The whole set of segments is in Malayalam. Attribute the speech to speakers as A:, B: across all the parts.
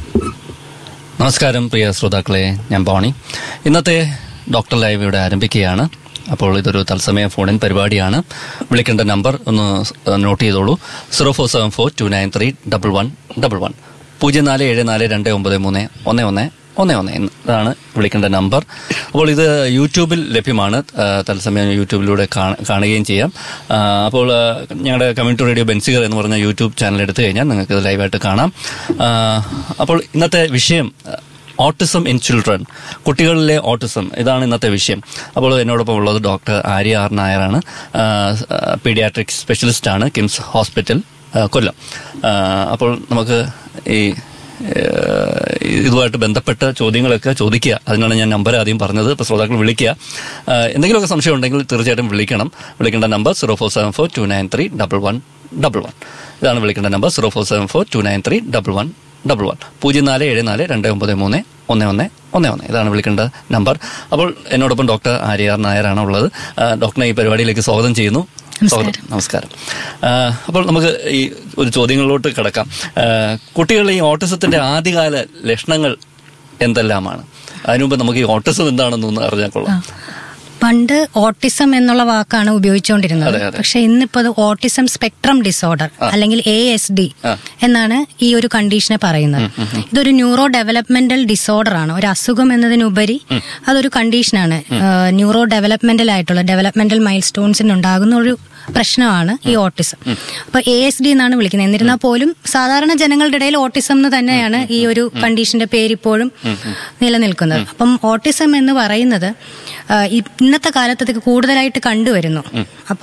A: നമസ്കാരം പ്രിയ ശ്രോതാക്കളെ ഞാൻ ബോണി ഇന്നത്തെ ഡോക്ടർ ലൈവ് ഇവിടെ ആരംഭിക്കുകയാണ് അപ്പോൾ ഇതൊരു തത്സമയ ഫോണിൻ പരിപാടിയാണ് വിളിക്കേണ്ട നമ്പർ ഒന്ന് നോട്ട് ചെയ്തോളൂ zero four seven four two nine three double one double one പൂജ്യം നാല് ഏഴ് നാല് രണ്ട് ഒമ്പത് മൂന്ന് ഒന്ന് ഒന്ന് ഒന്ന് ഒന്ന് ഇതാണ് വിളിക്കേണ്ട നമ്പർ അപ്പോൾ ഇത് യൂട്യൂബിൽ ലഭ്യമാണ് ആ, തത്സമയം യൂട്യൂബിലൂടെ കാണ- കാണുകയും ചെയ്യാം ആ, അപ്പോൾ ആ, ഞങ്ങളുടെ കമ്മ്യൂണിറ്റി റേഡിയോ ബെൻസിഗർ എന്ന് പറഞ്ഞ യൂട്യൂബ് ചാനൽ എടുത്തു കഴിഞ്ഞാൽ നിങ്ങൾക്ക് ഇത് ലൈവായിട്ട് കാണാം ആ, അപ്പോൾ ഇന്നത്തെ വിഷയം ഓട്ടിസം ഇൻ ചിൽഡ്രൻ കുട്ടികളിലെ ഓട്ടിസം ഇതാണ് ഇന്നത്തെ വിഷയം അപ്പോൾ എന്നോടൊപ്പം ഉള്ളത് ഡോക്ടർ ആര്യ ആർ നായരാണ് പീഡിയാട്രിക് സ്പെഷ്യലിസ്റ്റ് ആണ് കിംസ് ഹോസ്പിറ്റൽ ആ, കൊല്ലം ആ, അപ്പോൾ നമുക്ക് ഈ ഏഹ് ഇതുമായിട്ട് ബന്ധപ്പെട്ട ചോദ്യങ്ങളൊക്കെ ചോദിക്കുക അതിനാണ് ഞാൻ നമ്പർ ആദ്യം പറഞ്ഞത് ഇപ്പോൾ ശ്രോതാക്കൾ വിളിക്കുക ഏഹ് എന്തെങ്കിലുമൊക്കെ സംശയം ഉണ്ടെങ്കിൽ തീർച്ചയായിട്ടും വിളിക്കണം വിളിക്കേണ്ട number zero four seven four two nine three double one double one ഇതാണ് വിളിക്കേണ്ട number zero four seven four two nine three double one double one പൂജ്യം നാല് ഏഴ് നാല് രണ്ട് ഒമ്പത് മൂന്ന് ഒന്ന് ഒന്ന് ഒന്ന് ഒന്ന് ഇതാണ് വിളിക്കേണ്ട നമ്പർ അപ്പോൾ എന്നോടൊപ്പം ഡോക്ടർ ആര്യ ആർ നായരാണ് ഉള്ളത് ഏഹ് ഡോക്ടറിനെ ഈ പരിപാടിയിലേക്ക് സ്വാഗതം ചെയ്യുന്നു സ്വാഗതം നമസ്കാരം ആ, അപ്പോൾ നമുക്ക് ഈ ഒരു ചോദ്യങ്ങളിലോട്ട് കിടക്കാം ആ, കുട്ടികളിലെ ഈ ഓട്ടിസത്തിന്റെ ആദ്യകാല ലക്ഷണങ്ങൾ എന്തെല്ലാമാണ് അതിനുമുമ്പ് നമുക്ക് ഈ ഓട്ടിസം എന്താണെന്നൊന്ന് അറിഞ്ഞാൽ കൊള്ളാം
B: പണ്ട് ഓട്ടിസം എന്നുള്ള വാക്കാണ് ഉപയോഗിച്ചുകൊണ്ടിരുന്നത്
A: അതെ, അതെ.
B: പക്ഷെ ഇന്നിപ്പോ അത് ഓട്ടിസം സ്പെക്ട്രം ഡിസോർഡർ അല്ലെങ്കിൽ എ എസ് ഡി
A: ആ.
B: എന്നാണ് ഈ ഒരു കണ്ടീഷനെ പറയുന്നത് ഇതൊരു ന്യൂറോ ഡെവലപ്മെന്റൽ ഡിസോർഡർ ആണ് ഒരു അസുഖം എന്നതിനുപരി അതൊരു കണ്ടീഷനാണ് ന്യൂറോ ഡെവലപ്മെന്റൽ ആയിട്ടുള്ള ഡെവലപ്മെന്റൽ മൈൽ സ്റ്റോൺസിന് ഉണ്ടാകുന്ന ഒരു പ്രശ്നമാണ് ഈ ഓട്ടിസം അപ്പൊ എ എസ് ഡി എന്നാണ് വിളിക്കുന്നത് എന്നിരുന്നാൽ പോലും സാധാരണ ജനങ്ങളുടെ ഇടയിൽ ഓട്ടിസം എന്ന് തന്നെയാണ് ഈ ഒരു കണ്ടീഷന്റെ പേര് ഇപ്പോഴും നിലനിൽക്കുന്നത് അപ്പം ഓട്ടിസം എന്ന് പറയുന്നത് ആ, ഇ- ഇന്നത്തെ കാലത്ത് കൂടുതലായിട്ട് കണ്ടുവരുന്നു അപ്പോ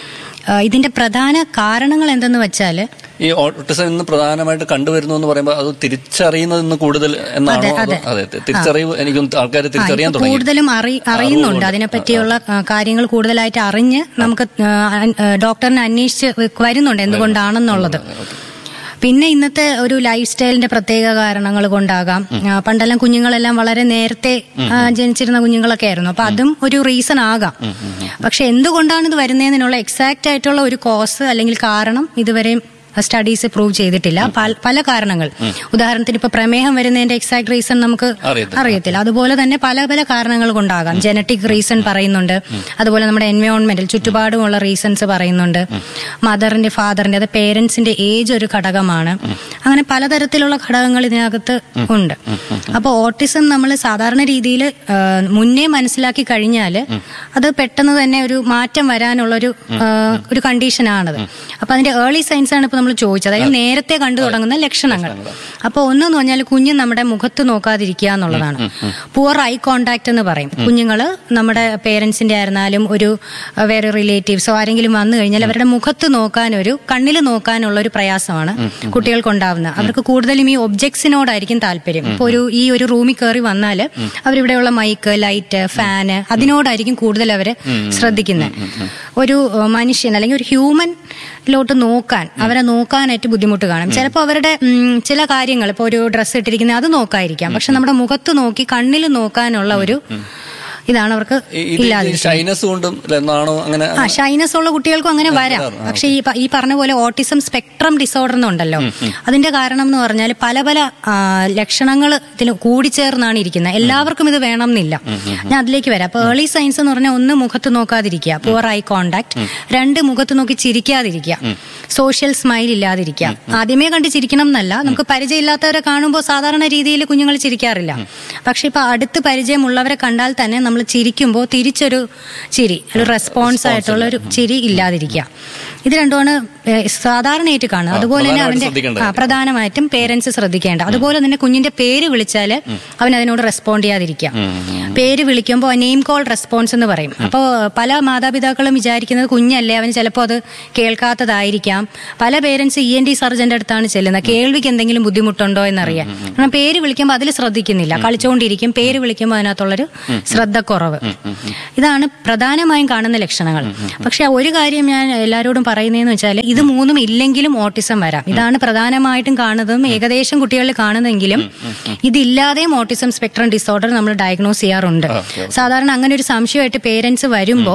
B: ആ, ഇതിന്റെ പ്രധാന കാരണങ്ങൾ എന്തെന്ന് വെച്ചാല്
A: ഈ ഓട്ടിസം ഇന്ന് പ്രധാനമായിട്ട് കണ്ടുവരുന്നു എന്ന് പറയുമ്പോൾ അത് തിരിച്ചറിയുന്നത് ഇന്ന് കൂടുതൽ എന്നാണോ
B: അതെ,
A: അതോ-
B: അതെ.
A: അതെ തിരിച്ചറിവ് എനിക്കും ആൾക്കാർ
B: ആ,
A: തിരിച്ചറിയാൻ
B: ഇപ്പൊ
A: തുടങ്ങി
B: കൂടുതലും അറി- അറിയുന്നുണ്ട് അതിനെപ്പറ്റിയുള്ള ആ, കാര്യങ്ങൾ കൂടുതലായിട്ട് അറിഞ്ഞ് നമുക്ക് ആ, ആ, ഡോക്ടറിനെ അന്വേഷിച്ച് വരുന്നുണ്ട് എന്തുകൊണ്ടാണെന്നുള്ളത് പിന്നെ ഇന്നത്തെ ഒരു ലൈഫ് സ്റ്റൈലിന്റെ പ്രത്യേക കാരണങ്ങൾ കൊണ്ടാകാം ആ, പണ്ടെല്ലാം കുഞ്ഞുങ്ങളെല്ലാം വളരെ നേരത്തെ ആ, ജനിച്ചിരുന്ന കുഞ്ഞുങ്ങളൊക്കെ ആയിരുന്നു അപ്പൊ അതും ഒരു റീസൺ ആകാം പക്ഷെ എന്തുകൊണ്ടാണ് ഇത് വരുന്നതിനുള്ള എക്സാക്റ്റ് ആയിട്ടുള്ള ഒരു കോസ് അല്ലെങ്കിൽ കാരണം ഇതുവരെയും സ്റ്റഡീസ് പ്രൂവ് ചെയ്തിട്ടില്ല പല- പല കാരണങ്ങൾ ഉദാഹരണത്തിന് ഇപ്പൊ പ്രമേഹം വരുന്നതിന്റെ എക്സാക്ട് റീസൺ നമുക്ക്
A: അറിയത്തില്ല.
B: അറിയത്തില്ല അതുപോലെ തന്നെ പല പല കാരണങ്ങൾ കൊണ്ടാകാം ജനറ്റിക് റീസൺ പറയുന്നുണ്ട് അതുപോലെ നമ്മുടെ എൻവയോൺമെന്റൽ ചുറ്റുപാടുമുള്ള റീസൺസ് പറയുന്നുണ്ട് മദറിന്റെ ഫാദറിന്റെ അത് പേരൻസിന്റെ ഏജ് ഒരു ഘടകമാണ് അങ്ങനെ പലതരത്തിലുള്ള ഘടകങ്ങൾ ഇതിനകത്ത് ഉണ്ട് അപ്പോൾ ഓട്ടിസം നമ്മൾ സാധാരണ രീതിയിൽ മുന്നേ മനസ്സിലാക്കി കഴിഞ്ഞാൽ അത് പെട്ടെന്ന് തന്നെ ഒരു മാറ്റം വരാനുള്ളൊരു ആ, ഒരു കണ്ടീഷനാണത് അപ്പൊ അതിന്റെ ഏർലി സയൻസ് ആണ് ഇപ്പൊ നമ്മൾ ചോദിച്ചത് അതായത് നേരത്തെ കണ്ടു തുടങ്ങുന്ന ലക്ഷണങ്ങൾ അപ്പോൾ ഒന്നെന്ന് പറഞ്ഞാൽ കുഞ്ഞ് നമ്മുടെ മുഖത്ത് നോക്കാതിരിക്കുക എന്നുള്ളതാണ് പുവർ ഐ കോണ്ടാക്ട് എന്ന് പറയും കുഞ്ഞുങ്ങൾ നമ്മുടെ പേരൻസിന്റെ ആയിരുന്നാലും ഒരു അഹ്, വേറെ റിലേറ്റീവ്സോ ആരെങ്കിലും വന്നു കഴിഞ്ഞാൽ അവരുടെ മുഖത്ത് നോക്കാൻ ഒരു കണ്ണിൽ നോക്കാനുള്ള ഒരു പ്രയാസമാണ് കുട്ടികൾക്ക് ഉണ്ടാവുന്നത് അവർക്ക് കൂടുതലും ഈ ഒബ്ജക്ട്സിനോടായിരിക്കും താല്പര്യം ഇപ്പോൾ ഒരു ഈ ഒരു റൂമിൽ കയറി വന്നാൽ അവരിവിടെയുള്ള മൈക്ക് ലൈറ്റ് ഫാന് അതിനോടായിരിക്കും കൂടുതൽ അവര് ശ്രദ്ധിക്കുന്നത് ഒരു ഏഹ്, മനുഷ്യൻ അല്ലെങ്കിൽ ഒരു ഹ്യൂമൻ ലോട്ട് നോക്കാൻ അവരെ നോക്കാനായിട്ട് ബുദ്ധിമുട്ട് കാണും ചിലപ്പോൾ അവരുടെ ഉം, ചില കാര്യങ്ങൾ ഇപ്പോൾ ഒരു ഡ്രസ്സ് ഇട്ടിരിക്കുന്നത് അത് നോക്കായിരിക്കാം പക്ഷെ നമ്മുടെ മുഖത്ത് നോക്കി കണ്ണിൽ നോക്കാനുള്ള ഒരു ഇതാണ് അവർക്ക്
A: ഈ- ഇത്
B: ഇല്ലാതെ
A: ഷൈനസ് കൊണ്ടും എന്നാണോ അങ്ങനെ
B: ആ ഷൈനസ് ഉള്ള കുട്ടികൾക്കും അങ്ങനെ വരാം പക്ഷെ ഈ പ- ഈ പറഞ്ഞ പോലെ ഓട്ടിസം സ്പെക്ട്രം ഡിസോർഡർ എന്നുണ്ടല്ലോ അതിന്റെ കാരണം എന്ന് പറഞ്ഞാൽ പല പല ലക്ഷണങ്ങൾ ഇതിൽ കൂടിച്ചേർന്നാണ് ഇരിക്കുന്നത് എല്ലാവർക്കും ഇത് വേണം എന്നില്ല ഞാൻ അതിലേക്ക് വരാം അപ്പൊ ഏർലി സയൻസ് എന്ന് പറഞ്ഞാൽ ഒന്ന് മുഖത്ത് നോക്കാതിരിക്കുക പുവർ ഐ കോണ്ടാക്ട് രണ്ട് മുഖത്ത് നോക്കി ചിരിക്കാതിരിക്കുക സോഷ്യൽ സ്മൈൽ ഇല്ലാതിരിക്കുക ആദ്യമേ കണ്ട് ചിരിക്കണം എന്നല്ല നമുക്ക് പരിചയമില്ലാത്തവരെ കാണുമ്പോൾ സാധാരണ രീതിയിൽ കുഞ്ഞുങ്ങൾ ചിരിക്കാറില്ല പക്ഷെ ഇപ്പൊ അടുത്ത് പരിചയമുള്ളവരെ കണ്ടാൽ തന്നെ നമ്മൾ ചിരിക്കുമ്പോൾ തിരിച്ചൊരു ചിരി ഒരു റെസ്പോൺസ് ആയിട്ടുള്ള ഒരു ചിരി ഇല്ലാതിരിക്കുക ഇത് രണ്ടുമാണ് ഏഹ്, സാധാരണയായിട്ട് കാണുന്നത് അതുപോലെ തന്നെ
A: പ്രധാനമായിട്ട്
B: അവന്റെ
A: ശ്രദ്ധിക്കേണ്ട
B: ആ, പ്രധാനമായിട്ടും പേരൻസ് ശ്രദ്ധിക്കേണ്ട അതുപോലെ തന്നെ കുഞ്ഞിന്റെ പേര് വിളിച്ചാൽ അവൻ അതിനോട് റെസ്പോണ്ട് ചെയ്യാതിരിക്കുക പേര് വിളിക്കുമ്പോൾ നെയിം കോൾ റെസ്പോൺസ് എന്ന് പറയും അപ്പോൾ പല മാതാപിതാക്കളും വിചാരിക്കുന്നത് കുഞ്ഞല്ലേ അവൻ ചിലപ്പോൾ അത് കേൾക്കാത്തതായിരിക്കാം പല പേരൻസ് ഇ എൻ ഡി സർജന്റെ അടുത്താണ് ചെല്ലുന്നത് കേൾവിക്ക് എന്തെങ്കിലും ബുദ്ധിമുട്ടുണ്ടോ എന്നറിയാൻ കാരണം പേര് വിളിക്കുമ്പോൾ അതിൽ ശ്രദ്ധിക്കുന്നില്ല കളിച്ചുകൊണ്ടിരിക്കും പേര് വിളിക്കുമ്പോൾ അതിനകത്തുള്ളൊരു ശ്രദ്ധക്കുറവ് ഇതാണ് പ്രധാനമായും കാണുന്ന ലക്ഷണങ്ങൾ പക്ഷെ ഒരു കാര്യം ഞാൻ എല്ലാവരോടും പറയുന്നതെന്ന് വെച്ചാൽ ഇത് മൂന്നും ഇല്ലെങ്കിലും ഓട്ടിസം വരാം ഇതാണ് പ്രധാനമായിട്ടും കാണുന്നതും ഏകദേശം കുട്ടികളിൽ കാണുന്നതെങ്കിലും ഇതില്ലാതെയും ഓട്ടിസം സ്പെക്ട്രം ഡിസോർഡർ നമ്മൾ ഡയഗ്നോസ് ചെയ്യാറുണ്ട് സാധാരണ അങ്ങനെ ഒരു സംശയമായിട്ട് പേരൻസ് വരുമ്പോൾ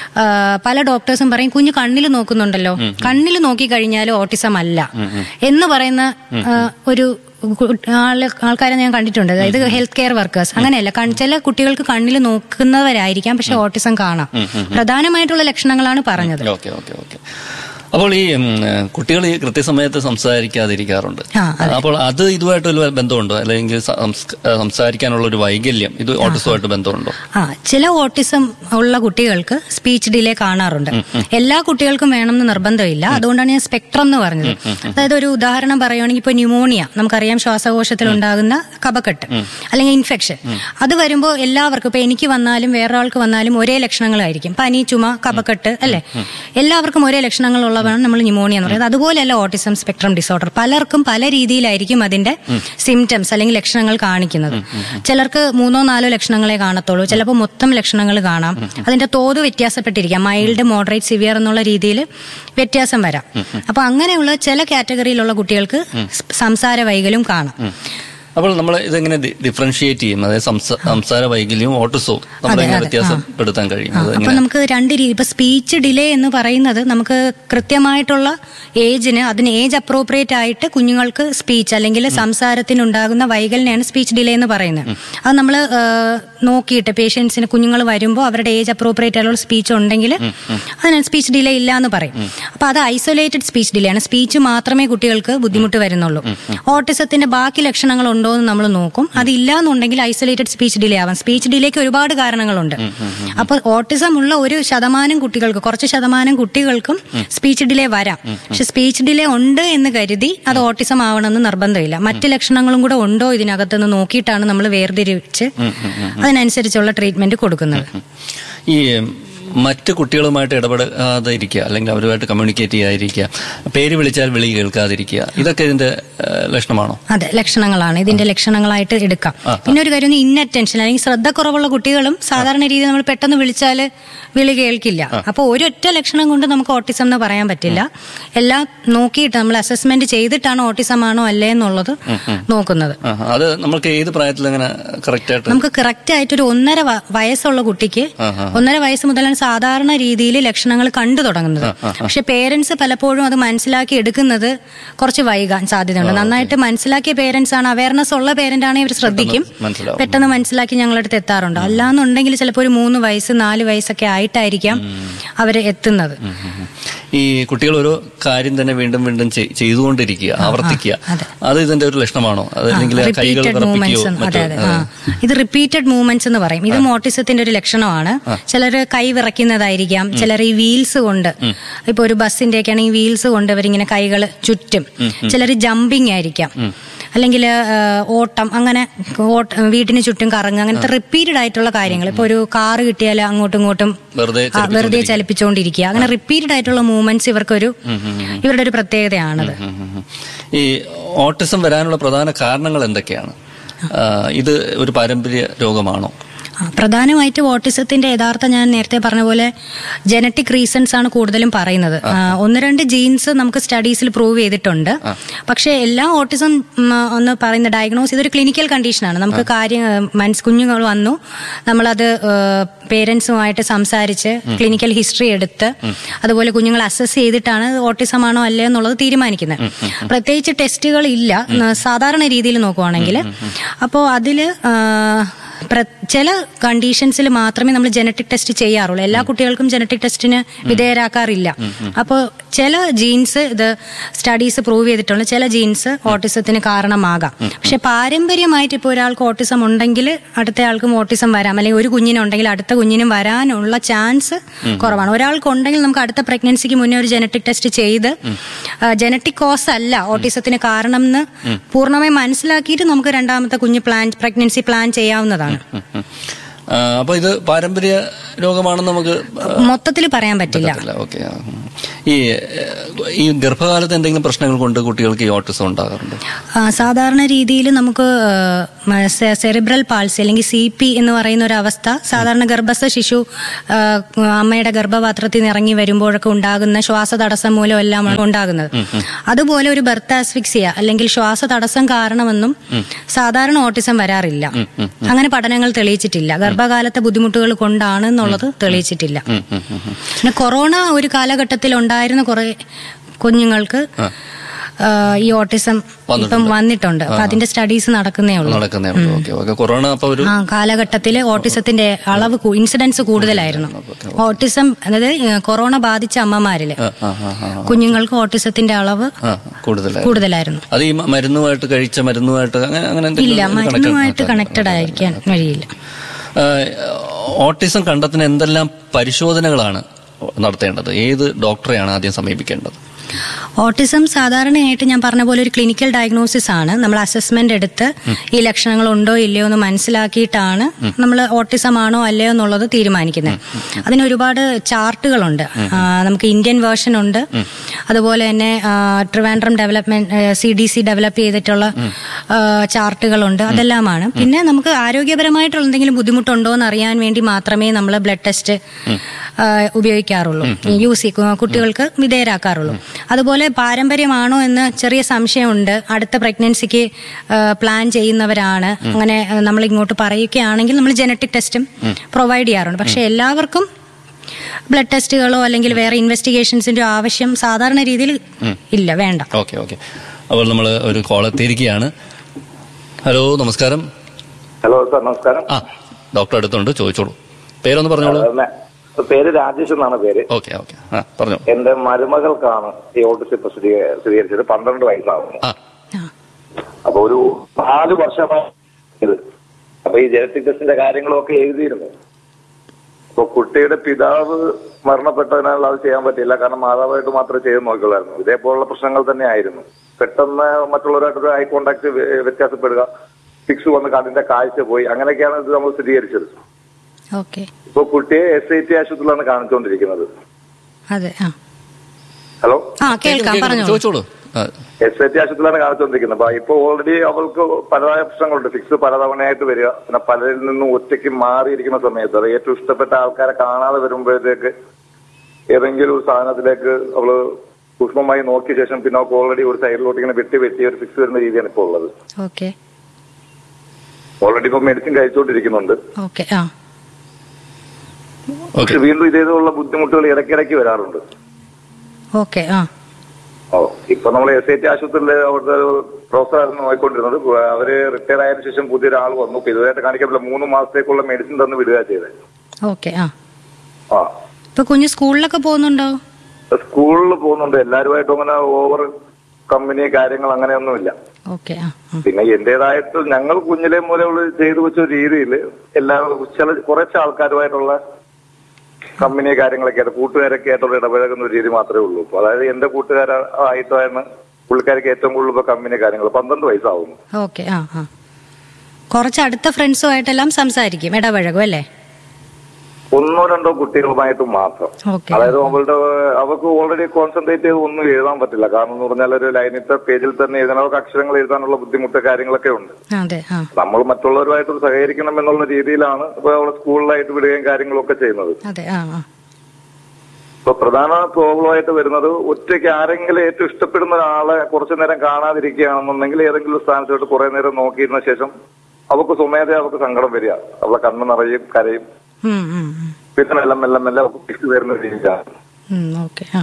B: പല ഡോക്ടേഴ്സും പറയും കുഞ്ഞ് കണ്ണിൽ നോക്കുന്നുണ്ടല്ലോ കണ്ണിൽ നോക്കി കഴിഞ്ഞാൽ ഓട്ടിസം അല്ല എന്ന് പറയുന്ന ആ, ഒരു കു- ആള് ആൾക്കാരെ ഞാൻ കണ്ടിട്ടുണ്ട് അതായത് ഹെൽത്ത് കെയർ വർക്കേഴ്സ് അങ്ങനെയല്ല കൺ- ചില കുട്ടികൾക്ക് കണ്ണിൽ നോക്കുന്നവരായിരിക്കാം പക്ഷെ ഓട്ടിസം കാണാം പ്രധാനമായിട്ടുള്ള ലക്ഷണങ്ങളാണ് പറഞ്ഞത്
A: ഓക്കെ ഓക്കെ ഓക്കെ അപ്പോൾ ഈ കുട്ടികൾ ഈ കൃത്യസമയത്ത് സംസാരിക്കാതിരിക്കാറുണ്ട്
B: ആ,
A: അപ്പോൾ അത് ഇതുമായിട്ട് വല്ല ബന്ധമുണ്ടോ അല്ലെങ്കിൽ സംസ്ക- സംസാരിക്കാനുള്ള ഒരു വൈകല്യം ഇത് ഓട്ടിസമായിട്ട് ബന്ധമുണ്ടോ
B: ആ ചില ഓട്ടിസം ഉള്ള കുട്ടികൾക്ക് സ്പീച്ച് ഡിലേ കാണാറുണ്ട് എല്ലാ കുട്ടികൾക്കും വേണമെന്ന് നിർബന്ധമില്ല അതുകൊണ്ടാണ് ഞാൻ സ്പെക്ട്രം എന്ന് പറഞ്ഞത് അതായത് ഒരു ഉദാഹരണം പറയുകയാണെങ്കിൽ ഇപ്പോൾ ന്യൂമോണിയ നമുക്കറിയാം ശ്വാസകോശത്തിൽ ഉണ്ടാകുന്ന കഫക്കെട്ട് അല്ലെങ്കിൽ ഇൻഫെക്ഷൻ അത് വരുമ്പോൾ എല്ലാവർക്കും ഇപ്പൊ എനിക്ക് വന്നാലും വേറൊരാൾക്ക് വന്നാലും ഒരേ ലക്ഷണങ്ങളായിരിക്കും പനി ചുമ കഫക്കെട്ട് അല്ലെ എല്ലാവർക്കും ഒരേ ലക്ഷണങ്ങളുള്ളതാണ് നമ്മൾ ന്യൂമോണിയ എന്ന് പറയുന്നത് അതുപോലെയല്ല ഓട്ടിസം സ്പെക്ട്രം ഡിസോർഡർ പലർക്കും പല രീതിയിലായിരിക്കും അതിന്റെ സിംറ്റംസ് അല്ലെങ്കിൽ ലക്ഷണങ്ങൾ കാണിക്കുന്നത് ചിലർക്ക് മൂന്നോ നാലോ ലക്ഷണങ്ങളെ കാണത്തുള്ളൂ ചിലപ്പോൾ മൊത്തം ലക്ഷണങ്ങൾ കാണാം അതിന്റെ തോത് വ്യത്യാസപ്പെട്ടിരിക്കാം മൈൽഡ് മോഡറേറ്റ് സിവിയർ എന്നുള്ള രീതിയിൽ വ്യത്യാസം വരാം അപ്പൊ അങ്ങനെയുള്ള ചില കാറ്റഗറിയിലുള്ള കുട്ടികൾക്ക് സംസാര വൈകലും കാണാം
A: അപ്പോൾ നമ്മൾ ഇതെങ്ങനെ ഡിഫറൻഷിയേറ്റ് ചെയ്യും അതായത് സംസ- സംസാര വൈകല്യവും ഓട്ടിസവും നമ്മൾ എങ്ങനെ വ്യത്യാസപ്പെടുത്താൻ കഴിയും അത്
B: അപ്പൊ നമുക്ക് രണ്ട് രീതി ഇപ്പൊ സ്പീച്ച് ഡിലേ എന്ന് പറയുന്നത് നമുക്ക് കൃത്യമായിട്ടുള്ള ഏജിന് അതിന് ഏജ് അപ്രോപ്രിയേറ്റ് ആയിട്ട് കുഞ്ഞുങ്ങൾക്ക് സ്പീച്ച് അല്ലെങ്കിൽ സംസാരത്തിനുണ്ടാകുന്ന വൈകലിനെയാണ് സ്പീച്ച് ഡിലേ എന്ന് പറയുന്നത് അത് നമ്മൾ നോക്കിയിട്ട് പേഷ്യൻസിന് കുഞ്ഞുങ്ങൾ വരുമ്പോൾ അവരുടെ ഏജ് അപ്രോപ്രിയേറ്റ് ആയിട്ടുള്ള സ്പീച്ച് ഉണ്ടെങ്കിൽ അതിന് സ്പീച്ച് ഡിലേ ഇല്ല എന്ന് പറയും അപ്പൊ അത് ഐസൊലേറ്റഡ് സ്പീച്ച് ഡിലേ ആണ് സ്പീച്ച് മാത്രമേ കുട്ടികൾക്ക് ബുദ്ധിമുട്ട് വരുന്നുള്ളൂ ഓട്ടിസത്തിന്റെ ബാക്കി ലക്ഷണങ്ങൾ ഉണ്ടോ എന്ന് നമ്മൾ നോക്കും അതില്ല എന്നുണ്ടെങ്കിൽ ഐസൊലേറ്റഡ് സ്പീച്ച് ഡിലേ ആവാം സ്പീച്ച് ഡിലേക്ക് ഒരുപാട് കാരണങ്ങളുണ്ട് അപ്പൊ ഓട്ടിസം ഉള്ള ഒരു ശതമാനം കുട്ടികൾക്ക് കുറച്ച് ശതമാനം കുട്ടികൾക്കും സ്പീച്ച് ഡിലേ വരാം പക്ഷെ സ്പീച്ച് ഡിലേ ഉണ്ട് എന്ന് കരുതി അത് ഓട്ടിസം ആവണമെന്ന് നിർബന്ധമില്ല മറ്റ് ലക്ഷണങ്ങളും കൂടെ ഉണ്ടോ ഇതിനകത്തുനിന്ന് നോക്കിയിട്ടാണ് നമ്മൾ വേർതിരിച്ച് അതിനനുസരിച്ചുള്ള ട്രീറ്റ്മെന്റ് കൊടുക്കുന്നത്
A: ഈ മറ്റ് കുട്ടികളുമായിട്ട് ഇടപെടാതെ ഇരിക്കുക അല്ലെങ്കിൽ അവരുമായിട്ട് കമ്മ്യൂണിക്കേറ്റ് ചെയ്യാതിരിക്കുക പേര് വിളിച്ചാൽ വിളി കേൾക്കാതിരിക്കുക ഇതൊക്കെ ഇതിന്റെ ഏഹ്, ലക്ഷണമാണോ
B: അതെ ലക്ഷണങ്ങളാണ് ഇതിന്റെ ലക്ഷണങ്ങളായിട്ട് എടുക്കാം പിന്നെ ഒരു കാര്യം ഇന്നറ്റൻഷൻ അല്ലെങ്കിൽ ശ്രദ്ധക്കുറവുള്ള കുട്ടികളും സാധാരണ രീതിയിൽ നമ്മൾ പെട്ടെന്ന് വിളിച്ചാൽ വിളി കേൾക്കില്ല അപ്പോൾ ഒരൊറ്റ ലക്ഷണം കൊണ്ട് നമുക്ക് ഓട്ടിസം എന്ന് പറയാൻ പറ്റില്ല എല്ലാം നോക്കിയിട്ട് നമ്മൾ അസസ്മെന്റ് ചെയ്തിട്ടാണ് ഓട്ടിസം ആണോ അല്ലേ എന്നുള്ളത് നോക്കുന്നത്
A: ആ, അത് നമ്മൾക്ക് ഏത് പ്രായത്തിൽ അങ്ങനെ കറക്റ്റ് ആയിട്ട്
B: നമുക്ക് കറക്റ്റ് ആയിട്ട് ഒരു ഒന്നര വ- വയസ്സുള്ള കുട്ടിക്ക് ഒന്നര വയസ്സ് മുതലാണ് സാധാരണ രീതിയിൽ ലക്ഷണങ്ങൾ കണ്ടു തുടങ്ങുന്നത് പക്ഷെ പേരൻസ് പലപ്പോഴും അത് മനസ്സിലാക്കി എടുക്കുന്നത് കുറച്ച് വൈകാൻ സാധ്യതയുണ്ട് നന്നായിട്ട് മനസ്സിലാക്കിയ പേരൻസ് ആണ് അവയർനെസ് ഉള്ള പേരന്റ് ആണെങ്കിൽ ഇവർ ശ്രദ്ധിക്കും
A: മനസ്സിലാവും
B: പെട്ടെന്ന് മനസ്സിലാക്കി ഞങ്ങളുടെ അടുത്ത് എത്താറുണ്ട് അല്ലാന്നുണ്ടെങ്കിൽ ചിലപ്പോൾ ഒരു മൂന്ന് വയസ്സ് നാല് വയസ്സൊക്കെ ആയിട്ടായിരിക്കാം അവര് എത്തുന്നത്
A: ഉം, ഉം, ഉം. ഈ കുട്ടികൾ ഓരോ കാര്യം തന്നെ വീണ്ടും വീണ്ടും ചെയ്- ചെയ്തുകൊണ്ടിരിക്കുക ആവർത്തിക്കുക അത് ഇതിന്റെ ഒരു ലക്ഷണമാണോ അത് അല്ലെങ്കിൽ കൈകൾ
B: റിപ്പീറ്റഡ്
A: വിറപ്പിക്കുകയോ
B: മൂവ്മെന്റ്സ്
A: മറ്റോ
B: അതെ അതെ ആ ഇത് റിപ്പീറ്റഡ് മൂവ്മെന്റ്സ് എന്ന് പറയും ഇത് മോട്ടിസത്തിന്റെ ഒരു ലക്ഷണമാണ് ചിലർ കൈ വിറയ്ക്കുന്നതായിരിക്കാം ചിലർ ഈ വീൽസ് കൊണ്ട് ഇപ്പൊ ഒരു ബസ്സിന്റെ ഒക്കെ ആണെങ്കിൽ വീൽസ് കൊണ്ട് അവരിങ്ങനെ കൈകൾ ചുറ്റും ചിലർ ജമ്പിങ് ആയിരിക്കാം അല്ലെങ്കിൽ ഓട്ടം അങ്ങനെ ഓട്ട വീട്ടിന് ചുറ്റും കറങ്ങുക അങ്ങനത്തെ റിപ്പീറ്റഡ് ആയിട്ടുള്ള കാര്യങ്ങൾ ഇപ്പൊ ഒരു കാറ് കിട്ടിയാൽ അങ്ങോട്ടും ഇങ്ങോട്ടും
A: വെറുതെ
B: ആ, വെറുതെ ചലിപ്പിച്ചുകൊണ്ടിരിക്കുക അങ്ങനെ റിപ്പീറ്റഡ് ആയിട്ടുള്ള മൂവ്മെന്റ്സ് ഇവർക്കൊരു ഇവരുടെ ഒരു പ്രത്യേകതയാണത്
A: ഉം, ഉം, ഉം. ഈ ഓട്ടിസം വരാനുള്ള പ്രധാന കാരണങ്ങൾ എന്തൊക്കെയാണ് ആ, ഇത് ഒരു പാരമ്പര്യ രോഗമാണോ
B: ആ, പ്രധാനമായിട്ടും ഓട്ടിസത്തിന്റെ യഥാർത്ഥ ഞാൻ നേരത്തെ പറഞ്ഞ പോലെ ജനറ്റിക് റീസൺസ് ആണ് കൂടുതലും പറയുന്നത് ആ, ഒന്ന് രണ്ട് ജീൻസ് നമുക്ക് സ്റ്റഡീസിൽ പ്രൂവ് ചെയ്തിട്ടുണ്ട് പക്ഷേ എല്ലാ ഓട്ടിസം ഉം, ഒന്ന് പറയുന്ന ഡയഗ്നോസ് ഇതൊരു ക്ലിനിക്കൽ കണ്ടീഷനാണ് നമുക്ക് കാര്യം മനസ് കുഞ്ഞുങ്ങൾ വന്നു നമ്മളത് പേരൻസുമായിട്ട് സംസാരിച്ച് ക്ലിനിക്കൽ ഹിസ്റ്ററി എടുത്ത് അതുപോലെ കുഞ്ഞുങ്ങൾ അസസ് ചെയ്തിട്ടാണ് ഓട്ടിസം ആണോ അല്ലേ എന്നുള്ളത് തീരുമാനിക്കുന്നത് പ്രത്യേകിച്ച് ടെസ്റ്റുകൾ ഇല്ല ഉം, സാധാരണ രീതിയിൽ നോക്കുവാണെങ്കിൽ അപ്പോൾ അതിൽ പ്ര- ചില കണ്ടീഷൻസിൽ മാത്രമേ നമ്മൾ ജനറ്റിക് ടെസ്റ്റ് ചെയ്യാറുള്ളൂ എല്ലാ കുട്ടികൾക്കും ജനറ്റിക് ടെസ്റ്റിന് വിധേയരാക്കാറില്ല അപ്പോൾ ചില ജീൻസ് ഇത് സ്റ്റഡീസ് പ്രൂവ് ചെയ്തിട്ടുണ്ട് ചില ജീൻസ് ഓട്ടിസത്തിന് കാരണമാകാം പക്ഷെ പാരമ്പര്യമായിട്ട് ഇപ്പോൾ ഒരാൾക്ക് ഓട്ടിസം ഉണ്ടെങ്കിൽ അടുത്ത ആൾക്കും ഓട്ടിസം വരാം അല്ലെങ്കിൽ ഒരു കുഞ്ഞിനുണ്ടെങ്കിൽ അടുത്ത കുഞ്ഞിനും വരാനുള്ള ചാൻസ് കുറവാണ് ഒരാൾക്ക് ഉണ്ടെങ്കിൽ നമുക്ക് അടുത്ത പ്രഗ്നൻസിക്ക് മുന്നേ ഒരു ജനറ്റിക് ടെസ്റ്റ് ചെയ്ത് ജനറ്റിക് കോസ് അല്ല ഓട്ടിസത്തിന് കാരണം എന്ന് പൂർണ്ണമായി മനസ്സിലാക്കിയിട്ട് നമുക്ക് രണ്ടാമത്തെ കുഞ്ഞ് പ്ലാൻ പ്രഗ്നൻസി പ്ലാൻ ചെയ്യാവുന്നതാണ്
A: ഉം, ഉം. ആ, അപ്പൊ ഇത് പാരമ്പര്യ രോഗമാണെന്ന് നമുക്ക്
B: മൊത്തത്തിൽ പറയാൻ പറ്റില്ല
A: പറ്റില്ല ഓക്കെ ഈ ഈ ഗർഭകാലത്ത് എന്തെങ്കിലും പ്രശ്നങ്ങൾ കൊണ്ട് കുട്ടികൾക്ക് ഈ ഓട്ടിസം ഉണ്ടാകാറുണ്ട്
B: ആ, സാധാരണ രീതിയിൽ നമുക്ക് സെറിബ്രൽ പാൾസി അല്ലെങ്കിൽ സി പി എന്ന് പറയുന്ന ഒരു അവസ്ഥ സാധാരണ ഗർഭസ്ഥ ശിശു ആ, അമ്മയുടെ ഗർഭപാത്രത്തിൽ നിന്ന് ഇറങ്ങി വരുമ്പോഴൊക്കെ ഉണ്ടാകുന്ന ശ്വാസതടസ്സം മൂലം എല്ലാമാണ് ഉണ്ടാകുന്നത് അതുപോലെ ഒരു ബർത്ത് ആസ്ഫിക്സിയ അല്ലെങ്കിൽ ശ്വാസതടസ്സം കാരണമെന്നും സാധാരണ ഓട്ടിസം വരാറില്ല അങ്ങനെ പഠനങ്ങൾ തെളിയിച്ചിട്ടില്ല ഗർഭകാലത്തെ ബുദ്ധിമുട്ടുകൾ കൊണ്ടാണ് എന്നുള്ളത് തെളിയിച്ചിട്ടില്ല
A: ഉം, ഉം, ഉം, ഉം.
B: പിന്നെ കൊറോണ ഒരു കാലഘട്ടത്തിൽ ഉണ്ടായിരുന്ന കുറെ കുഞ്ഞുങ്ങൾക്ക് ആ, ഈ ഓട്ടിസം ഇപ്പം വന്നിട്ടുണ്ട് അപ്പൊ അതിന്റെ സ്റ്റഡീസ് നടക്കുന്നേ ഉള്ളൂ
A: നടക്കുന്നേ ഉള്ളൂ ഓക്കെ ഓക്കെ കൊറോണ അപ്പൊ ഒരു
B: ആ കാലഘട്ടത്തില് ഓട്ടിസത്തിന്റെ അളവ് ഇൻസിഡൻസ് കൂടുതലായിരുന്നു ഓട്ടിസം അതായത് ഏ, കൊറോണ ബാധിച്ച അമ്മമാരില്
A: ആ, ആ, ആ, ആ,
B: കുഞ്ഞുങ്ങൾക്ക് ഓട്ടിസത്തിന്റെ അളവ്
A: ആ കൂടുതലായി
B: കൂടുതലായിരുന്നു
A: അത് ഈ മ- മരുന്നുമായിട്ട് കഴിച്ച മരുന്നുമായിട്ട് അങ്ങനെ അങ്ങനെ എന്തെങ്കിലും
B: ഇല്ല
A: ഇത് connected-
B: മരുന്നുമായിട്ട് കണക്റ്റഡ് ആയിരിക്കാൻ വഴിയില്ല
A: ആ, ഓട്ടിസം കണ്ടെത്തുന്ന എന്തെല്ലാം പരിശോധനകളാണ് നടത്തേണ്ടത് ഏത് ഡോക്ടറെയാണ് ആദ്യം സമീപിക്കേണ്ടത്
B: ഓട്ടിസം സാധാരണയായിട്ട് ഞാൻ പറഞ്ഞ പോലെ ഒരു ക്ലിനിക്കൽ ഡയഗ്നോസിസ് ആണ് നമ്മൾ അസസ്മെന്റ് എടുത്ത് ഈ ലക്ഷണങ്ങൾ ഉണ്ടോ ഇല്ലയോ എന്ന് മനസ്സിലാക്കിയിട്ടാണ് നമ്മൾ ഓട്ടിസം ആണോ അല്ലയോ എന്നുള്ളത് തീരുമാനിക്കുന്നത് അതിന് ഒരുപാട് ചാർട്ടുകളുണ്ട് ആ, നമുക്ക് ഇന്ത്യൻ വേർഷൻ ഉണ്ട് അതുപോലെ തന്നെ ആ, Trivandrum development C D C develop ചെയ്തിട്ടുള്ള ആ, ചാർട്ടുകളുണ്ട് അതെല്ലാമാണ് പിന്നെ നമുക്ക് ആരോഗ്യപരമായിട്ടുള്ള എന്തെങ്കിലും ബുദ്ധിമുട്ടുണ്ടോ എന്ന് അറിയാൻ വേണ്ടി മാത്രമേ നമ്മൾ ബ്ലഡ് ടെസ്റ്റ് ആ, ഉപയോഗിക്കാറുള്ളൂ യൂസ് ചെയ്യ- കുട്ടികൾക്ക് വിധേയരാക്കാറുള്ളൂ അതുപോലെ പാരമ്പര്യമാണോ എന്ന് ചെറിയ സംശയമുണ്ട് അടുത്ത പ്രഗ്നൻസിക്ക് പ്ലാൻ ചെയ്യുന്നവരാണ് അങ്ങനെ ആ, നമ്മൾ ഇങ്ങോട്ട് പറയുകയാണെങ്കിൽ നമ്മൾ ജനറ്റിക് ടെസ്റ്റും പ്രൊവൈഡ് ചെയ്യാറുണ്ട് പക്ഷെ എല്ലാവർക്കും ബ്ലഡ് ടെസ്റ്റുകളോ അല്ലെങ്കിൽ വേറെ ഇൻവെസ്റ്റിഗേഷൻസിന്റെ ആവശ്യം സാധാരണ രീതിയിൽ ഇല്ല വേണ്ട
A: ഓക്കെ ഓക്കെ അപ്പോൾ നമ്മൾ ഒരു കോൾ എത്തിയിരിക്കുകയാണ് ഹലോ നമസ്കാരം
C: ഹലോ സാർ നമസ്കാരം
A: ആ ഡോക്ടർ അടുത്തുണ്ട് ചോദിച്ചോളൂ പേരൊന്ന് പറഞ്ഞോളൂ
C: അതെ, പേര് രാജേഷ് എന്നാണ് പേര്
A: ഓക്കെ ഓക്കെ ആ പറഞ്ഞോ
C: എന്റെ മരുമകൾക്കാണ് ഈ ഓട്ടിസം ഇപ്പൊ സ്ഥിരീ- സ്ഥിരീകരിച്ചത് പന്ത്രണ്ട് വയസ്സാകുന്നു
A: ആ
B: ആ.
C: അപ്പൊ ഒരു നാല് വർഷമായി ഇത് അപ്പൊ ഈ ജനറ്റിക് ടെസ്റ്റിന്റെ കാര്യങ്ങളൊക്കെ എഴുതിയിരുന്നു അപ്പൊ കുട്ടിയുടെ പിതാവ് മരണപ്പെട്ടതിനാൽ അത് ചെയ്യാൻ പറ്റില്ല കാരണം മാതാവായിട്ട് മാത്രമേ ചെയ്ത് നോക്കുള്ളായിരുന്നു ഇതേപോലുള്ള പ്രശ്നങ്ങൾ തന്നെ ആയിരുന്നു പെട്ടെന്ന് മറ്റുള്ളവരായിട്ട് ഐ കോണ്ടാക്ട് വ്യത്യാസപ്പെടുക ഫിക്സ് വന്ന് കണ്ണിന്റെ കാഴ്ച പോയി അങ്ങനെയൊക്കെയാണ് ഇത് നമ്മൾ സ്ഥിരീകരിച്ചത്
B: ഓക്കെ
C: ഇപ്പൊ കുട്ടിയെ എസ് ഐ ടി ആശുപത്രിയിലാണ് കാണിച്ചുകൊണ്ടിരിക്കുന്നത്
B: അതെ ആ
C: ഹലോ
B: ആ കേൾക്കാം പറഞ്ഞോളൂ
A: ചോദിച്ചോളൂ ആ,
C: എസ് ഐ ടി ആശുപത്രിയിലാണ് കാണിച്ചുകൊണ്ടിരിക്കുന്നത് അപ്പൊ ഇപ്പൊ ഓൾറെഡി അവൾക്ക് പലതായ പ്രശ്നങ്ങളുണ്ട് ഫിക്സ് പലതവണയായിട്ട് വരിക പിന്നെ പലരിൽ നിന്നും ഒറ്റയ്ക്ക് മാറിയിരിക്കുന്ന സമയത്ത് അത് ഏറ്റവും ഇഷ്ടപ്പെട്ട ആൾക്കാരെ കാണാതെ വരുമ്പോഴത്തേക്ക് ഏതെങ്കിലും ഒരു സാധനത്തിലേക്ക് അവള് സൂക്ഷ്മമായി നോക്കിയ ശേഷം പിന്നെ അവൾക്ക് ഓൾറെഡി ഒരു സൈഡിലോട്ട് ഇങ്ങനെ വെട്ടി വെട്ടി ഒരു ഫിക്സ് വരുന്ന രീതിയാണ് ഇപ്പോൾ ഉള്ളത്
B: ഓക്കെ
C: ഓൾറെഡി ഇപ്പൊ മെഡിസിൻ കഴിച്ചുകൊണ്ടിരിക്കുന്നുണ്ട്
B: ഓക്കെ ആ
A: ഓക്കെ
C: പക്ഷെ വീണ്ടും ഇതേതുള്ള ബുദ്ധിമുട്ടുകൾ ഇടയ്ക്കിടയ്ക്ക് വരാറുണ്ട്
B: ഓക്കെ ആ
C: ഓ ഇപ്പൊ നമ്മൾ എസ് ഐ ടി ആശുപത്രിയിൽ അവിടുത്തെ പ്രൊഫസറായിരുന്നു നോക്കിക്കൊണ്ടിരുന്നത് അവര് റിട്ടയർ ആയതിനു ശേഷം പുതിയൊരാൾ വന്നു ഇപ്പൊ ഇതുവരെയായിട്ട് കാണിക്കാൻ പറ്റില്ല മൂന്ന് മാസത്തേക്കുള്ള മെഡിസിൻ തന്ന് വിടുക ചെയ്തത്
B: ഓക്കെ ആ
C: ആ
B: ഇപ്പൊ കുഞ്ഞ് സ്കൂളിലൊക്കെ പോകുന്നുണ്ടോ
C: സ്കൂളിൽ പോകുന്നുണ്ട് എല്ലാവരുമായിട്ടും അങ്ങനെ ഓവർ കമ്പനി കാര്യങ്ങൾ അങ്ങനെയൊന്നുമില്ല
B: ഓക്കെ ആ ആ.
C: പിന്നെ എന്റേതായിട്ട് ഞങ്ങൾ കുഞ്ഞിലെ മുതലുള്ള ചെയ്തു വെച്ച രീതിയിൽ എല്ലാ ചില കുറച്ച് ആൾക്കാരുമായിട്ടുള്ള കമ്പനി കാര്യങ്ങളൊക്കെ ആയിട്ട് കൂട്ടുകാരൊക്കെ ആയിട്ടുള്ള ഇടപഴകുന്ന ഒരു രീതി മാത്രമേ ഉള്ളൂ അപ്പൊ അതായത് എന്റെ കൂട്ടുകാരായിട്ടാണ് പുള്ളിക്കാർക്ക് ഏറ്റവും കൂടുതൽ ഇപ്പൊ കമ്പനി കാര്യങ്ങൾ പന്ത്രണ്ട് വയസ്സാവുന്നു
B: ഓക്കെ ആ ആ കുറച്ച് അടുത്ത ഫ്രണ്ട്സുമായിട്ടെല്ലാം സംസാരിക്കും ഇടപഴകും അല്ലേ
C: ഒന്നോ രണ്ടോ കുട്ടികളുമായിട്ടും മാത്രം
B: ഓക്കെ
C: അതായത് അവളുടെ അവർക്ക് ഓൾറെഡി കോൺസെൻട്രേറ്റ് ചെയ്ത് ഒന്നും എഴുതാൻ പറ്റില്ല കാരണം എന്ന് പറഞ്ഞാൽ ഒരു ലൈനിത്തെ പേജിൽ തന്നെ എഴുതാൻ അവർക്ക് അക്ഷരങ്ങൾ എഴുതാനുള്ള ബുദ്ധിമുട്ട് കാര്യങ്ങളൊക്കെ ഉണ്ട്
B: അതെ ആ
C: നമ്മൾ മറ്റുള്ളവരുമായിട്ട് സഹകരിക്കണം എന്നുള്ള രീതിയിലാണ് ഇപ്പൊ അവളെ സ്കൂളിലായിട്ട് വിടുകയും കാര്യങ്ങളൊക്കെ ചെയ്യുന്നത്
B: അതെ ആ ആ
C: ഇപ്പൊ പ്രധാന പ്രോബ്ലം ആയിട്ട് വരുന്നത് ഒറ്റയ്ക്ക് ആരെങ്കിലും ഏറ്റവും ഇഷ്ടപ്പെടുന്ന ഒരാളെ കുറച്ചു നേരം കാണാതിരിക്കുകയാണെന്നുണ്ടെങ്കിൽ ഏതെങ്കിലും സ്ഥാനത്തോട്ട് കുറെ നേരം നോക്കിയിരുന്ന ശേഷം അവർക്ക് സ്വമേധ അവർക്ക് സങ്കടം വരിക അവളെ കണ്ണ് നിറയും കരയും
B: ഉം, ഉം, ഉം.
C: പിന്നെ മെല്ലെ മെല്ലെ മെല്ലെ അവർക്ക് തിരിച്ചു വരുന്ന ഒരു രീതിയാണ്
B: ഉം, ഓക്കെ ആ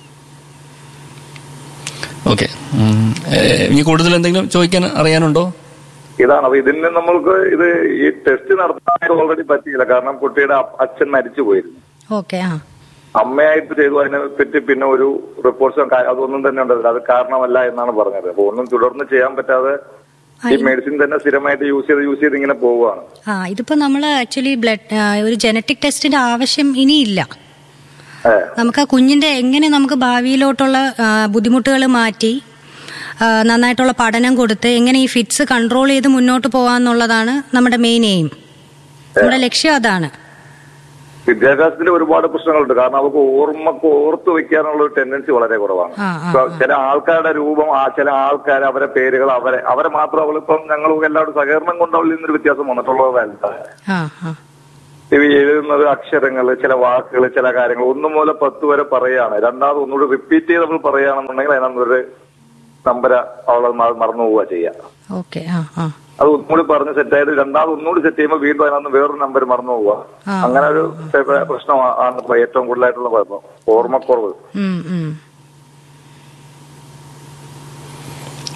A: ഓക്കെ ഉം. ഏ, ഇനി കൂടുതൽ എന്തെങ്കിലും ചോദിക്കാൻ അറിയാനുണ്ടോ
C: ഇതാണ് അപ്പൊ ഇതിന് നമ്മൾക്ക് ഇത് ഈ ടെസ്റ്റ് നടത്താൻ ഓൾറെഡി പറ്റിയില്ല കാരണം കുട്ടിയുടെ അപ്പ- അച്ഛൻ മരിച്ചു പോയിരുന്നു
B: ഓക്കെ ആ
C: അമ്മയായിട്ട് ചെയ്തു അതിനെ പറ്റി പിന്നെ ഒരു റിപ്പോർട്ട്സോ അതൊന്നും തന്നെ ഉണ്ടാവില്ല അത് കാരണമല്ല എന്നാണ് പറഞ്ഞത് അപ്പൊ ഒന്നും തുടർന്ന് ചെയ്യാൻ പറ്റാതെ ഈ മെഡിസിൻ തന്നെ സ്ഥിരമായിട്ട് യൂസ് ചെയ്ത് യൂസ് ചെയ്ത് ഇങ്ങനെ പോവുകയാണ്
B: ആ ഇതിപ്പോ നമ്മൾ ആക്ച്വലി ബ്ലഡ് ഒരു ജനറ്റിക് ടെസ്റ്റിന്റെ ആവശ്യം ഇനിയില്ല
C: ഏ
B: നമുക്ക് ആ കുഞ്ഞിന്റെ എങ്ങനെ നമുക്ക് ഭാവിയിലോട്ടുള്ള ബുദ്ധിമുട്ടുകൾ മാറ്റി ആ, നന്നായിട്ടുള്ള പഠനം കൊടുത്ത് എങ്ങനെ ഈ ഫിറ്റ്സ് കൺട്രോൾ ചെയ്ത് മുന്നോട്ട് പോകാന്നുള്ളതാണ് നമ്മുടെ മെയിൻ എയിം നമ്മുടെ ലക്ഷ്യം അതാണ്
C: വിദ്യാഭ്യാസത്തിൽ ഒരുപാട് പ്രശ്നങ്ങളുണ്ട് കാരണം അവർക്ക് ഓർമ്മക്ക് ഓർത്തു വെക്കാനുള്ള ഒരു ടെൻഡൻസി വളരെ കുറവാണ്
B: ആ ആ
C: ഇപ്പൊ ചില ആൾക്കാരുടെ രൂപം ആ ചില ആൾക്കാർ അവരെ പേരുകൾ അവരെ അവരെ മാത്രം അവളിപ്പം ഞങ്ങൾ എല്ലാവരും സഹകരണം കൊണ്ട് അവളിൽ നിന്നൊരു വ്യത്യാസം വന്നിട്ടുള്ളതല്ല
B: ആ ആ
C: ഇവ എഴുതുന്നത് അക്ഷരങ്ങൾ ചില വാക്കുകൾ ചില കാര്യങ്ങൾ ഒന്ന് മുതൽ പത്ത് വരെ പറയാണ് രണ്ടാമത് ഒന്നുകൂടി റിപ്പീറ്റ് ചെയ്ത് നമ്മൾ പറയുകയാണെന്നുണ്ടെങ്കിൽ അതിനൊരു നമ്പര അവളെ മ- മറന്നു പോവുക ചെയ്യുക
B: ഓക്കെ ആ ആ
C: അത് ഒന്നുകൂടി പറഞ്ഞ് സെറ്റായിട്ട് രണ്ടാമത് ഒന്നുകൂടി സെറ്റ് ചെയ്യുമ്പോൾ വീണ്ടും അതിനകത്ത് വേറൊരു നമ്പർ മറന്നു പോവുക
B: ആ.
C: അങ്ങനെ ഒരു പ്രശ്നമാണ് ഇപ്പൊ ഏറ്റവും കൂടുതലായിട്ടുള്ള കുഴപ്പം ഓർമ്മക്കുറവ്
B: ഉം, ഉം.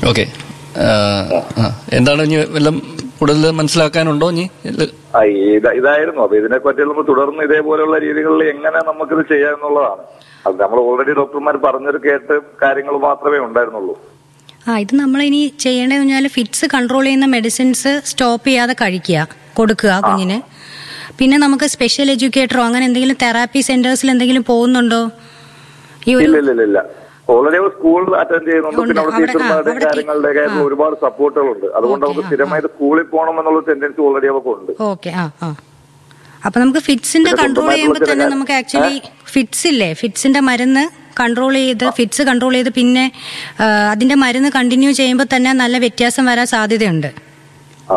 A: ഓക്കെ എന്താണ് ഇനി വല്ലതും കൂടുതൽ മനസ്സിലാക്കാനുണ്ടോ ഇനി ഇത്
C: ആ, ഇത്- ഇതായിരുന്നു അപ്പൊ ഇതിനെ പറ്റി നമ്മൾ തുടർന്ന് ഇതേപോലെയുള്ള രീതികളിൽ എങ്ങനെ നമുക്കിത് ചെയ്യാമെന്നുള്ളതാണ് അത് നമ്മൾ ഓൾറെഡി ഡോക്ടർമാർ പറഞ്ഞത് കേട്ട് കാര്യങ്ങൾ മാത്രമേ ഉണ്ടായിരുന്നുള്ളൂ
B: ആ ഇത് നമ്മൾ ഇനി ചെയ്യേണ്ടതെന്ന് പറഞ്ഞാൽ ഫിറ്റ്സ് കൺട്രോൾ ചെയ്യുന്ന മെഡിസിൻസ് സ്റ്റോപ്പ് ചെയ്യാതെ കഴിക്കുക കൊടുക്കുക കുഞ്ഞിന് പിന്നെ നമുക്ക് സ്പെഷ്യൽ എഡ്യൂക്കേറ്ററോ അങ്ങനെ എന്തെങ്കിലും തെറാപ്പി സെന്റേഴ്സിൽ എന്തെങ്കിലും പോകുന്നുണ്ടോ ഈ ഒരു
C: ഇല്ല ഇല്ല ഇല്ല, ഇല്ല ഓൾറെഡി സ്കൂൾ അറ്റൻഡ് ചെയ്യുന്നുണ്ട്
B: ഉണ്ട്.
C: പിന്നെ അവിടെ
B: അവിടെ- ആ,
C: ടീച്ചർമാരുടെ
B: അവിടെ ടീ-
C: കാര്യങ്ങളുടെ കാര്യത്തിൽ ഒരുപാട് സപ്പോർട്ടുകളുണ്ട് അതുകൊണ്ട് നമുക്ക് സ്ഥിരമായിട്ട് സ്കൂളിൽ പോകണം എന്നുള്ള ടെൻഡൻസി ഓൾറെഡി അവർക്കുണ്ട്
B: ഓക്കെ ആ ആ അപ്പൊ നമുക്ക് ഫിറ്റ്സിന്റെ
C: പിന്നെ
B: കൺട്രോൾ ചെയ്യുമ്പോൾ
C: സ്വന്തമായിട്ടുള്ള
B: തന്നെ
C: ചില
B: നമുക്ക് ആക്ച്വലി ഫിറ്റ്സ് ഇല്ലേ ഫിറ്റ്സിന്റെ മരുന്ന് കൺട്രോൾ ചെയ്ത് ഫിറ്റ്സ് കൺട്രോൾ ചെയ്ത് പിന്നെ ആ, അതിന്റെ മരുന്ന് കണ്ടിന്യൂ ചെയ്യുമ്പോൾ തന്നെ നല്ല വ്യത്യാസം വരാൻ സാധ്യതയുണ്ട്
C: ആ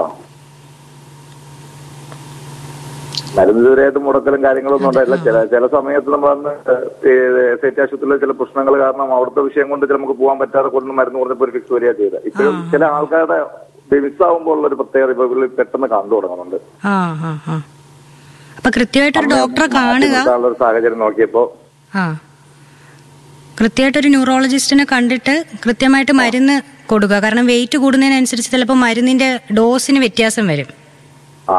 C: മരുന്ന് ഇതുവരെയായിട്ട് മുടക്കലും കാര്യങ്ങളൊന്നും ഉണ്ടായില്ല ചില ചില സമയത്ത് നമ്മൾ അന്ന് സെറ്റ് ആശുപത്രിയിലെ ചില പ്രശ്നങ്ങൾ കാരണം അവിടുത്തെ വിഷയം കൊണ്ട് ചില നമുക്ക് പോകാൻ പറ്റാതെ കൊണ്ട് മരുന്ന് കുറഞ്ഞപ്പോൾ ഒരു ഫിക്സ് വരിക ചെയ്തത് ഇപ്പോഴും ചില ആൾക്കാരുടെ മിസ്സാവുമ്പോൾ ഉള്ള ഒരു പ്രത്യേകത ഇപ്പൊ ഇവര് പെട്ടെന്ന് കണ്ടു തുടങ്ങുന്നുണ്ട്
B: ആ ആ ആ അപ്പൊ കൃത്യമായിട്ടൊരു ഡോക്ടറെ കാണുക
C: മാറ്റി ഒരു സാഹചര്യം നോക്കിയപ്പോ
B: ആ കൃത്യമായിട്ടൊരു ന്യൂറോളജിസ്റ്റിനെ കണ്ടിട്ട് കൃത്യമായിട്ട് മരുന്ന് കൊടുക്കുക കാരണം വെയിറ്റ് കൂടുന്നതിനനുസരിച്ച് ചിലപ്പോൾ മരുന്നിന്റെ ഡോസിന് വ്യത്യാസം വരും
C: ആ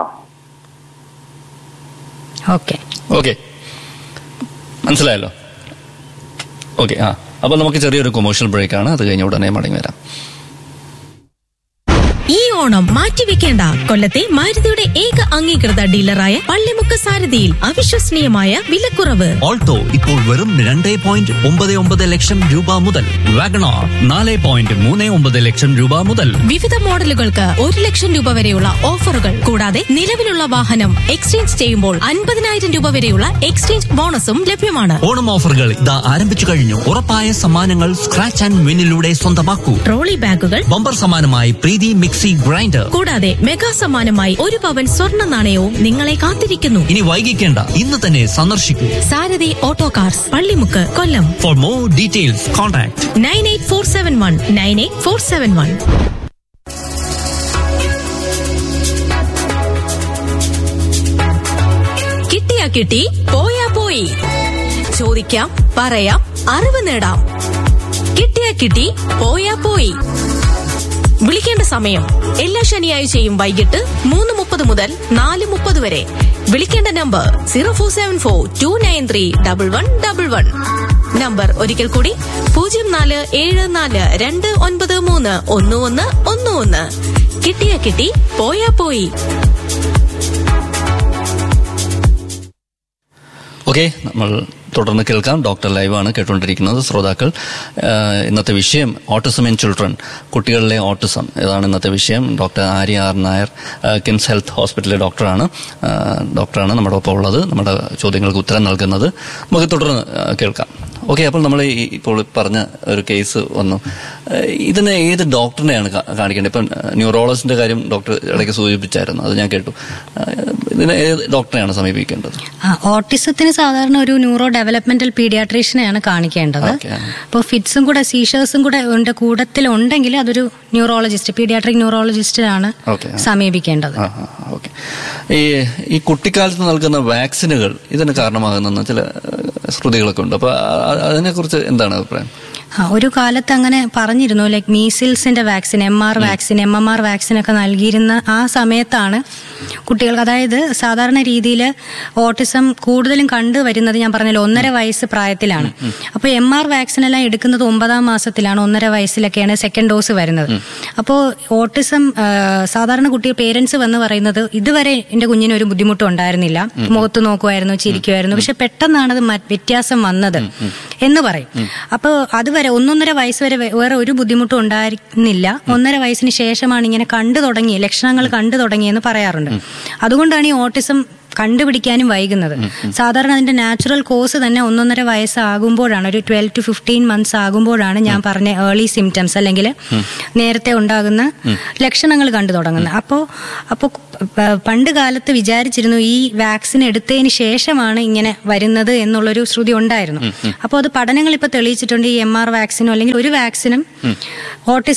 B: ഓക്കെ
A: ഓക്കെ മനസ്സിലായല്ലോ ഓക്കെ ആ അപ്പോൾ നമുക്ക് ചെറിയൊരു കൊമേഴ്ഷ്യൽ ബ്രേക്കാണ് അത് കഴിഞ്ഞ ഉടനെ മടങ്ങി വരാം
D: ഈ ഓണം മാറ്റിവെക്കേണ്ട കൊല്ലത്തെ മാരുതിയുടെ ഏക അംഗീകൃത ഡീലറായ പള്ളിമുക്ക് സാരഥിയിൽ അവിശ്വസനീയമായ വിലക്കുറവ്
E: ഓൾട്ടോ ഇപ്പോൾ വെറും രണ്ട് പോയിന്റ് ഒമ്പത് ഒമ്പത് ലക്ഷം രൂപ മുതൽ വാഗണാർ നാല് പോയിന്റ് മൂന്ന് ഒമ്പത് ലക്ഷം രൂപ മുതൽ
D: വിവിധ മോഡലുകൾക്ക് ഒരു ലക്ഷം രൂപ വരെയുള്ള ഓഫറുകൾ കൂടാതെ നിലവിലുള്ള വാഹനം എക്സ്ചേഞ്ച് ചെയ്യുമ്പോൾ അൻപതിനായിരം രൂപ വരെയുള്ള എക്സ്ചേഞ്ച് ബോണസും ലഭ്യമാണ്
E: ഓണം ഓഫറുകൾ ഇതാ ആരംഭിച്ചു കഴിഞ്ഞു ഉറപ്പായ സമ്മാനങ്ങൾ സ്ക്രാച്ച് ആൻഡ് വിന്നിലൂടെ സ്വന്തമാക്കൂ
D: ട്രോളി ബാഗുകൾ
E: ബമ്പർ സമ്മാനമായി പ്രീതി മിക്സി ഗ്രൈൻഡർ
D: കൂടാതെ മെഗാ സമ്മാനമായി ഒരു പവൻ സ്വർണ്ണ നാണയവും നിങ്ങളെ കാത്തിരിക്കുന്നു
E: ഇനി വൈകിക്കേണ്ട ഇന്ന് തന്നെ സന്ദർശിക്കൂ
D: Sarathi auto cars Pallimukku Kollam
E: for more details contact
D: nine eight four seven one nine eight four seven one കിട്ടിയാ കിട്ടി പോയാ പോയി ചോദിക്കാം പറയാം അറിവ് നേടാം കിട്ടിയാ കിട്ടി പോയാ പോയി വിളിക്കേണ്ട സമയം എല്ലാ ശനിയാഴ്ചയും വൈകിട്ട് മൂന്ന് മുപ്പത് മുതൽ നാല് മുപ്പത് വരെ വിളിക്കേണ്ട number zero four seven four two nine three double one double one number ഒരിക്കൽ കൂടി പൂജ്യം നാല് ഏഴ് നാല് രണ്ട് ഒൻപത് മൂന്ന് ഒന്ന് ഒന്ന് ഒന്ന് ഒന്ന് കിട്ടിയ കിട്ടി പോയാ പോയി
A: ഓക്കെ നമ്മൾ തുടർന്ന് കേൾക്കാം ഡോക്ടർ ലൈവാണ് കേട്ടുകൊണ്ടിരിക്കുന്നത് ശ്രോതാക്കൾ ആഹ് ഇന്നത്തെ വിഷയം ഓട്ടിസം ഇൻ ചിൽഡ്രൻ കുട്ടികളിലെ ഓട്ടിസം ഇതാണ് ഇന്നത്തെ വിഷയം ഡോക്ടർ ആര്യ ആർ നായർ ആഹ് കിംസ് ഹെൽത്ത് ഹോസ്പിറ്റലിലെ ഡോക്ടറാണ് ആഹ് ഡോക്ടറാണ് നമ്മുടെ ഒപ്പം ഉള്ളത് നമ്മുടെ ചോദ്യങ്ങൾക്ക് ഉത്തരം നൽകുന്നത് നമുക്ക് തുടർന്ന് ആഹ് കേൾക്കാം ഓക്കെ അപ്പോൾ നമ്മൾ ഈ ഇപ്പോൾ പറഞ്ഞ ഒരു കേസ് വന്നു ആഹ് ഇതിന് ഏത് ഡോക്ടറിനെയാണ് കാ- കാണിക്കേണ്ടത് ഇപ്പം ന്യൂറോളജിന്റെ കാര്യം ഡോക്ടർ ഇടയ്ക്ക് സൂചിപ്പിച്ചായിരുന്നു അത് ഞാൻ കേട്ടു ആഹ് ഇതിന് ഏത് ഡോക്ടറെയാണ് സമീപിക്കേണ്ടത്
B: ആ, ഓട്ടിസത്തിന് സാധാരണ ഒരു ന്യൂറോ ഡെവലപ്മെന്റൽ പീഡിയാട്രീഷ്യനെയാണ് കാണിക്കേണ്ടത്
A: ഓക്കെ.
B: അപ്പോൾ ഫിറ്റ്സും കൂടെ സീഷേഴ്സും കൂടെ ഉണ്ട് കൂടത്തിലുണ്ടെങ്കിൽ അതൊരു ന്യൂറോളജിസ്റ്റ് പീഡിയാട്രിക് ന്യൂറോളജിസ്റ്റിനാണ്
A: ഓക്കെ.
B: സമീപിക്കേണ്ടത്
A: ആ, ആ, ഓക്കെ ഈ ഈ കുട്ടിക്കാലത്ത് നൽകുന്ന വാക്സിനുകൾ ഇതിന് കാരണമാകുന്ന ചില ഏഹ്, ശ്രുതികളൊക്കെ ഉണ്ട് അപ്പൊ ആ- അതിനെ കുറിച്ച് എന്താണ് അഭിപ്രായം
B: ആ, ഒരു കാലത്ത് അങ്ങനെ പറഞ്ഞിരുന്നു ലൈക്ക് മീസിൽസിന്റെ vaccine M R vaccine M M R vaccine ഒക്കെ നൽകിയിരുന്ന ആ സമയത്താണ് കുട്ടികൾക്ക് അതായത് സാധാരണ രീതിയിൽ ഓട്ടിസം കൂടുതലും കണ്ടുവരുന്നത് ഞാൻ പറഞ്ഞല്ലോ ഒന്നര വയസ്സ് പ്രായത്തിലാണ് അപ്പോൾ എം ആർ വാക്സിൻ എല്ലാം എടുക്കുന്നത് ഒമ്പതാം മാസത്തിലാണ് ഒന്നര വയസ്സിലൊക്കെയാണ് സെക്കൻഡ് ഡോസ് വരുന്നത് അപ്പോൾ ഓട്ടിസം ആ, സാധാരണ കുട്ടി പേരൻസ് വന്ന് പറയുന്നത് ഇതുവരെ എന്റെ കുഞ്ഞിന് ഒരു ബുദ്ധിമുട്ടും ഉണ്ടായിരുന്നില്ല മുഖത്ത് നോക്കുമായിരുന്നു ചിരിക്കുമായിരുന്നു പക്ഷെ പെട്ടെന്നാണ് അത് മ- വ്യത്യാസം വന്നത് എന്ന് പറയും അപ്പോൾ അതുവരെ ഒന്നൊന്നര വയസ്സ് വരെ വേ- വേറെ ഒരു ബുദ്ധിമുട്ടും ഉണ്ടായിരുന്നില്ല ഒന്നര വയസ്സിന് ശേഷമാണ് ഇങ്ങനെ കണ്ടു തുടങ്ങി ലക്ഷണങ്ങൾ കണ്ടു തുടങ്ങിയെന്ന് പറയാറുണ്ട് അതുകൊണ്ടാണ് ഈ ഓട്ടിസം കണ്ടുപിടിക്കാനും വൈകുന്നത് സാധാരണ അതിന്റെ നാച്ചുറൽ കോഴ്സ് തന്നെ ഒന്നൊന്നര വയസ്സാകുമ്പോഴാണ് ഒരു ട്വൽവ് ടു ഫിഫ്റ്റീൻ മന്ത്സ് ആകുമ്പോഴാണ് ഞാൻ പറഞ്ഞ ഏർലി സിംറ്റംസ് അല്ലെങ്കിൽ നേരത്തെ ഉണ്ടാകുന്ന ലക്ഷണങ്ങൾ കണ്ടു തുടങ്ങുന്നത് അപ്പോൾ അപ്പോൾ പണ്ട് കാലത്ത് വിചാരിച്ചിരുന്നു ഈ വാക്സിൻ എടുത്തതിന് ശേഷമാണ് ഇങ്ങനെ വരുന്നത് എന്നുള്ളൊരു ശ്രുതി ഉണ്ടായിരുന്നു അപ്പോൾ അത് പഠനങ്ങൾ ഇപ്പോൾ തെളിയിച്ചിട്ടുണ്ട് ഈ എം ആർ വാക്സിനോ അല്ലെങ്കിൽ ഒരു വാക്സിനും ഓട്ടിസം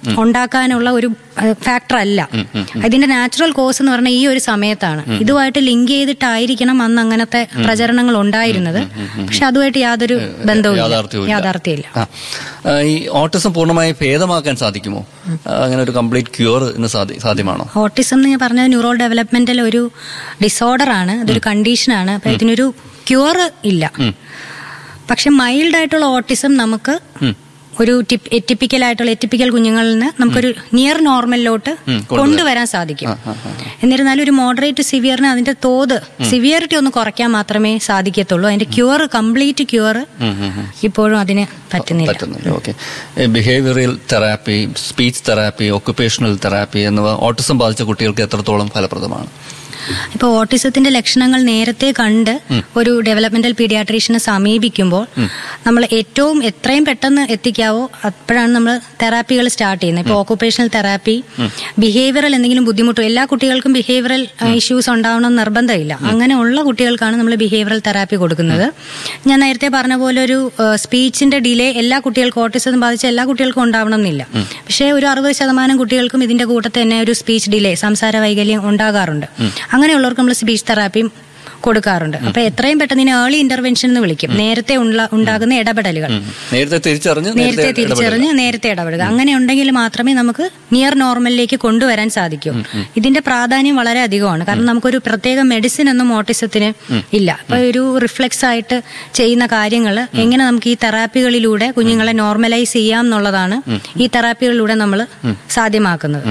B: ഉണ്ടാക്കാനുള്ള ഒരു ഫാക്ടർ അല്ല ഇതിന്റെ നാച്ചുറൽ കോസ് എന്ന് പറഞ്ഞാൽ ഈ ഒരു സമയത്താണ് ഇതുമായിട്ട് ലിങ്ക് ചെയ്തിട്ടായിരിക്കണം അന്ന് അങ്ങനത്തെ പ്രചരണങ്ങൾ ഉണ്ടായിരുന്നത് പക്ഷെ അതുമായിട്ട് യാതൊരു ബന്ധവും
A: യാഥാർത്ഥ്യവും ഇല്ല.
B: യാഥാർത്ഥ്യമില്ല
A: ആ. ആ, ഈ ഓട്ടിസം പൂർണ്ണമായി ഭേദമാക്കാൻ സാധിക്കുമോ ആ, അങ്ങനെ ഒരു കംപ്ലീറ്റ് ക്യൂർ ഇന്ന് സാധി- സാധ്യമാണോ
B: ഓട്ടിസം എന്ന് ഞാൻ പറഞ്ഞത് ന്യൂറോ ഡെവലപ്മെന്റൽ ഒരു ഡിസോർഡർ ആണ് അതൊരു കണ്ടീഷനാണ് അപ്പൊ ഇതിനൊരു ക്യൂർ ഇല്ല പക്ഷെ മൈൽഡ് ആയിട്ടുള്ള ഓട്ടിസം നമുക്ക് ഒരു എറ്റിപ്പിക്കൽ ആയിട്ടുള്ള എറ്റിപ്പിക്കൽ കുഞ്ഞുങ്ങളിൽ നിന്ന് നമുക്കൊരു നിയർ നോർമലിലോട്ട് കൊണ്ടുവരാൻ സാധിക്കും എന്നിരുന്നാലും ഒരു മോഡറേറ്റ് സിവിയറിന് അതിന്റെ തോത് സിവിയറിറ്റി ഒന്ന് കുറയ്ക്കാൻ മാത്രമേ സാധിക്കത്തുള്ളൂ അതിന്റെ ക്യൂർ കംപ്ലീറ്റ് ക്യൂർ ഇപ്പോഴും അതിന് പറ്റുന്നില്ല
A: പറ്റുന്നില്ല okay behavioural therapy speech therapy occupational therapy എന്നിവ ഓട്ടിസം ബാധിച്ച കുട്ടികൾക്ക് എത്രത്തോളം ഫലപ്രദമാണ്
B: ഇപ്പൊ ഓട്ടിസത്തിന്റെ ലക്ഷണങ്ങൾ നേരത്തെ കണ്ട് ഒരു ഡെവലപ്മെന്റൽ പീഡിയാട്രീഷ്യനെ സമീപിക്കുമ്പോൾ നമ്മൾ ഏറ്റവും എത്രയും പെട്ടെന്ന് എത്തിക്കാവോ അപ്പോഴാണ് നമ്മൾ തെറാപ്പികൾ സ്റ്റാർട്ട് ചെയ്യുന്നത് ഇപ്പൊ ഓക്കുപേഷണൽ തെറാപ്പി ബിഹേവിയറൽ എന്തെങ്കിലും ബുദ്ധിമുട്ടോ എല്ലാ കുട്ടികൾക്കും ബിഹേവിയറൽ ഇഷ്യൂസ് ഉണ്ടാവണം എന്ന് നിർബന്ധമില്ല അങ്ങനെ ഉള്ള കുട്ടികൾക്കാണ് നമ്മൾ ബിഹേവിയറൽ തെറാപ്പി കൊടുക്കുന്നത് ഞാൻ നേരത്തെ പറഞ്ഞ പോലെ ഒരു സ്പീച്ചിന്റെ ഡിലേ എല്ലാ കുട്ടികൾക്കും ഓട്ടിസം ബാധിച്ച എല്ലാ കുട്ടികൾക്കും ഉണ്ടാവണം എന്നില്ല പക്ഷേ ഒരു അറുപത് ശതമാനം കുട്ടികൾക്കും ഇതിന്റെ കൂട്ടത്തിൽ തന്നെ ഒരു സ്പീച്ച് ഡിലേ സംസാര വൈകല്യം ഉണ്ടാകാറുണ്ട് അങ്ങനെയുള്ളവർക്ക് നമ്മൾ സ്പീച്ച് തെറാപ്പിയും കൊടുക്കാറുണ്ട് അപ്പൊ എത്രയും പെട്ടെന്ന് ഇതിനെ ഏർലി ഇന്റർവെൻഷൻ എന്ന് വിളിക്കും നേരത്തെ ഉള്ള- ഉണ്ടാകുന്ന ഇടപെടലുകൾ
A: നേരത്തെ തിരിച്ചറിഞ്ഞ്
B: നേരത്തെ തിരിച്ചറിഞ്ഞ് നേരത്തെ ഇടപെടുക അങ്ങനെ ഉണ്ടെങ്കിൽ മാത്രമേ നമുക്ക് നിയർ നോർമലിലേക്ക് കൊണ്ടുവരാൻ സാധിക്കൂ ഇതിന്റെ പ്രാധാന്യം വളരെ അധികമാണ് കാരണം നമുക്കൊരു പ്രത്യേക മെഡിസിൻ ഒന്നും ഓട്ടിസത്തിന് ഇല്ല അപ്പൊ ഒരു റിഫ്ലെക്സ് ആയിട്ട് ചെയ്യുന്ന കാര്യങ്ങൾ എങ്ങനെ നമുക്ക് ഈ തെറാപ്പികളിലൂടെ കുഞ്ഞുങ്ങളെ നോർമലൈസ് ചെയ്യാം എന്നുള്ളതാണ് ഈ തെറാപ്പികളിലൂടെ നമ്മൾ സാധ്യമാക്കുന്നത്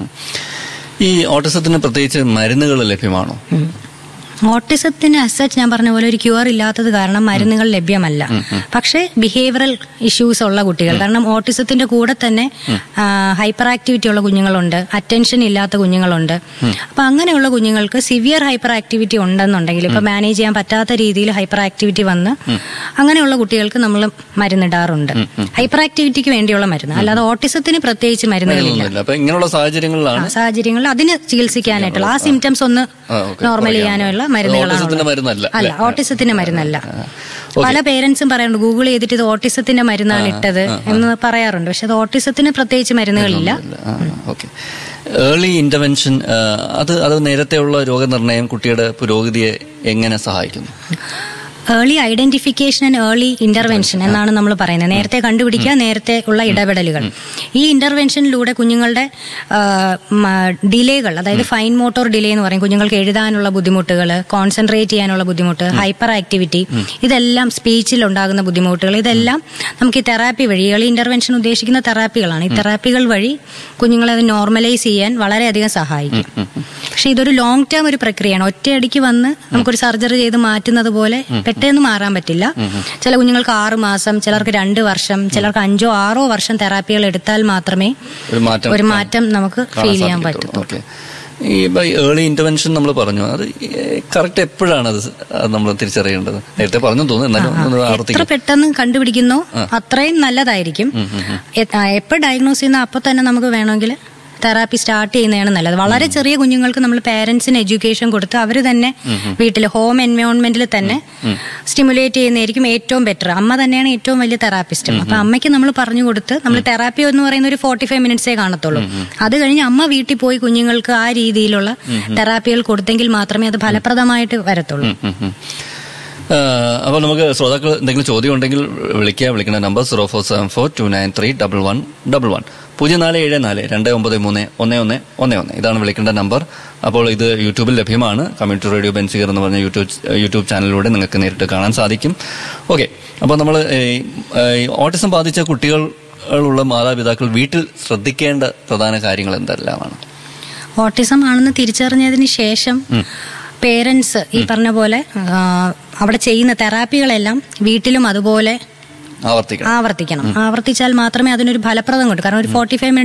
A: ഈ ഓട്ടിസത്തിന് പ്രത്യേകിച്ച് മരുന്നുകൾ ലഭ്യമാണോ
B: ഓട്ടിസത്തിന് അസച്ച് ഞാൻ പറഞ്ഞ പോലെ ഒരു ക്യൂർ ഇല്ലാത്തത് കാരണം മരുന്നുകൾ ലഭ്യമല്ല പക്ഷേ ബിഹേവിയറൽ ഇഷ്യൂസ് ഉള്ള കുട്ടികൾ കാരണം ഓട്ടിസത്തിന്റെ കൂടെ തന്നെ ഹൈപ്പർ ആക്ടിവിറ്റി ഉള്ള കുഞ്ഞുങ്ങളുണ്ട് അറ്റൻഷൻ ഇല്ലാത്ത കുഞ്ഞുങ്ങളുണ്ട് അപ്പൊ അങ്ങനെയുള്ള കുഞ്ഞുങ്ങൾക്ക് സിവിയർ ഹൈപ്പർ ആക്ടിവിറ്റി ഉണ്ടെന്നുണ്ടെങ്കിൽ ഇപ്പൊ മാനേജ് ചെയ്യാൻ പറ്റാത്ത രീതിയിൽ ഹൈപ്പർ ആക്ടിവിറ്റി വന്ന് അങ്ങനെയുള്ള കുട്ടികൾക്ക് നമ്മൾ മരുന്നിടാറുണ്ട് ഹൈപ്പർ ആക്ടിവിറ്റിക്ക് വേണ്ടിയുള്ള മരുന്ന് അല്ലാതെ ഓട്ടിസത്തിന് പ്രത്യേകിച്ച് മരുന്നുകളില്ല
A: മരുന്നൊന്നുമില്ല അപ്പൊ ഇങ്ങനെയുള്ള സാഹചര്യങ്ങളിലാണ്
B: ആ സാഹചര്യങ്ങളിൽ അതിന് ചികിത്സിക്കാനായിട്ടുള്ള ആ സിംറ്റംസ് ഒന്ന്
A: ആ, okay.
B: നോർമൽ ചെയ്യാനുള്ള മരുന്നുകളാണ്
A: ഓട്ടിസത്തിന്റെ
B: ഉള്ളത്.
A: മരുന്നല്ല,
B: അല്ല
A: അല്ലേ?
B: ഓട്ടിസത്തിന്റെ മരുന്നല്ല
A: Okay.
B: പല പേരൻസും പറയാറുണ്ട് ഗൂഗിൾ ചെയ്തിട്ട് ഇത് ഓട്ടിസത്തിന്റെ മരുന്നാണ് ഇട്ടത് എന്ന് പറയാറുണ്ട് പക്ഷെ അത് ഓട്ടിസത്തിന് പ്രത്യേകിച്ച് മരുന്നുകളില്ല
A: ഓക്കെ ഏർലി ഇന്റർവെൻഷൻ അത് അത് നേരത്തെയുള്ള രോഗനിർണയം കുട്ടിയുടെ പുരോഗതിയെ എങ്ങനെ സഹായിക്കുന്നു
B: early identification and early intervention എന്നാണ് നമ്മൾ പറയുന്നത് നേരത്തെ കണ്ടുപിടിക്കുക നേരത്തെ ഉള്ള ഇടപെടലുകൾ ഈ ഇന്റർവെൻഷനിലൂടെ കുഞ്ഞുങ്ങളുടെ ഡിലേകൾ അതായത് ഫൈൻ മോട്ടോർ ഡിലേ എന്ന് പറയും കുഞ്ഞുങ്ങൾക്ക് എഴുതാനുള്ള ബുദ്ധിമുട്ടുകൾ കോൺസെൻട്രേറ്റ് ചെയ്യാനുള്ള ബുദ്ധിമുട്ട് ഹൈപ്പർ ആക്ടിവിറ്റി ഇതെല്ലാം സ്പീച്ചിൽ ഉണ്ടാകുന്ന ബുദ്ധിമുട്ടുകൾ ഇതെല്ലാം നമുക്ക് ഈ തെറാപ്പി വഴി ഏർലി ഇന്റർവെൻഷൻ ഉദ്ദേശിക്കുന്ന തെറാപ്പികളാണ് ഈ തെറാപ്പികൾ വഴി കുഞ്ഞുങ്ങളെ അത് നോർമലൈസ് ചെയ്യാൻ വളരെയധികം സഹായിക്കും പക്ഷെ ഇതൊരു ലോങ് ടേം ഒരു പ്രക്രിയയാണ് ഒറ്റയടിക്ക് വന്ന് നമുക്കൊരു സർജറി ചെയ്ത് മാറ്റുന്നത് പോലെ പെട്ടെന്ന് മാറാൻ പറ്റില്ല ചില കുഞ്ഞുങ്ങൾക്ക് ആറ് മാസം ചിലർക്ക് രണ്ട് വർഷം ചിലർക്ക് അഞ്ചോ ആറോ വർഷം തെറാപ്പികൾ എടുത്താൽ മാത്രമേ
A: ഒരു മാറ്റം
B: ഒരു മാറ്റം നമുക്ക് ഫീൽ ചെയ്യാൻ പറ്റും
A: ഓക്കെ ഈ ഏർലി ഇന്റർവെൻഷൻ നമ്മൾ പറഞ്ഞു അത് കറക്റ്റ് എപ്പോഴാണ് അത് നമ്മൾ തിരിച്ചറിയേണ്ടത് നേരത്തെ പറഞ്ഞു തോന്നുന്നു എന്നാലും ഒന്ന്
B: എത്ര
A: ആവർത്തിക്കും
B: പെട്ടെന്ന് കണ്ടുപിടിക്കുന്നോ അത്രയും നല്ലതായിരിക്കും എപ്പോൾ ഡയഗ്നോസ് ചെയ്യുന്ന അപ്പൊ തന്നെ നമുക്ക് വേണമെങ്കിൽ തെറാപ്പി സ്റ്റാർട്ട് ചെയ്യുന്നതാണ് നല്ലത് വളരെ ചെറിയ കുഞ്ഞുങ്ങൾക്ക് നമ്മൾ പേരൻസിന് എഡ്യൂക്കേഷൻ കൊടുത്ത് അവർ തന്നെ വീട്ടിൽ ഹോം എൻവയോൺമെന്റിൽ തന്നെ സ്റ്റിമുലേറ്റ് ചെയ്യുന്നതായിരിക്കും ഏറ്റവും ബെറ്റർ അമ്മ തന്നെയാണ് ഏറ്റവും വലിയ തെറാപ്പിസ്റ്റ് അപ്പൊ അമ്മയ്ക്ക് നമ്മൾ പറഞ്ഞു കൊടുത്ത് നമ്മൾ തെറാപ്പി എന്ന് പറയുന്ന ഒരു ഫോർട്ടി ഫൈവ് മിനിറ്റ്സേ കാണത്തുള്ളൂ അത് കഴിഞ്ഞ് അമ്മ വീട്ടിൽ പോയി കുഞ്ഞുങ്ങൾക്ക് ആ രീതിയിലുള്ള തെറാപ്പികൾ കൊടുത്തെങ്കിൽ മാത്രമേ അത് ഫലപ്രദമായിട്ട് വരത്തുള്ളൂ
A: അപ്പോൾ നമുക്ക് ശ്രോതാക്കൾ എന്തെങ്കിലും ചോദ്യം ഉണ്ടെങ്കിൽ വിളിക്കുക വിളിക്കുന്ന number zero four seven four two nine three double one double one പൂജ്യം നാല് ഏഴ് നാല് രണ്ട് ഒമ്പത് മൂന്ന് ഒന്ന് ഒന്ന് ഒന്ന് ഒന്ന് ഇതാണ് വിളിക്കേണ്ട നമ്പർ അപ്പോൾ ഇത് യൂട്യൂബിൽ ലഭ്യമാണ് കമ്മ്യൂണിറ്റി റേഡിയോ ബെൻസിഗർ എന്ന് പറഞ്ഞ യൂട്യൂബ് യൂട്യൂബ് ചാനലിലൂടെ നിങ്ങൾക്ക് നേരിട്ട് കാണാൻ സാധിക്കും ഓക്കെ അപ്പോൾ നമ്മൾ ഓട്ടിസം ബാധിച്ച കുട്ടികളുള്ള മാതാപിതാക്കൾ വീട്ടിൽ ശ്രദ്ധിക്കേണ്ട പ്രധാന കാര്യങ്ങൾ എന്തെല്ലാമാണ്
B: ഓട്ടിസം ആണെന്ന് തിരിച്ചറിഞ്ഞതിന് ശേഷം പേരൻസ് ഈ പറഞ്ഞ പോലെ ആ, അവിടെ ചെയ്യുന്ന തെറാപ്പികളെല്ലാം വീട്ടിലും അതുപോലെ
A: ആവർത്തിക്കണം
B: ആവർത്തിക്കണം ആവർത്തിച്ചാൽ മാത്രമേ അതിനൊരു ഫലപ്രദം കിട്ടൂ കാരണം ഒരു ഫോർട്ടി ഫൈവ് മിനിറ്റ്സ്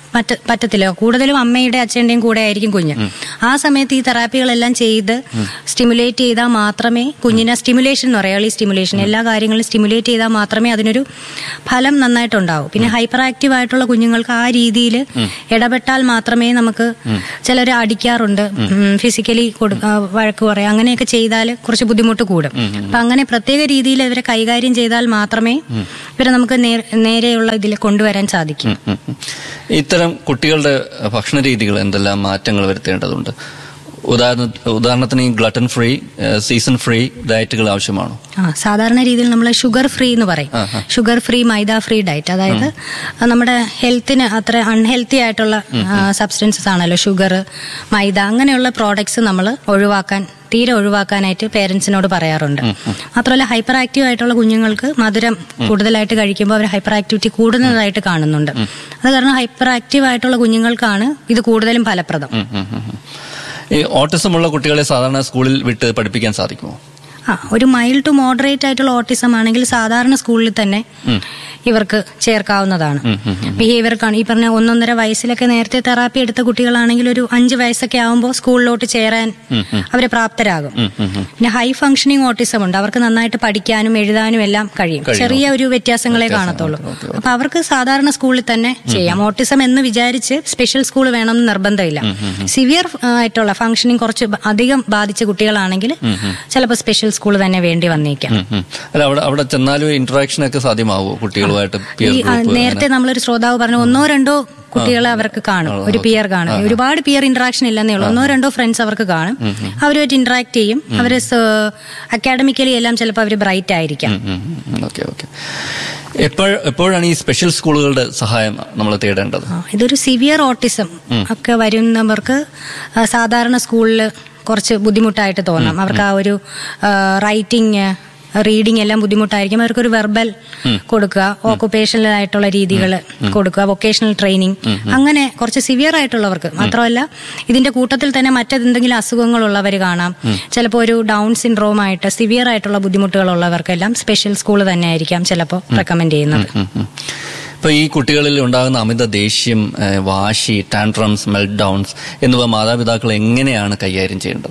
B: പറ്റ പറ്റത്തില്ല കൂടുതലും അമ്മയുടെ അച്ഛന്റെയും കൂടെ ആയിരിക്കും കുഞ്ഞ് ആ സമയത്ത് ഈ തെറാപ്പികളെല്ലാം ചെയ്ത് സ്റ്റിമുലേറ്റ് ചെയ്താൽ മാത്രമേ കുഞ്ഞിനെ സ്റ്റിമുലേഷൻ എന്ന് പറയാം ഏർലി സ്റ്റിമുലേഷൻ എല്ലാ കാര്യങ്ങളും സ്റ്റിമുലേറ്റ് ചെയ്താൽ മാത്രമേ അതിനൊരു ഫലം നന്നായിട്ടുണ്ടാവും പിന്നെ ഹൈപ്പർ ആക്റ്റീവ് ആയിട്ടുള്ള കുഞ്ഞുങ്ങൾക്ക് ആ രീതിയിൽ ഇടപെട്ടാൽ മാത്രമേ നമുക്ക് ചിലർ അടിക്കാറുണ്ട് ഫിസിക്കലി വഴക്ക് പറയാം അങ്ങനെയൊക്കെ ചെയ്താൽ കുറച്ച് ബുദ്ധിമുട്ട് കൂടും അപ്പൊ അങ്ങനെ പ്രത്യേക രീതിയിൽ ഇവരെ കൈകാര്യം ചെയ്താൽ മാത്രമേ ഇവരെ നമുക്ക് നേർ- നേരെയുള്ള ഇതിൽ കൊണ്ടുവരാൻ സാധിക്കും
A: ഉം, ഉം, ഉം. ഇത്തരം കുട്ടികളുടെ ഭക്ഷണ രീതികൾ എന്തെല്ലാം മാറ്റങ്ങൾ വരുത്തേണ്ടതുണ്ട് ഉദാഹരണ ഉദാഹരണത്തിന് ഈ ഗ്ലട്ടൻ ഫ്രീ സീസൺ ഫ്രീ ഡയറ്റുകൾ ആവശ്യമാണോ
B: ആ സാധാരണ രീതിയിൽ നമ്മൾ ഷുഗർ ഫ്രീ എന്ന് പറയും sugar free maida free diet അതായത് നമ്മുടെ ഹെൽത്തിന് അത്ര അൺഹെൽത്തി ആയിട്ടുള്ള സബ്സ്റ്റൻസസ് ആണല്ലോ ഷുഗർ മൈദ അങ്ങനെയുള്ള പ്രോഡക്ട്സ് നമ്മൾ ഒഴിവാക്കാൻ തീരെ ഒഴിവാക്കാനായിട്ട് പേരൻസിനോട് പറയാറുണ്ട് മാത്രമല്ല ഹൈപ്പർ ആക്റ്റീവ് ആയിട്ടുള്ള കുഞ്ഞുങ്ങൾക്ക് മധുരം കൂടുതലായിട്ട് കഴിക്കുമ്പോൾ അവർ ഹൈപ്പർ ആക്ടിവിറ്റി കൂടുന്നതായിട്ട് കാണുന്നുണ്ട് അത് കാരണം ഹൈപ്പർ ആക്റ്റീവ് ആയിട്ടുള്ള കുഞ്ഞുങ്ങൾക്കാണ് ഇത് കൂടുതലും ഫലപ്രദം
A: ഉം, ഉം, ഉം, ഉം. ഈ ഓട്ടിസം ഉള്ള കുട്ടികളെ സാധാരണ സ്കൂളിൽ വിട്ട് പഠിപ്പിക്കാൻ സാധിക്കുമോ
B: ആ ഒരു മൈൽഡ് ടു മോഡറേറ്റ് ആയിട്ടുള്ള ഓട്ടിസം ആണെങ്കിൽ സാധാരണ സ്കൂളിൽ തന്നെ ഇവർക്ക് ചേർക്കാവുന്നതാണ് ബിഹേവിയർ കാണും ഈ പറഞ്ഞ ഒന്നൊന്നര വയസ്സിലൊക്കെ നേരത്തെ തെറാപ്പി എടുത്ത കുട്ടികളാണെങ്കിൽ ഒരു അഞ്ച് വയസ്സൊക്കെ ആവുമ്പോൾ സ്കൂളിലോട്ട് ചേരാൻ അവരെ പ്രാപ്തരാകും പിന്നെ ഹൈ ഫംഗ്ഷനിങ് ഓട്ടിസം ഉണ്ട് അവർക്ക് നന്നായിട്ട് പഠിക്കാനും എഴുതാനും എല്ലാം കഴിയും ചെറിയ ഒരു വ്യത്യാസങ്ങളെ കാണത്തുള്ളൂ അപ്പൊ അവർക്ക് സാധാരണ സ്കൂളിൽ തന്നെ ചെയ്യാം ഓട്ടിസം എന്ന് വിചാരിച്ച് സ്പെഷ്യൽ സ്കൂൾ വേണമെന്ന് നിർബന്ധമില്ല സിവിയർ ആയിട്ടുള്ള ഫംഗ്ഷനിങ് കുറച്ച് ബ- അധികം ബാധിച്ച കുട്ടികളാണെങ്കിൽ ചിലപ്പോൾ സ്പെഷ്യൽ സ്കൂൾ തന്നെ വേണ്ടി വന്നേക്കാം
A: ഉം, ഉം. അല്ല അവിടെ അവിടെ ചെന്നാലും ഇന്ററാക്ഷൻ ഒക്കെ സാധ്യമാവോ കുട്ടികളുമായിട്ട്
B: ഈ
A: പിയർ
B: ആ,
A: ഗ്രൂപ്പ്
B: നേരത്തെ നമ്മളൊരു ശ്രോതാവ് പറഞ്ഞു ഒന്നോ രണ്ടോ കുട്ടികളെ അവർക്ക് കാണും ഒരു പിയർ കാണും ഒരുപാട് പിയർ ഇന്ററാക്ഷൻ ഇല്ലെന്നേ ഉള്ളൂ ഒന്നോ രണ്ടോ ഫ്രണ്ട്സ് അവർക്ക് കാണും അവരുമായിട്ട് ഇന്ററാക്ട് ചെയ്യും അവര് അക്കാഡമിക്കലി എല്ലാം ചിലപ്പോൾ അവർ ബ്രൈറ്റ് ആയിരിക്കാം
A: ഓക്കെ ഓക്കെ എപ്പോൾ എപ്പോഴാണ് ഈ സ്പെഷ്യൽ സ്കൂളുകളുടെ സഹായം നമ്മൾ തേടേണ്ടത്
B: ആ, ഇതൊരു സിവിയർ ഓട്ടിസം ഒക്കെ വരുന്നവർക്ക് ആ, സാധാരണ സ്കൂളിൽ കുറച്ച് ബുദ്ധിമുട്ടായിട്ട് തോന്നാം അവർക്ക് ആ ഒരു റൈറ്റിംഗ് റീഡിംഗ് എല്ലാം ബുദ്ധിമുട്ടായിരിക്കും അവർക്കൊരു വെർബൽ കൊടുക്കുക ഓക്കുപേഷണൽ ആയിട്ടുള്ള രീതികൾ കൊടുക്കുക വൊക്കേഷണൽ ട്രെയിനിങ് അങ്ങനെ കുറച്ച് സിവിയർ ആയിട്ടുള്ളവർക്ക് മാത്രമല്ല ഇതിന്റെ കൂട്ടത്തിൽ തന്നെ മറ്റെന്തെങ്കിലും അസുഖങ്ങളുള്ളവർ കാണാം ചിലപ്പോൾ ഒരു ഡൗൺ സിൻഡ്രോം ആയിട്ട് സിവിയർ ആയിട്ടുള്ള ബുദ്ധിമുട്ടുകളുള്ളവർക്കെല്ലാം സ്പെഷ്യൽ സ്കൂൾ തന്നെ ആയിരിക്കാം ചിലപ്പോൾ റെക്കമെൻഡ് ചെയ്യുന്നത്
A: ഉം, ഉം. ഇപ്പൊ ഈ കുട്ടികളിൽ ഉണ്ടാകുന്ന അമിത ദേഷ്യം ഏഹ്, വാശി ടാൻട്രംസ് മെൽറ്റ് ഡൗൺസ് എന്നിവ മാതാപിതാക്കൾ എങ്ങനെയാണ് കൈകാര്യം ചെയ്യേണ്ടത്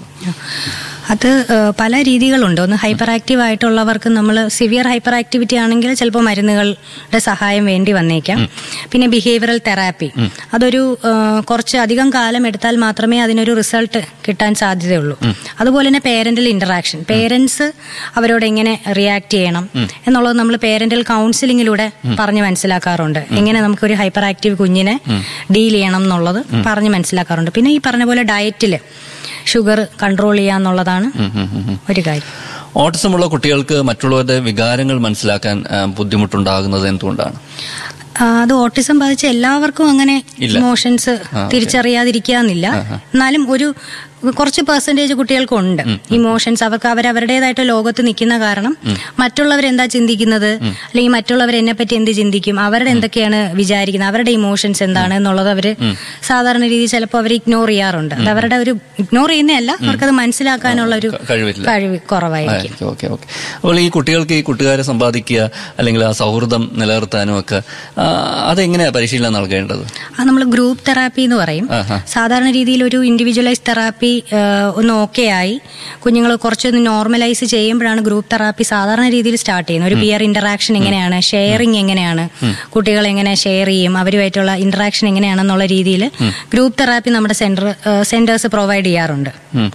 B: അത് ഏഹ്, പല രീതികളുണ്ട് ഒന്ന് ഹൈപ്പർ ആക്റ്റീവ് ആയിട്ടുള്ളവർക്ക് നമ്മൾ സിവിയർ ഹൈപ്പർ ആക്ടിവിറ്റി ആണെങ്കിൽ ചിലപ്പോൾ മരുന്നുകളുടെ സഹായം വേണ്ടി വന്നേക്കാം പിന്നെ ബിഹേവിയറൽ തെറാപ്പി അതൊരു ഏഹ്, കുറച്ച് അധികം കാലം എടുത്താൽ മാത്രമേ അതിനൊരു റിസൾട്ട് കിട്ടാൻ സാധ്യതയുള്ളൂ അതുപോലെ തന്നെ പേരന്റൽ ഇന്ററാക്ഷൻ പേരൻസ് അവരോട് എങ്ങനെ റിയാക്ട് ചെയ്യണം എന്നുള്ളത് നമ്മൾ പേരന്റൽ കൗൺസിലിങ്ങിലൂടെ പറഞ്ഞ് മനസ്സിലാക്കാറുണ്ട് എങ്ങനെ നമുക്കൊരു ഹൈപ്പർ ആക്റ്റീവ് കുഞ്ഞിനെ ഡീൽ ചെയ്യണം എന്നുള്ളത് പറഞ്ഞ് മനസ്സിലാക്കാറുണ്ട് പിന്നെ ഈ പറഞ്ഞ പോലെ ഡയറ്റില് ഷുഗർ കൺട്രോൾ ചെയ്യാന്നുള്ളതാണ് ഒരു കാര്യം
A: ഓട്ടിസം ഉള്ള കുട്ടികൾക്ക് മറ്റുള്ളവരുടെ വികാരങ്ങൾ മനസ്സിലാക്കാൻ ആ, ബുദ്ധിമുട്ടുണ്ടാകുന്നത് എന്തുകൊണ്ടാണ്
B: ആ, അത് ഓട്ടിസം ബാധിച്ച എല്ലാവർക്കും അങ്ങനെ
A: ഇല്ല.
B: ഇമോഷൻസ് തിരിച്ചറിയാതിരിക്കാന്നില്ല എന്നാലും ഒരു കുറച്ച് പെർസെന്റേജ് കുട്ടികൾക്കുണ്ട് ഇമോഷൻസ് അവർക്ക് അവരവരുടേതായിട്ട് ലോകത്ത് നിൽക്കുന്ന കാരണം മറ്റുള്ളവർ എന്താ ചിന്തിക്കുന്നത് അല്ലെങ്കിൽ മറ്റുള്ളവർ എന്നെ പറ്റി എന്ത് ചിന്തിക്കും അവരുടെ എന്തൊക്കെയാണ് വിചാരിക്കുന്നത് അവരുടെ ഇമോഷൻസ് എന്താണ് എന്നുള്ളത് അവര് സാധാരണ രീതിയിൽ ചിലപ്പോൾ അവർ ഇഗ്നോർ ചെയ്യാറുണ്ട് അത് അവരുടെ ഒരു ഇഗ്നോർ ചെയ്യുന്നതല്ല അവർക്കത് മനസ്സിലാക്കാനുള്ള ഒരു
A: ക- കഴിവില്ല.
B: കഴിവ് കുറവായിരിക്കും
A: ആയിരിക്കും ഓക്കെ ഓക്കെ അപ്പോൾ ഈ കുട്ടികൾക്ക് ഈ കൂട്ടുകാരെ സമ്പാദിക്കുക അല്ലെങ്കിൽ ആ സൗഹൃദം നിലനിർത്താനും ഒക്കെ ആ, അതെങ്ങനെയാ പരിശീലനം നൽകേണ്ടത്
B: അത് നമ്മൾ ഗ്രൂപ്പ് തെറാപ്പി എന്ന് പറയും
A: ആഹാ.
B: സാധാരണ രീതിയിൽ ഒരു ഇൻഡിവിജ്വലൈസ് തെറാപ്പി ഒന്ന് ഓക്കെ ആയി കുഞ്ഞുങ്ങൾ കുറച്ചൊന്ന് നോർമലൈസ് ചെയ്യുമ്പോഴാണ് ഗ്രൂപ്പ് തെറാപ്പി സാധാരണ രീതിയിൽ സ്റ്റാർട്ട് ചെയ്യുന്നത് ഒരു പിയർ ഇന്ററാക്ഷൻ എങ്ങനെയാണ് ഷെയറിംഗ് എങ്ങനെയാണ് കുട്ടികൾ എങ്ങനെ ഷെയർ ചെയ്യും അവരുമായിട്ടുള്ള ഇന്ററാക്ഷൻ എങ്ങനെയാണെന്നുള്ള രീതിയിൽ ഗ്രൂപ്പ് തെറാപ്പി നമ്മുടെ സെന്റർ സെന്റേഴ്സ് പ്രൊവൈഡ് ചെയ്യാറുണ്ട്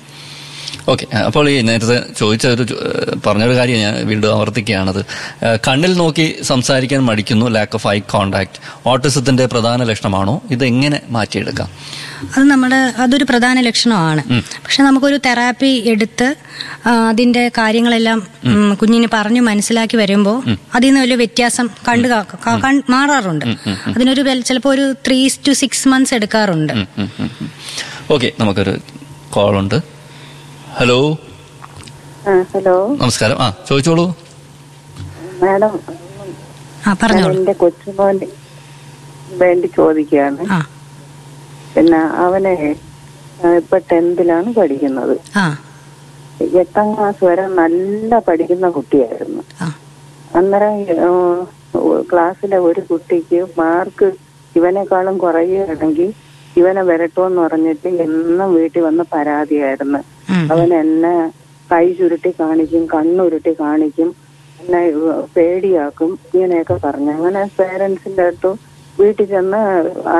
A: ഓക്കെ അപ്പോൾ ഈ നേരത്തെ ചോദിച്ച ഒരു ചോ- ഏഹ് പറഞ്ഞൊരു കാര്യം ഞാൻ വീണ്ടും ആവർത്തിക്കുകയാണത് ഏഹ് കണ്ണിൽ നോക്കി സംസാരിക്കാൻ മടിക്കുന്നു ലാക്ക് ഓഫ് ഐ കോണ്ടാക്ട് ഓട്ടിസത്തിന്റെ പ്രധാന ലക്ഷണമാണോ ഇത് എങ്ങനെ മാറ്റിയെടുക്കാം
B: അത് നമ്മുടെ അതൊരു പ്രധാന ലക്ഷണമാണ് പക്ഷെ നമുക്കൊരു തെറാപ്പി എടുത്ത് ആ, അതിന്റെ കാര്യങ്ങളെല്ലാം ഉം, കുഞ്ഞിന് പറഞ്ഞു മനസ്സിലാക്കി വരുമ്പോൾ അതിൽ നിന്ന് വലിയ വ്യത്യാസം കണ്ടു കാ- കാ- കൺ- മാറാറുണ്ട് അതിനൊരു ചിലപ്പോൾ ഒരു ത്രീ ടു സിക്സ് മന്ത്സ് എടുക്കാറുണ്ട്
A: ഓക്കെ നമുക്കൊരു കോളുണ്ട് ഹലോ
F: ആ ഹലോ
A: നമസ്കാരം ആ ചോദിച്ചോളൂ
F: മാഡം
B: ആ
F: ഞാൻ
B: പറഞ്ഞോളൂ
F: എന്റെ കൊച്ചുമോന് വേണ്ടി ചോദിക്കുകയാണ്
B: ആ
F: പിന്നെ അവനെ ആ, ഇപ്പൊ ടെൻത്തിലാണ് പഠിക്കുന്നത്
B: ആ
F: എട്ടാം ക്ലാസ് വരെ നല്ല പഠിക്കുന്ന കുട്ടിയായിരുന്നു
B: ആ
F: അന്നേരം ആ, ക്ലാസ്സിലെ ഒരു കുട്ടിക്ക് മാർക്ക് ഇവനെക്കാളും കുറയുകയാണെങ്കിൽ ഇവനെ വരട്ടുമെന്ന് പറഞ്ഞിട്ട് എന്നും വീട്ടിൽ വന്ന് പരാതിയായിരുന്നു
B: ഉം.
F: അവൻ എന്നെ കൈ ചുരുട്ടി കാണിക്കും കണ്ണുരുട്ടി കാണിക്കും എന്നെ പേടിയാക്കും ഇങ്ങനെയൊക്കെ പറഞ്ഞു അങ്ങനെ പേരൻസിന്റെ അടുത്ത് വീട്ടിൽ ചെന്ന് ആ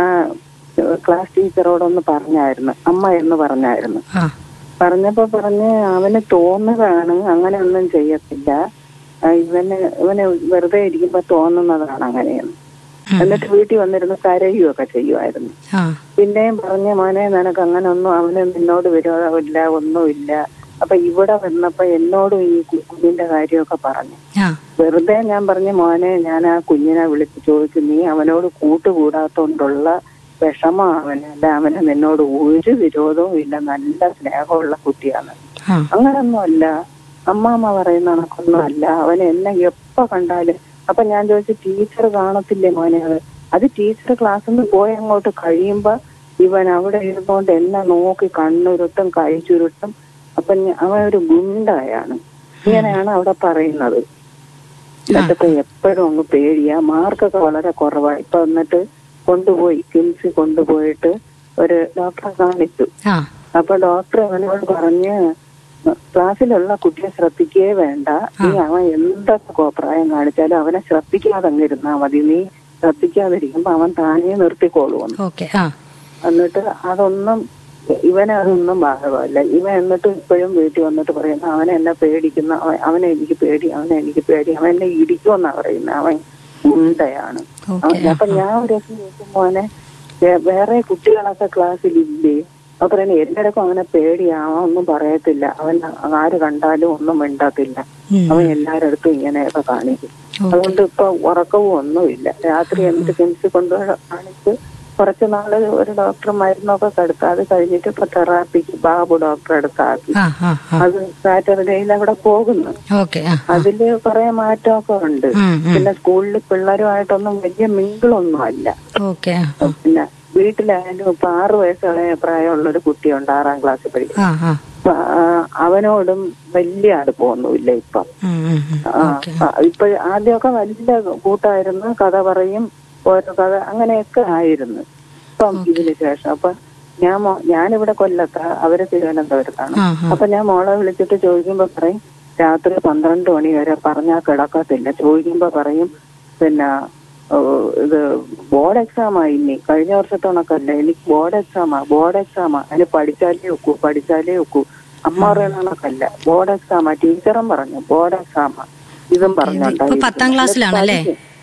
F: ക്ലാസ് ടീച്ചറോടൊന്ന് പറഞ്ഞായിരുന്നു അമ്മ എന്ന് പറഞ്ഞായിരുന്നു
B: ആ
F: പറഞ്ഞപ്പോ പറഞ്ഞ് അവന് തോന്നുകയാണ് അങ്ങനെ ഒന്നും ചെയ്യത്തില്ല ആ, ഇവന് ഇവന് വെറുതെ ഇരിക്കുമ്പോ തോന്നുന്നതാണ് അങ്ങനെയെന്ന് എന്നിട്ട് വീട്ടിൽ വന്നിരുന്ന് കരയുകയൊക്കെ ചെയ്യുമായിരുന്നു
B: ആ
F: പിന്നെയും പറഞ്ഞ മോനെ നിനക്ക് അങ്ങനെ ഒന്നും അവന് നിന്നോട് വിരോധമില്ല ഒന്നുമില്ല അപ്പൊ ഇവിടെ വന്നപ്പോ എന്നോടും ഈ കു- കുഞ്ഞിന്റെ കാര്യമൊക്കെ പറഞ്ഞു
B: ആ
F: വെറുതെ ഞാൻ പറഞ്ഞു മോനെ ഞാൻ ആ കുഞ്ഞിനെ വിളിച്ച് ചോദിച്ചു നീ അവനോട് കൂട്ടുകൂടാത്തോണ്ടുള്ള വിഷമം അവന് അല്ല അവന് നിന്നോട് ഒരു വിരോധവും ഇല്ല നല്ല സ്നേഹമുള്ള കുട്ടിയാണ്
B: ആ
F: അങ്ങനൊന്നുമല്ല അമ്മാമ്മ പറയുന്ന കണക്കൊന്നും അല്ല അവൻ എന്നെ എപ്പോ കണ്ടാലും അപ്പൊ ഞാൻ ചോദിച്ചു ടീച്ചർ കാണത്തില്ലേ മോനെ അത് അത് ടീച്ചർ ക്ലാസ്സിൽ നിന്ന് പോയി അങ്ങോട്ട് കഴിയുമ്പോ ഇവൻ അവിടെ ഇരുന്നുകൊണ്ട് എന്നെ നോക്കി കണ്ണുരുട്ടും കൈ ചുരുട്ടും അപ്പൊ ഞ- അവൻ ഒരു ഗുണ്ടായാണ് ഇങ്ങനെയാണ് അവിടെ പറയുന്നത് എന്നിട്ടിപ്പോ എപ്പോഴും അങ്ങ് പേടിയാ മാർക്കൊക്കെ വളരെ കുറവാ ഇപ്പൊ എന്നിട്ട് കൊണ്ടുപോയി കിംസി കൊണ്ടുപോയിട്ട് ഒരു ഡോക്ടറെ കാണിച്ചു
B: ആ
F: അപ്പൊ ഡോക്ടർ അവനോട് പറഞ്ഞ് ക്ലാസ്സിലുള്ള കുട്ടിയെ ശ്രദ്ധിക്കേ വേണ്ട നീ അവൻ എന്തൊക്കെ കോപ്രായം കാണിച്ചാലും അവനെ ശ്രദ്ധിക്കാതെ അങ്ങ് ഇരുന്നാ മതി നീ ശ്രദ്ധിക്കാതിരിക്കുമ്പോ അവൻ താനേ നിർത്തിക്കോളുമെന്ന്
B: ഓക്കെ ആ
F: എന്നിട്ട് അതൊന്നും ഇവനെ അതൊന്നും ബാധകമല്ല ഇവൻ എന്നിട്ട് ഇപ്പോഴും വീട്ടിൽ വന്നിട്ട് പറയുന്നു അവനെ എന്നെ പേടിക്കുന്ന അവൻ- അവനെ എനിക്ക് പേടി അവനെ എനിക്ക് പേടി അവൻ എന്നെ ഇടിക്കുമെന്നാ പറയുന്നത് അവൻ ഉണ്ടയാണ്
B: ഓക്കെ
F: അപ്പൊ ഞാൻ ഒരു ദിവസം ചോദിക്കും മോനെ വേ- വേറെ കുട്ടികളൊക്കെ ക്ലാസ്സിൽ ഇല്ലേ അപ്പൊ പറയുന്നത് എല്ലാവർക്കും അവനെ പേടിയാവാൻ ഒന്നും പറയത്തില്ല അവൻ ആര് കണ്ടാലും ഒന്നും മിണ്ടത്തില്ല
B: ഉം.
F: അവൻ എല്ലാവരുടെ അടുത്തും ഇങ്ങനെയൊക്കെ കാണിക്കും
B: ഓക്കെ.
F: അതുകൊണ്ട് ഇപ്പൊ ഉറക്കവും ഒന്നുമില്ല രാത്രി എന്നിട്ട് കിംസ് കൊണ്ടുപോയി കാണിച്ച് കുറച്ച് നാള് ഒരു ഡോക്ടർ മരുന്നൊക്കെ കൊടുത്തു അത് കഴിഞ്ഞിട്ട് ഇപ്പൊ തെറാപ്പിക്ക് ബാബു ഡോക്ടറെ അടുത്താക്കി
B: ആ ആ ആ
F: അത് സാറ്റർഡേയിൽ അവിടെ പോകുന്നു
B: ഓക്കെ ആ
F: അതില് കുറെ മാറ്റമൊക്കെ ഉണ്ട്
B: ഉം, ഉം.
F: പിന്നെ സ്കൂളിൽ പിള്ളേരുമായിട്ടൊന്നും വലിയ മിങ്കിളൊന്നും അല്ല
B: ഓക്കെ ആ
F: പിന്നെ വീട്ടിലായാലും ഇപ്പൊ ആറു വയസ്സുള്ള പ്രായമുള്ള ഒരു കുട്ടിയുണ്ട് ആറാം ക്ലാസ്സിൽ പഠിക്കും
B: ആ ആ
F: അപ്പൊ, ആ, അവനോടും വലിയ അടുപ്പമൊന്നുമില്ല ഇപ്പം
B: ഉം, ഉം, ഉം.
F: ആ,
B: ഓക്കെ
F: ആ, ഇപ്പൊ ആദ്യമൊക്കെ വലിയ കൂട്ടായിരുന്നു കഥ പറയും ഓരോ കഥ അങ്ങനെയൊക്കെ ആയിരുന്നു ഇപ്പം ഇതിന് ശേഷം അപ്പൊ ഞാൻ മോ- ഞാനിവിടെ കൊല്ലത്താ അവര് തിരുവനന്തപുരത്താണ്
B: ആ ആ
F: അപ്പൊ ഞാൻ മോളെ വിളിച്ചിട്ട് ചോദിക്കുമ്പോ പറയും രാത്രി പന്ത്രണ്ട് മണി വരെ പറഞ്ഞാൽ കിടക്കത്തില്ല ചോദിക്കുമ്പോ പറയും പിന്നെ ഓ, ഇത് ബോർഡ് എക്സാം ആയി ഇനി കഴിഞ്ഞ വർഷത്തെ കണക്കല്ല എനിക്ക് ബോർഡ് എക്സാമാ ബോർഡ് എക്സാമാ അതിന് പഠിച്ചാലേ ഒക്കൂ പഠിച്ചാലേ ഒക്കൂ അമ്മ പറയുന്ന കണക്കല്ല ബോർഡ് എക്സാമാ ടീച്ചറും പറഞ്ഞു ബോർഡ് എക്സാമാ ഇതും
B: ഇപ്പൊ പത്താം ക്ലാസ്സിലാണല്ലേ?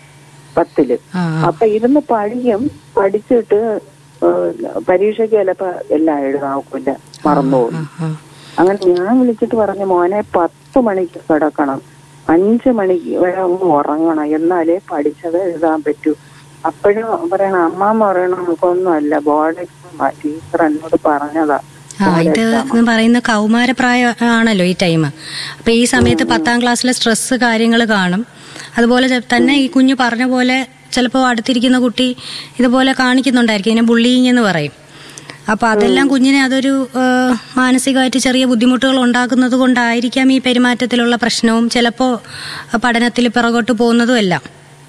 F: പത്തില്
B: ആ ആ.
F: അപ്പൊ ഇരുന്ന് പഠിക്കും പഠിച്ചിട്ട് ഏഹ്, പരീക്ഷയ്ക്ക് ചിലപ്പോ എല്ലാം എഴുതാവില്ല മറന്നുപോകും
B: ആ
F: അങ്ങനെ ഞാൻ വിളിച്ചിട്ട് പറഞ്ഞു മോനെ പത്ത് മണിക്ക് കിടക്കണം അഞ്ചു മണിക്ക് വരെ ഒന്ന് ഉറങ്ങണം എന്നാലേ പഠിച്ചത് എഴുതാൻ പറ്റൂ അപ്പോഴും പറയണ അമ്മാമ്മ പറയണ നമുക്കൊന്നുമല്ല ബോർഡ് എക്സാം ടീച്ചർ എന്നോട് പറഞ്ഞതാ
B: ആ ഇത് എന്ന് പറയുന്ന കൗമാരപ്രായ ആണല്ലോ ഈ ടൈം അപ്പൊ ഈ സമയത്ത് പത്താം ക്ലാസ്സിലെ സ്ട്രെസ് കാര്യങ്ങൾ കാണും അതുപോലെ ചെ- തന്നെ ഈ കുഞ്ഞു പറഞ്ഞ പോലെ ചിലപ്പോൾ അടുത്തിരിക്കുന്ന കുട്ടി ഇതുപോലെ കാണിക്കുന്നുണ്ടായിരിക്കും ഇതിനെ ബുള്ളിങ് എന്ന് പറയും അപ്പൊ അതെല്ലാം കുഞ്ഞിനെ അതൊരു ആ, മാനസികമായിട്ട് ചെറിയ ബുദ്ധിമുട്ടുകൾ ഉണ്ടാക്കുന്നത് കൊണ്ടായിരിക്കാം ഈ പെരുമാറ്റത്തിലുള്ള പ്രശ്നവും ചിലപ്പോൾ പഠനത്തിൽ പിറകോട്ട് പോകുന്നതും എല്ലാം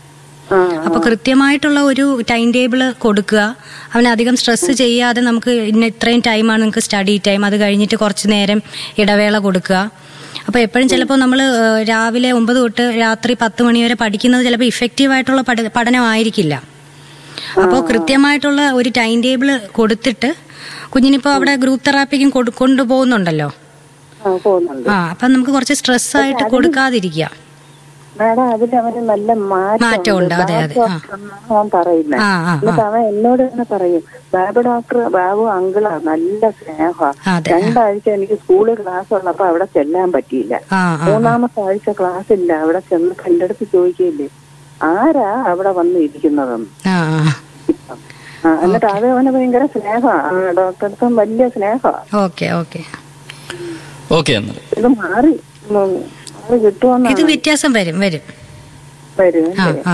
F: ആ
B: അപ്പൊ കൃത്യമായിട്ടുള്ള ഒരു ടൈം ടേബിൾ കൊടുക്കുക അവനെ അധികം സ്ട്രെസ് ചെയ്യാതെ നമുക്ക് ഇന്ന ഇത്രയും ടൈമാണ് നിങ്ങൾക്ക് സ്റ്റഡി ടൈം അത് കഴിഞ്ഞിട്ട് കുറച്ച് നേരം ഇടവേള കൊടുക്കുക അപ്പൊ എപ്പോഴും ചിലപ്പോൾ നമ്മൾ രാവിലെ ഒമ്പത് തൊട്ട് രാത്രി പത്ത് മണി വരെ പഠിക്കുന്നത് ചിലപ്പോൾ ഇഫക്റ്റീവ് ആയിട്ടുള്ള പഠ- പഠനമായിരിക്കില്ല അപ്പോൾ കൃത്യമായിട്ടുള്ള ഒരു ടൈം ടേബിൾ കൊടുത്തിട്ട് കുഞ്ഞിനിപ്പോൾ അവിടെ ഗ്രൂപ്പ് തെറാപ്പിക്കും കൊടു- കൊണ്ടുപോകുന്നുണ്ടല്ലോ
F: ആ, പോകുന്നുണ്ട്
B: ആ അപ്പം നമുക്ക് കുറച്ച് സ്ട്രെസ് ആയിട്ട് കൊടുക്കാതിരിക്കുക
F: മാഡം അതിൽ അവന് നല്ല
B: മാറ്റമുണ്ട്, അതെ, അതെ, ആ.
F: അവൻ പറയുന്നത്
B: ആ ആ ആ
F: എന്നിട്ട് അവൻ എന്നോട് തന്നെ പറയും ബാബു ഡോക്ടർ ബാബു അങ്കിളാ നല്ല സ്നേഹ
B: അതെ.
F: രണ്ടാഴ്ച എനിക്ക് സ്കൂളിൽ ക്ലാസ് ഉള്ളപ്പോ അവിടെ ചെല്ലാൻ പറ്റിയില്ല
B: ആ ആ
F: മൂന്നാമത്തെ ആഴ്ച ക്ലാസ് ഇല്ല അവിടെ ചെന്ന് എന്റെ അടുത്ത് ചോദിക്കില്ലേ ആരാ അവിടെ വന്ന് ഇരിക്കുന്നതെന്ന്
B: ആ ആ
F: ആ, എന്നിട്ട് അത് അവന് ഭയങ്കര സ്നേഹമാണ് ഡോക്ടർക്കും വലിയ സ്നേഹമാണ്
B: ഓക്കെ ഓക്കെ
A: ഓക്കെ എന്നാൽ
F: ഇത് മാറി ഉം, മാറി കിട്ടുമെന്ന്
B: ഇത് വ്യത്യാസം വരും വരും
F: വരും
B: ആ ആ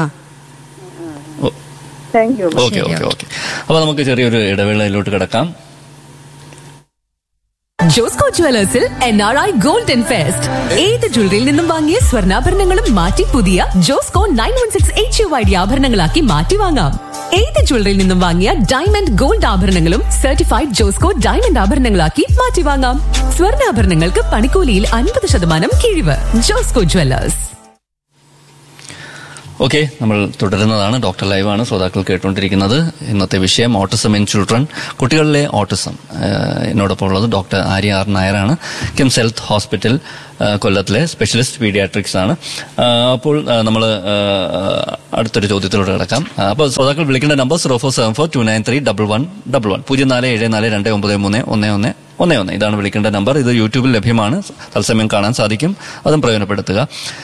F: thank you
A: okay okay okay അപ്പൊ നമുക്ക് ചെറിയൊരു ഇടവേളയിലോട്ട് കിടക്കാം
G: ജോസ്കോ ജുവലേഴ്സിൽ N R I golden fest ഏത് ജ്വല്ലറിയിൽ നിന്നും വാങ്ങിയ സ്വർണ്ണാഭരണങ്ങളും മാറ്റി പുതിയ Josco nine one six H U I D ആഭരണങ്ങളാക്കി മാറ്റി വാങ്ങാം ഏത് ജ്വല്ലറിയിൽ നിന്നും വാങ്ങിയ ഡയമണ്ട് ഗോൾഡ് ആഭരണങ്ങളും സർട്ടിഫൈഡ് ജോസ്കോ ഡയമണ്ട് ആഭരണങ്ങളാക്കി മാറ്റി വാങ്ങാം സ്വർണ്ണാഭരണങ്ങൾക്ക് പണിക്കൂലിയിൽ അൻപത് ശതമാനം കിഴിവ് ജോസ്കോ ജുവലേഴ്സ്
A: ഓക്കെ നമ്മൾ തുടരുന്നതാണ് ഡോക്ടർ ലൈവാണ് ശ്രോതാക്കൾ കേട്ടുകൊണ്ടിരിക്കുന്നത് ഇന്നത്തെ വിഷയം ഓട്ടിസം ഇൻ ചിൽഡ്രൻ കുട്ടികളിലെ ഓട്ടിസം ഏഹ് എന്നോടൊപ്പം ഉള്ളത് ഡോക്ടർ ആര്യ ആർ നായരാണ് കിംസ് ഹെൽത്ത് ഹോസ്പിറ്റൽ ഏഹ് കൊല്ലത്തിലെ സ്പെഷ്യലിസ്റ്റ് പീഡിയാട്രിക്സ് ആണ് ആഹ് അപ്പോൾ നമ്മൾ അടുത്തൊരു ചോദ്യത്തിലൂടെ കിടക്കാം ആഹ് അപ്പോൾ ശ്രോതാക്കൾ വിളിക്കേണ്ട number zero four seven four two nine three double one double one പൂജ്യം നാല് ഏഴ് നാല് രണ്ട് ഒമ്പത് മൂന്ന് ഒന്ന് ഒന്ന് ഒന്നേ ഒന്ന് ഇതാണ് വിളിക്കേണ്ട നമ്പർ ഇത് യൂട്യൂബിൽ ലഭ്യമാണ് തത്സമയം കാണാൻ സാധിക്കും അതും പ്രയോജനപ്പെടുത്തുക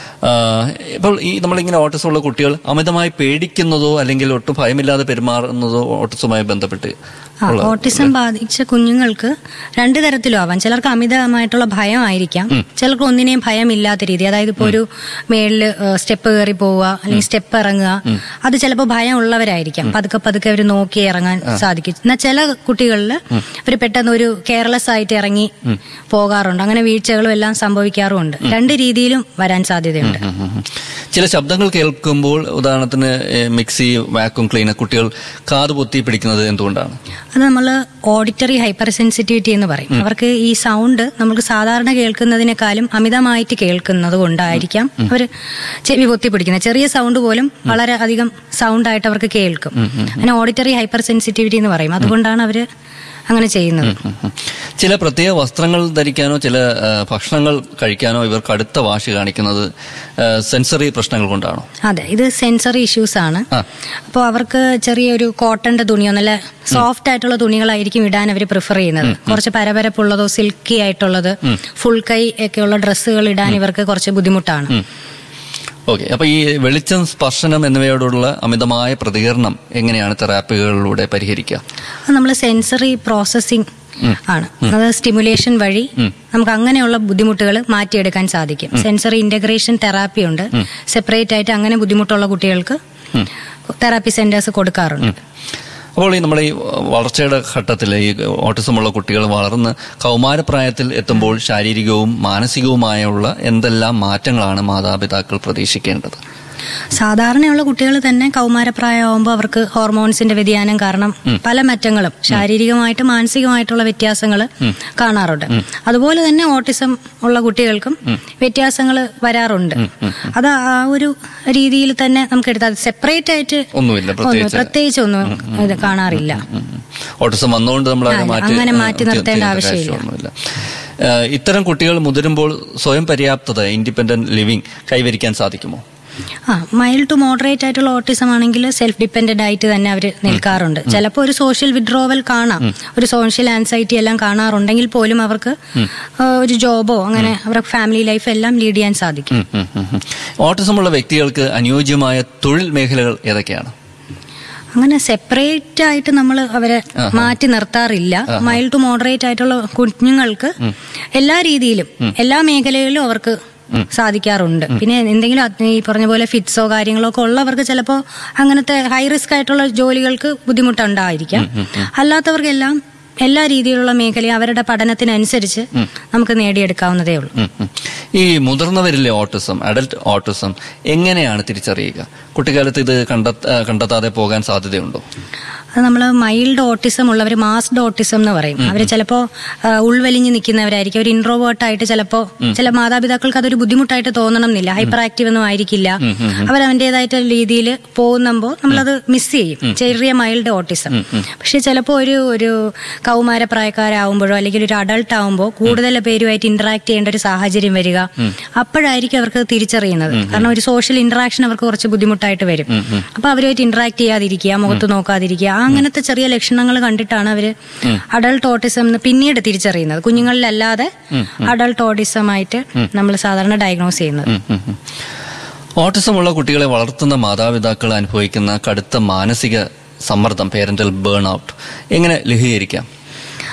A: ആഹ് ഇപ്പോൾ ഈ നമ്മളിങ്ങനെ ഓട്ടിസം ഉള്ള കുട്ടികൾ അമിതമായി പേടിക്കുന്നതോ അല്ലെങ്കിൽ ഒട്ടും ഭയമില്ലാതെ പെരുമാറുന്നതോ ഓട്ടിസവുമായി ബന്ധപ്പെട്ട്
B: ആ,
A: ഉള്ള-
B: ഓട്ടിസം ബാധിച്ച കുഞ്ഞുങ്ങൾക്ക് രണ്ടു തരത്തിലും ആവാം ചിലർക്ക് അമിതമായിട്ടുള്ള ഭയമായിരിക്കാം ചിലർക്ക് ഒന്നിനെയും ഭയമില്ലാത്ത രീതി അതായത് ഇപ്പോൾ ഒരു മേളില് സ്റ്റെപ്പ് കയറി പോവുക അല്ലെങ്കിൽ സ്റ്റെപ്പ് ഇറങ്ങുക അത് ചിലപ്പോൾ ഭയം ഉള്ളവരായിരിക്കാം പതുക്കെ പതുക്കെ അവർ നോക്കി ഇറങ്ങാൻ സാധിക്കും എന്നാൽ ചില കുട്ടികളിൽ അവർ പെട്ടെന്ന് ഒരു കെയർലെസ് ആയിട്ട് ഇറങ്ങി പോകാറുണ്ട് അങ്ങനെ വീഴ്ചകളും എല്ലാം സംഭവിക്കാറുമുണ്ട് രണ്ട് രീതിയിലും വരാൻ സാധ്യതയുണ്ട്
A: ഉം, ഉം, ഉം. ചില ശബ്ദങ്ങൾ കേൾക്കുമ്പോൾ ഉദാഹരണത്തിന് ഏഹ്, മിക്സി വാക്യൂം ക്ലീനർ കുട്ടികൾ കാത് പൊത്തി പിടിക്കുന്നത് എന്തുകൊണ്ടാണ്
B: അത് നമ്മൾ ഓഡിറ്ററി ഹൈപ്പർ സെൻസിറ്റിവിറ്റി എന്ന് പറയും അവർക്ക് ഈ സൗണ്ട് നമുക്ക് സാധാരണ കേൾക്കുന്നതിനേക്കാളും അമിതമായിട്ട് കേൾക്കുന്നത് കൊണ്ടായിരിക്കാം അവർ ചെവി പൊത്തി പിടിക്കുന്നത് ചെറിയ സൗണ്ട് പോലും വളരെ അധികം സൗണ്ട് ആയിട്ട് അവർക്ക് കേൾക്കും അങ്ങനെ ഓഡിറ്ററി ഹൈപ്പർ സെൻസിറ്റിവിറ്റി എന്ന് പറയും അതുകൊണ്ടാണ് അവർ അങ്ങനെ ചെയ്യുന്നത്
A: ഉം, ഉം. ചില പ്രത്യേക വസ്ത്രങ്ങൾ ധരിക്കാനോ ചില ആ, ഭക്ഷണങ്ങൾ കഴിക്കാനോ ഇവർ കടുത്ത വാശി കാണിക്കുന്നത് സെൻസറി പ്രശ്നങ്ങൾ കൊണ്ടാണോ
B: അതെ ഇത് സെൻസറി ഇഷ്യൂസ് ആണ്
A: ആ.
B: അപ്പോൾ അവർക്ക് ചെറിയൊരു കോട്ടന്റെ തുണിയോ നല്ല സോഫ്റ്റ് ആയിട്ടുള്ള തുണികളായിരിക്കും ഇടാൻ അവർ പ്രിഫർ ചെയ്യുന്നത് കുറച്ച് പരപരപ്പുള്ളതോ സിൽക്കി ആയിട്ടുള്ളത് ഫുൾ കൈ ഒക്കെയുള്ള ഡ്രസ്സുകൾ ഇടാൻ ഇവർക്ക് കുറച്ച് ബുദ്ധിമുട്ടാണ്
A: ഓക്കെ അപ്പൊ ഈ വെളിച്ചം സ്പർശനം എന്നിവയോടുള്ള അമിതമായ പ്രതികരണം എങ്ങനെയാണ് തെറാപ്പികളിലൂടെ പരിഹരിക്കുക
B: അത് നമ്മൾ സെൻസറി പ്രോസസ്സിംഗ് ആണ് അത് സ്റ്റിമുലേഷൻ വഴി നമുക്ക് അങ്ങനെയുള്ള ബുദ്ധിമുട്ടുകൾ മാറ്റിയെടുക്കാൻ സാധിക്കും സെൻസറി ഇന്റഗ്രേഷൻ തെറാപ്പി ഉണ്ട് സെപ്പറേറ്റ് ആയിട്ട് അങ്ങനെ ബുദ്ധിമുട്ടുള്ള കുട്ടികൾക്ക് തെറാപ്പി സെന്റേഴ്സ് കൊടുക്കാറുണ്ട്
A: അപ്പോൾ ഈ നമ്മുടെ ഈ വളർച്ചയുടെ ഘട്ടത്തിൽ ഈ ഓട്ടിസമുള്ള കുട്ടികൾ വളർന്ന് കൗമാരപ്രായത്തിൽ എത്തുമ്പോൾ ശാരീരികവും മാനസികവുമായുള്ള എന്തെല്ലാം മാറ്റങ്ങളാണ് മാതാപിതാക്കൾ പ്രതീക്ഷിക്കേണ്ടത്
B: സാധാരണയുള്ള കുട്ടികൾ തന്നെ കൗമാരപ്രായമാകുമ്പോൾ അവർക്ക് ഹോർമോൺസിന്റെ വ്യതിയാനം കാരണം പല മാറ്റങ്ങളും ശാരീരികമായിട്ടും മാനസികമായിട്ടുള്ള വ്യത്യാസങ്ങൾ കാണാറുണ്ട് അതുപോലെ തന്നെ ഓട്ടിസം ഉള്ള കുട്ടികൾക്കും വ്യത്യാസങ്ങൾ വരാറുണ്ട് അത് ആ ഒരു രീതിയിൽ തന്നെ നമുക്ക് എടുത്താൽ സെപ്പറേറ്റ് ആയിട്ട്
A: ഒന്നുമില്ല,
B: ഒന്നും-
A: പ്രത്യേകിച്ച്.
B: പ്രത്യേകിച്ച് ഒന്നും ഇത് കാണാറില്ല
A: ഉം. ഓട്ടിസം വന്നുകൊണ്ട് നമ്മൾ അതിനെ
B: ആ,
A: മാറ്റി
B: അങ്ങനെ മാറ്റി
A: ആ,
B: നിർത്തേണ്ട
A: ചെയ്യേണ്ട
B: ആവശ്യമില്ല.
A: കാര്യമൊന്നുമില്ല. ഏഹ്, ഇത്തരം കുട്ടികൾ മുതിരുമ്പോൾ സ്വയം പര്യാപ്തത ഇൻഡിപെൻഡന്റ് ലിവിംഗ് കൈവരിക്കാൻ സാധിക്കുമോ
B: ആ മൈൽഡ് ടു മോഡറേറ്റ് ആയിട്ടുള്ള ഓട്ടിസം ആണെങ്കിൽ സെൽഫ് ഡിപ്പെൻഡന്റ് ആയിട്ട് തന്നെ അവർ നിൽക്കാറുണ്ട് ചിലപ്പോൾ ഒരു സോഷ്യൽ വിഡ്രോവൽ കാണാം ഒരു സോഷ്യൽ ആൻസൈറ്റി എല്ലാം കാണാറുണ്ടെങ്കിൽ പോലും അവർക്ക് ആ, ഒരു ജോബോ അങ്ങനെ അവരുടെ ഫാമിലി ലൈഫ് എല്ലാം ലീഡ് ചെയ്യാൻ സാധിക്കും
A: ഉം, ഉം, ഉം, ഉം. ഓട്ടിസമുള്ള വ്യക്തികൾക്ക് അനുയോജ്യമായ തൊഴിൽ മേഖലകൾ ഏതൊക്കെയാണ്
B: അങ്ങനെ സെപ്പറേറ്റ് ആയിട്ട് നമ്മൾ അവരെ മാറ്റി നിർത്താറില്ല മൈൽഡ് ടു മോഡറേറ്റ് ആയിട്ടുള്ള കുഞ്ഞുങ്ങൾക്ക് എല്ലാ രീതിയിലും എല്ലാ മേഖലകളിലും അവർക്ക് സാധിക്കാറുണ്ട് പിന്നെ എന്തെങ്കിലും അത് ഈ പറഞ്ഞ പോലെ ഫിറ്റ്സോ കാര്യങ്ങളോ ഒക്കെ ഉള്ളവർക്ക് ചിലപ്പോൾ അങ്ങനത്തെ ഹൈ റിസ്ക് ആയിട്ടുള്ള ജോലികൾക്ക് ബുദ്ധിമുട്ടുണ്ടായിരിക്കാം അല്ലാത്തവർക്കെല്ലാം എല്ലാ രീതിയിലുള്ള മേഖലയും അവരുടെ പഠനത്തിനനുസരിച്ച് നമുക്ക് നേടിയെടുക്കാവുന്നതേ ഉള്ളൂ
A: ഉം, ഉം. ഈ മുതിർന്നവരിലെ ഓട്ടിസം അഡൽട്ട് ഓട്ടിസം എങ്ങനെയാണ് തിരിച്ചറിയുക കുട്ടിക്കാലത്ത് ഇത് കണ്ടെത്ത ആ, കണ്ടെത്താതെ പോകാൻ സാധ്യതയുണ്ടോ
B: അത് നമ്മൾ മൈൽഡ് ഓട്ടിസം ഉള്ളവർ മാസ്ഡ് ഓട്ടിസം എന്ന് പറയും അവർ ചിലപ്പോൾ ഉൾവലിഞ്ഞ് നിൽക്കുന്നവരായിരിക്കും ഒരു ഇൻട്രോവേർട്ട് ആയിട്ട് ചിലപ്പോൾ ചില മാതാപിതാക്കൾക്ക് അതൊരു ബുദ്ധിമുട്ടായിട്ട് തോന്നണം എന്നില്ല ഹൈപ്പർ ആക്റ്റീവ് ഒന്നും ആയിരിക്കില്ല അവർ അവൻ്റെതായിട്ട് രീതിയിൽ പോകുമ്പോൾ നമ്മളത് മിസ് ചെയ്യും ചെറിയ മൈൽഡ് ഓട്ടിസം പക്ഷെ ചിലപ്പോൾ ഒരു ഒരു കൗമാരപ്രായക്കാരാവുമ്പോഴോ അല്ലെങ്കിൽ ഒരു അഡൾട്ട് ആവുമ്പോൾ കൂടുതൽ പേരുമായിട്ട് ഇന്ററാക്ട് ചെയ്യേണ്ട ഒരു സാഹചര്യം വരിക അപ്പോഴായിരിക്കും അവർക്ക് തിരിച്ചറിയുന്നത് കാരണം ഒരു സോഷ്യൽ ഇന്ററാക്ഷൻ അവർക്ക് കുറച്ച് ബുദ്ധിമുട്ടായിട്ട് വരും അപ്പൊ അവരുമായിട്ട് ഇന്ററാക്ട് ചെയ്യാതിരിക്കുക മുഖത്ത് നോക്കാതിരിക്കുക ആ അങ്ങനത്തെ ചെറിയ ലക്ഷണങ്ങൾ കണ്ടിട്ടാണ് അവര് അഡൾട്ട് ഓട്ടിസം എന്ന് പിന്നീട് തിരിച്ചറിയുന്നത് കുഞ്ഞുങ്ങളിലല്ലാതെ അഡൾട്ട് ഓട്ടിസം ആയിട്ട് നമ്മൾ സാധാരണ ഡയഗ്നോസ് ചെയ്യുന്നത്
A: ഉം, ഉം, ഉം. ഓട്ടിസമുള്ള കുട്ടികളെ വളർത്തുന്ന മാതാപിതാക്കൾ അനുഭവിക്കുന്ന കടുത്ത മാനസിക സമ്മർദ്ദം പേരന്റൽ ബേൺ ഔട്ട് എങ്ങനെ ലഘൂകരിക്കാം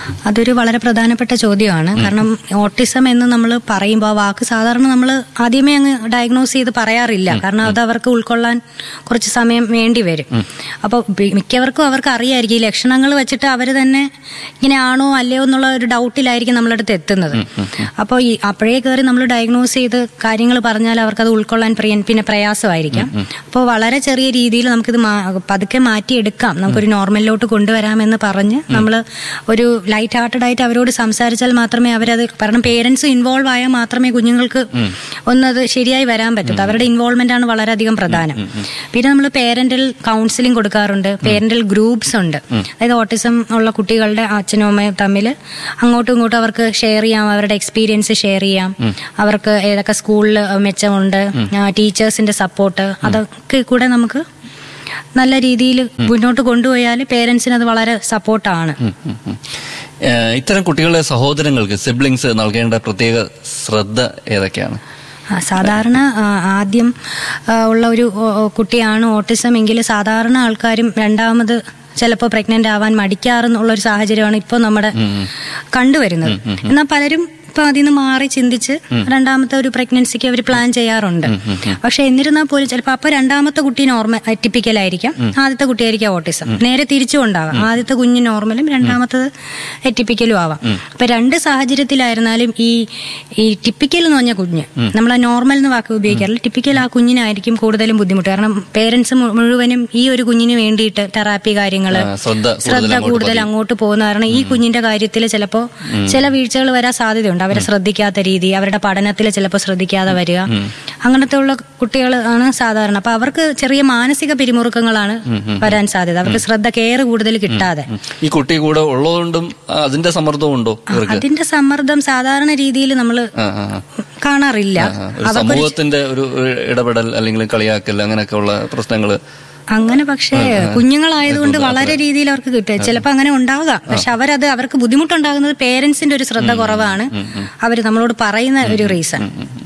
B: അതൊരു വളരെ പ്രധാനപ്പെട്ട ചോദ്യമാണ് കാരണം ഓട്ടിസം എന്ന് നമ്മൾ പറയുമ്പോൾ ആ വാക്ക് സാധാരണ നമ്മൾ ആദ്യമേ അങ്ങ് ഡയഗ്നോസ് ചെയ്ത് പറയാറില്ല കാരണം അത് അവർക്ക് ഉൾക്കൊള്ളാൻ കുറച്ച് സമയം വേണ്ടി വരും അപ്പോൾ മിക്കവർക്കും അവർക്ക് അറിയായിരിക്കും ഈ ലക്ഷണങ്ങൾ വെച്ചിട്ട് അവർ തന്നെ ഇങ്ങനെ ആണോ അല്ലയോ എന്നുള്ള ഒരു ഡൗട്ടിലായിരിക്കും നമ്മളടുത്ത് എത്തുന്നത് അപ്പോൾ ഈ അപ്പോഴേ കയറി നമ്മൾ ഡയഗ്നോസ് ചെയ്ത് കാര്യങ്ങൾ പറഞ്ഞാൽ അവർക്കത് ഉൾക്കൊള്ളാൻ പ്രിയ- പിന്നെ പ്രയാസമായിരിക്കാം അപ്പോൾ വളരെ ചെറിയ രീതിയിൽ നമുക്കിത് മാ- പതുക്കെ മാറ്റിയെടുക്കാം നമുക്കൊരു നോർമലിലോട്ട് കൊണ്ടുവരാമെന്ന് പറഞ്ഞ് നമ്മൾ ഒരു ലൈറ്റ് ഹാർട്ടഡ് ആയിട്ട് അവരോട് സംസാരിച്ചാൽ മാത്രമേ അവരത് കാരണം പേരൻസ് ഇൻവോൾവ് ആയാൽ മാത്രമേ കുഞ്ഞുങ്ങൾക്ക് ഒന്നത് ശരിയായി വരാൻ പറ്റൂ അവരുടെ ഇൻവോൾവ്മെന്റ് ആണ് വളരെയധികം പ്രധാനം പിന്നെ നമ്മൾ പേരന്റൽ കൗൺസിലിംഗ് കൊടുക്കാറുണ്ട് പേരന്റൽ ഗ്രൂപ്പ്സ് ഉണ്ട് അതായത് ഓട്ടിസം ഉള്ള കുട്ടികളുടെ അച്ഛനും അമ്മയും തമ്മിൽ അങ്ങോട്ടും ഇങ്ങോട്ടും അവർക്ക് ഷെയർ ചെയ്യാം അവരുടെ എക്സ്പീരിയൻസ് ഷെയർ ചെയ്യാം അവർക്ക് ഏതൊക്കെ സ്കൂളിൽ മെച്ചമുണ്ട് ടീച്ചേഴ്സിന്റെ സപ്പോർട്ട് അതൊക്കെ കൂടെ നമുക്ക് നല്ല രീതിയിൽ മുന്നോട്ട് കൊണ്ടുപോയാൽ പേരൻസിന് അത് വളരെ സപ്പോർട്ടാണ്
A: ഉം, ഉം, ഉം. ഏഹ്, ഇത്തരം കുട്ടികളുടെ സഹോദരങ്ങൾക്ക് സിബ്ലിങ്സ് നൽകേണ്ട പ്രത്യേക ശ്രദ്ധ ഏതൊക്കെയാണ്
B: ആ, സാധാരണ ആ, ആദ്യം ആ, ഉള്ള ഒരു ഓ, ഓ, കുട്ടിയാണ് ഓട്ടിസം എങ്കിൽ സാധാരണ ആൾക്കാരും രണ്ടാമത് ചിലപ്പോൾ പ്രഗ്നന്റ് ആവാൻ മടിക്കാറെന്നുള്ള ഒരു സാഹചര്യമാണ് ഇപ്പോൾ നമ്മുടെ കണ്ടുവരുന്നത് എന്നാൽ പലരും ഇപ്പൊ അതിൽ നിന്ന് മാറി ചിന്തിച്ച് രണ്ടാമത്തെ ഒരു പ്രഗ്നൻസിക്ക് അവർ പ്ലാൻ ചെയ്യാറുണ്ട് പക്ഷെ എന്നിരുന്നാൽ പോലും ചിലപ്പോൾ അപ്പൊ രണ്ടാമത്തെ കുട്ടി നോർമൽ എറ്റിപ്പിക്കലായിരിക്കാം ആദ്യത്തെ കുട്ടിയായിരിക്കാം ഓട്ടിസം നേരെ തിരിച്ചും ഉണ്ടാവാം ആദ്യത്തെ കുഞ്ഞ് നോർമലും രണ്ടാമത്തത് എറ്റിപ്പിക്കലും ആവാം അപ്പൊ രണ്ട് സാഹചര്യത്തിലായിരുന്നാലും ഈ ഈ ടിപ്പിക്കൽ എന്ന് പറഞ്ഞ കുഞ്ഞ് നമ്മൾ ആ നോർമൽ എന്ന് വാക്ക് ഉപയോഗിക്കാറില്ല ടിപ്പിക്കൽ ആ കുഞ്ഞിനായിരിക്കും കൂടുതലും ബുദ്ധിമുട്ട് കാരണം പേരൻസ് മുഴുവനും ഈ ഒരു കുഞ്ഞിന് വേണ്ടിയിട്ട് തെറാപ്പി കാര്യങ്ങള്
A: ആ, ശ്രദ്ധ കൂടുതൽ
B: ശ്രദ്ധ
A: അങ്ങോട്ട്
B: കൂടുതൽ
A: പതിയും.
B: അങ്ങോട്ട് പോകുന്ന കാരണം ഈ കുഞ്ഞിന്റെ കാര്യത്തിൽ ചിലപ്പോ ചില വീഴ്ചകൾ വരാൻ സാധ്യതയുണ്ട് അവരെ ശ്രദ്ധിക്കാത്ത രീതി അവരുടെ പഠനത്തിൽ ചിലപ്പോൾ ശ്രദ്ധിക്കാതെ വരിക അങ്ങനത്തെ ഉള്ള കുട്ടികൾ ആണ് സാധാരണ അപ്പൊ അവർക്ക് ചെറിയ മാനസിക പിരിമുറുക്കങ്ങളാണ് വരാൻ സാധ്യത അവർക്ക് ശ്രദ്ധ കെയർ കൂടുതൽ കിട്ടാതെ
A: ഉം. ഈ കുട്ടി കൂടെ ഉള്ളതുകൊണ്ടും ആ, അതിന്റെ സമ്മർദ്ദവും ഉണ്ടോ ഇവർക്ക്
B: അതിന്റെ സമ്മർദ്ദം സാധാരണ രീതിയിൽ നമ്മൾ
A: ആ, ആ, ആ.
B: കാണാറില്ല
A: ആ, ഒരു സമൂഹത്തിന്റെ ഒരു ഒരു ഇടപെടൽ അല്ലെങ്കിൽ കളിയാക്കൽ അങ്ങനെയൊക്കെ ഉള്ള പ്രശ്നങ്ങൾ
B: അങ്ങനെ പക്ഷേ കുഞ്ഞുങ്ങളായതുകൊണ്ട് വളരെ രീതിയിൽ അവർക്ക് കിട്ടുക ചിലപ്പോൾ അങ്ങനെ ഉണ്ടാകാം പക്ഷെ അവരത് അവർക്ക് ബുദ്ധിമുട്ടുണ്ടാകുന്നത് പേരൻസിന്റെ ഒരു ശ്രദ്ധ കുറവാണ് അവർ നമ്മളോട് പറയുന്ന ഒരു റീസൺ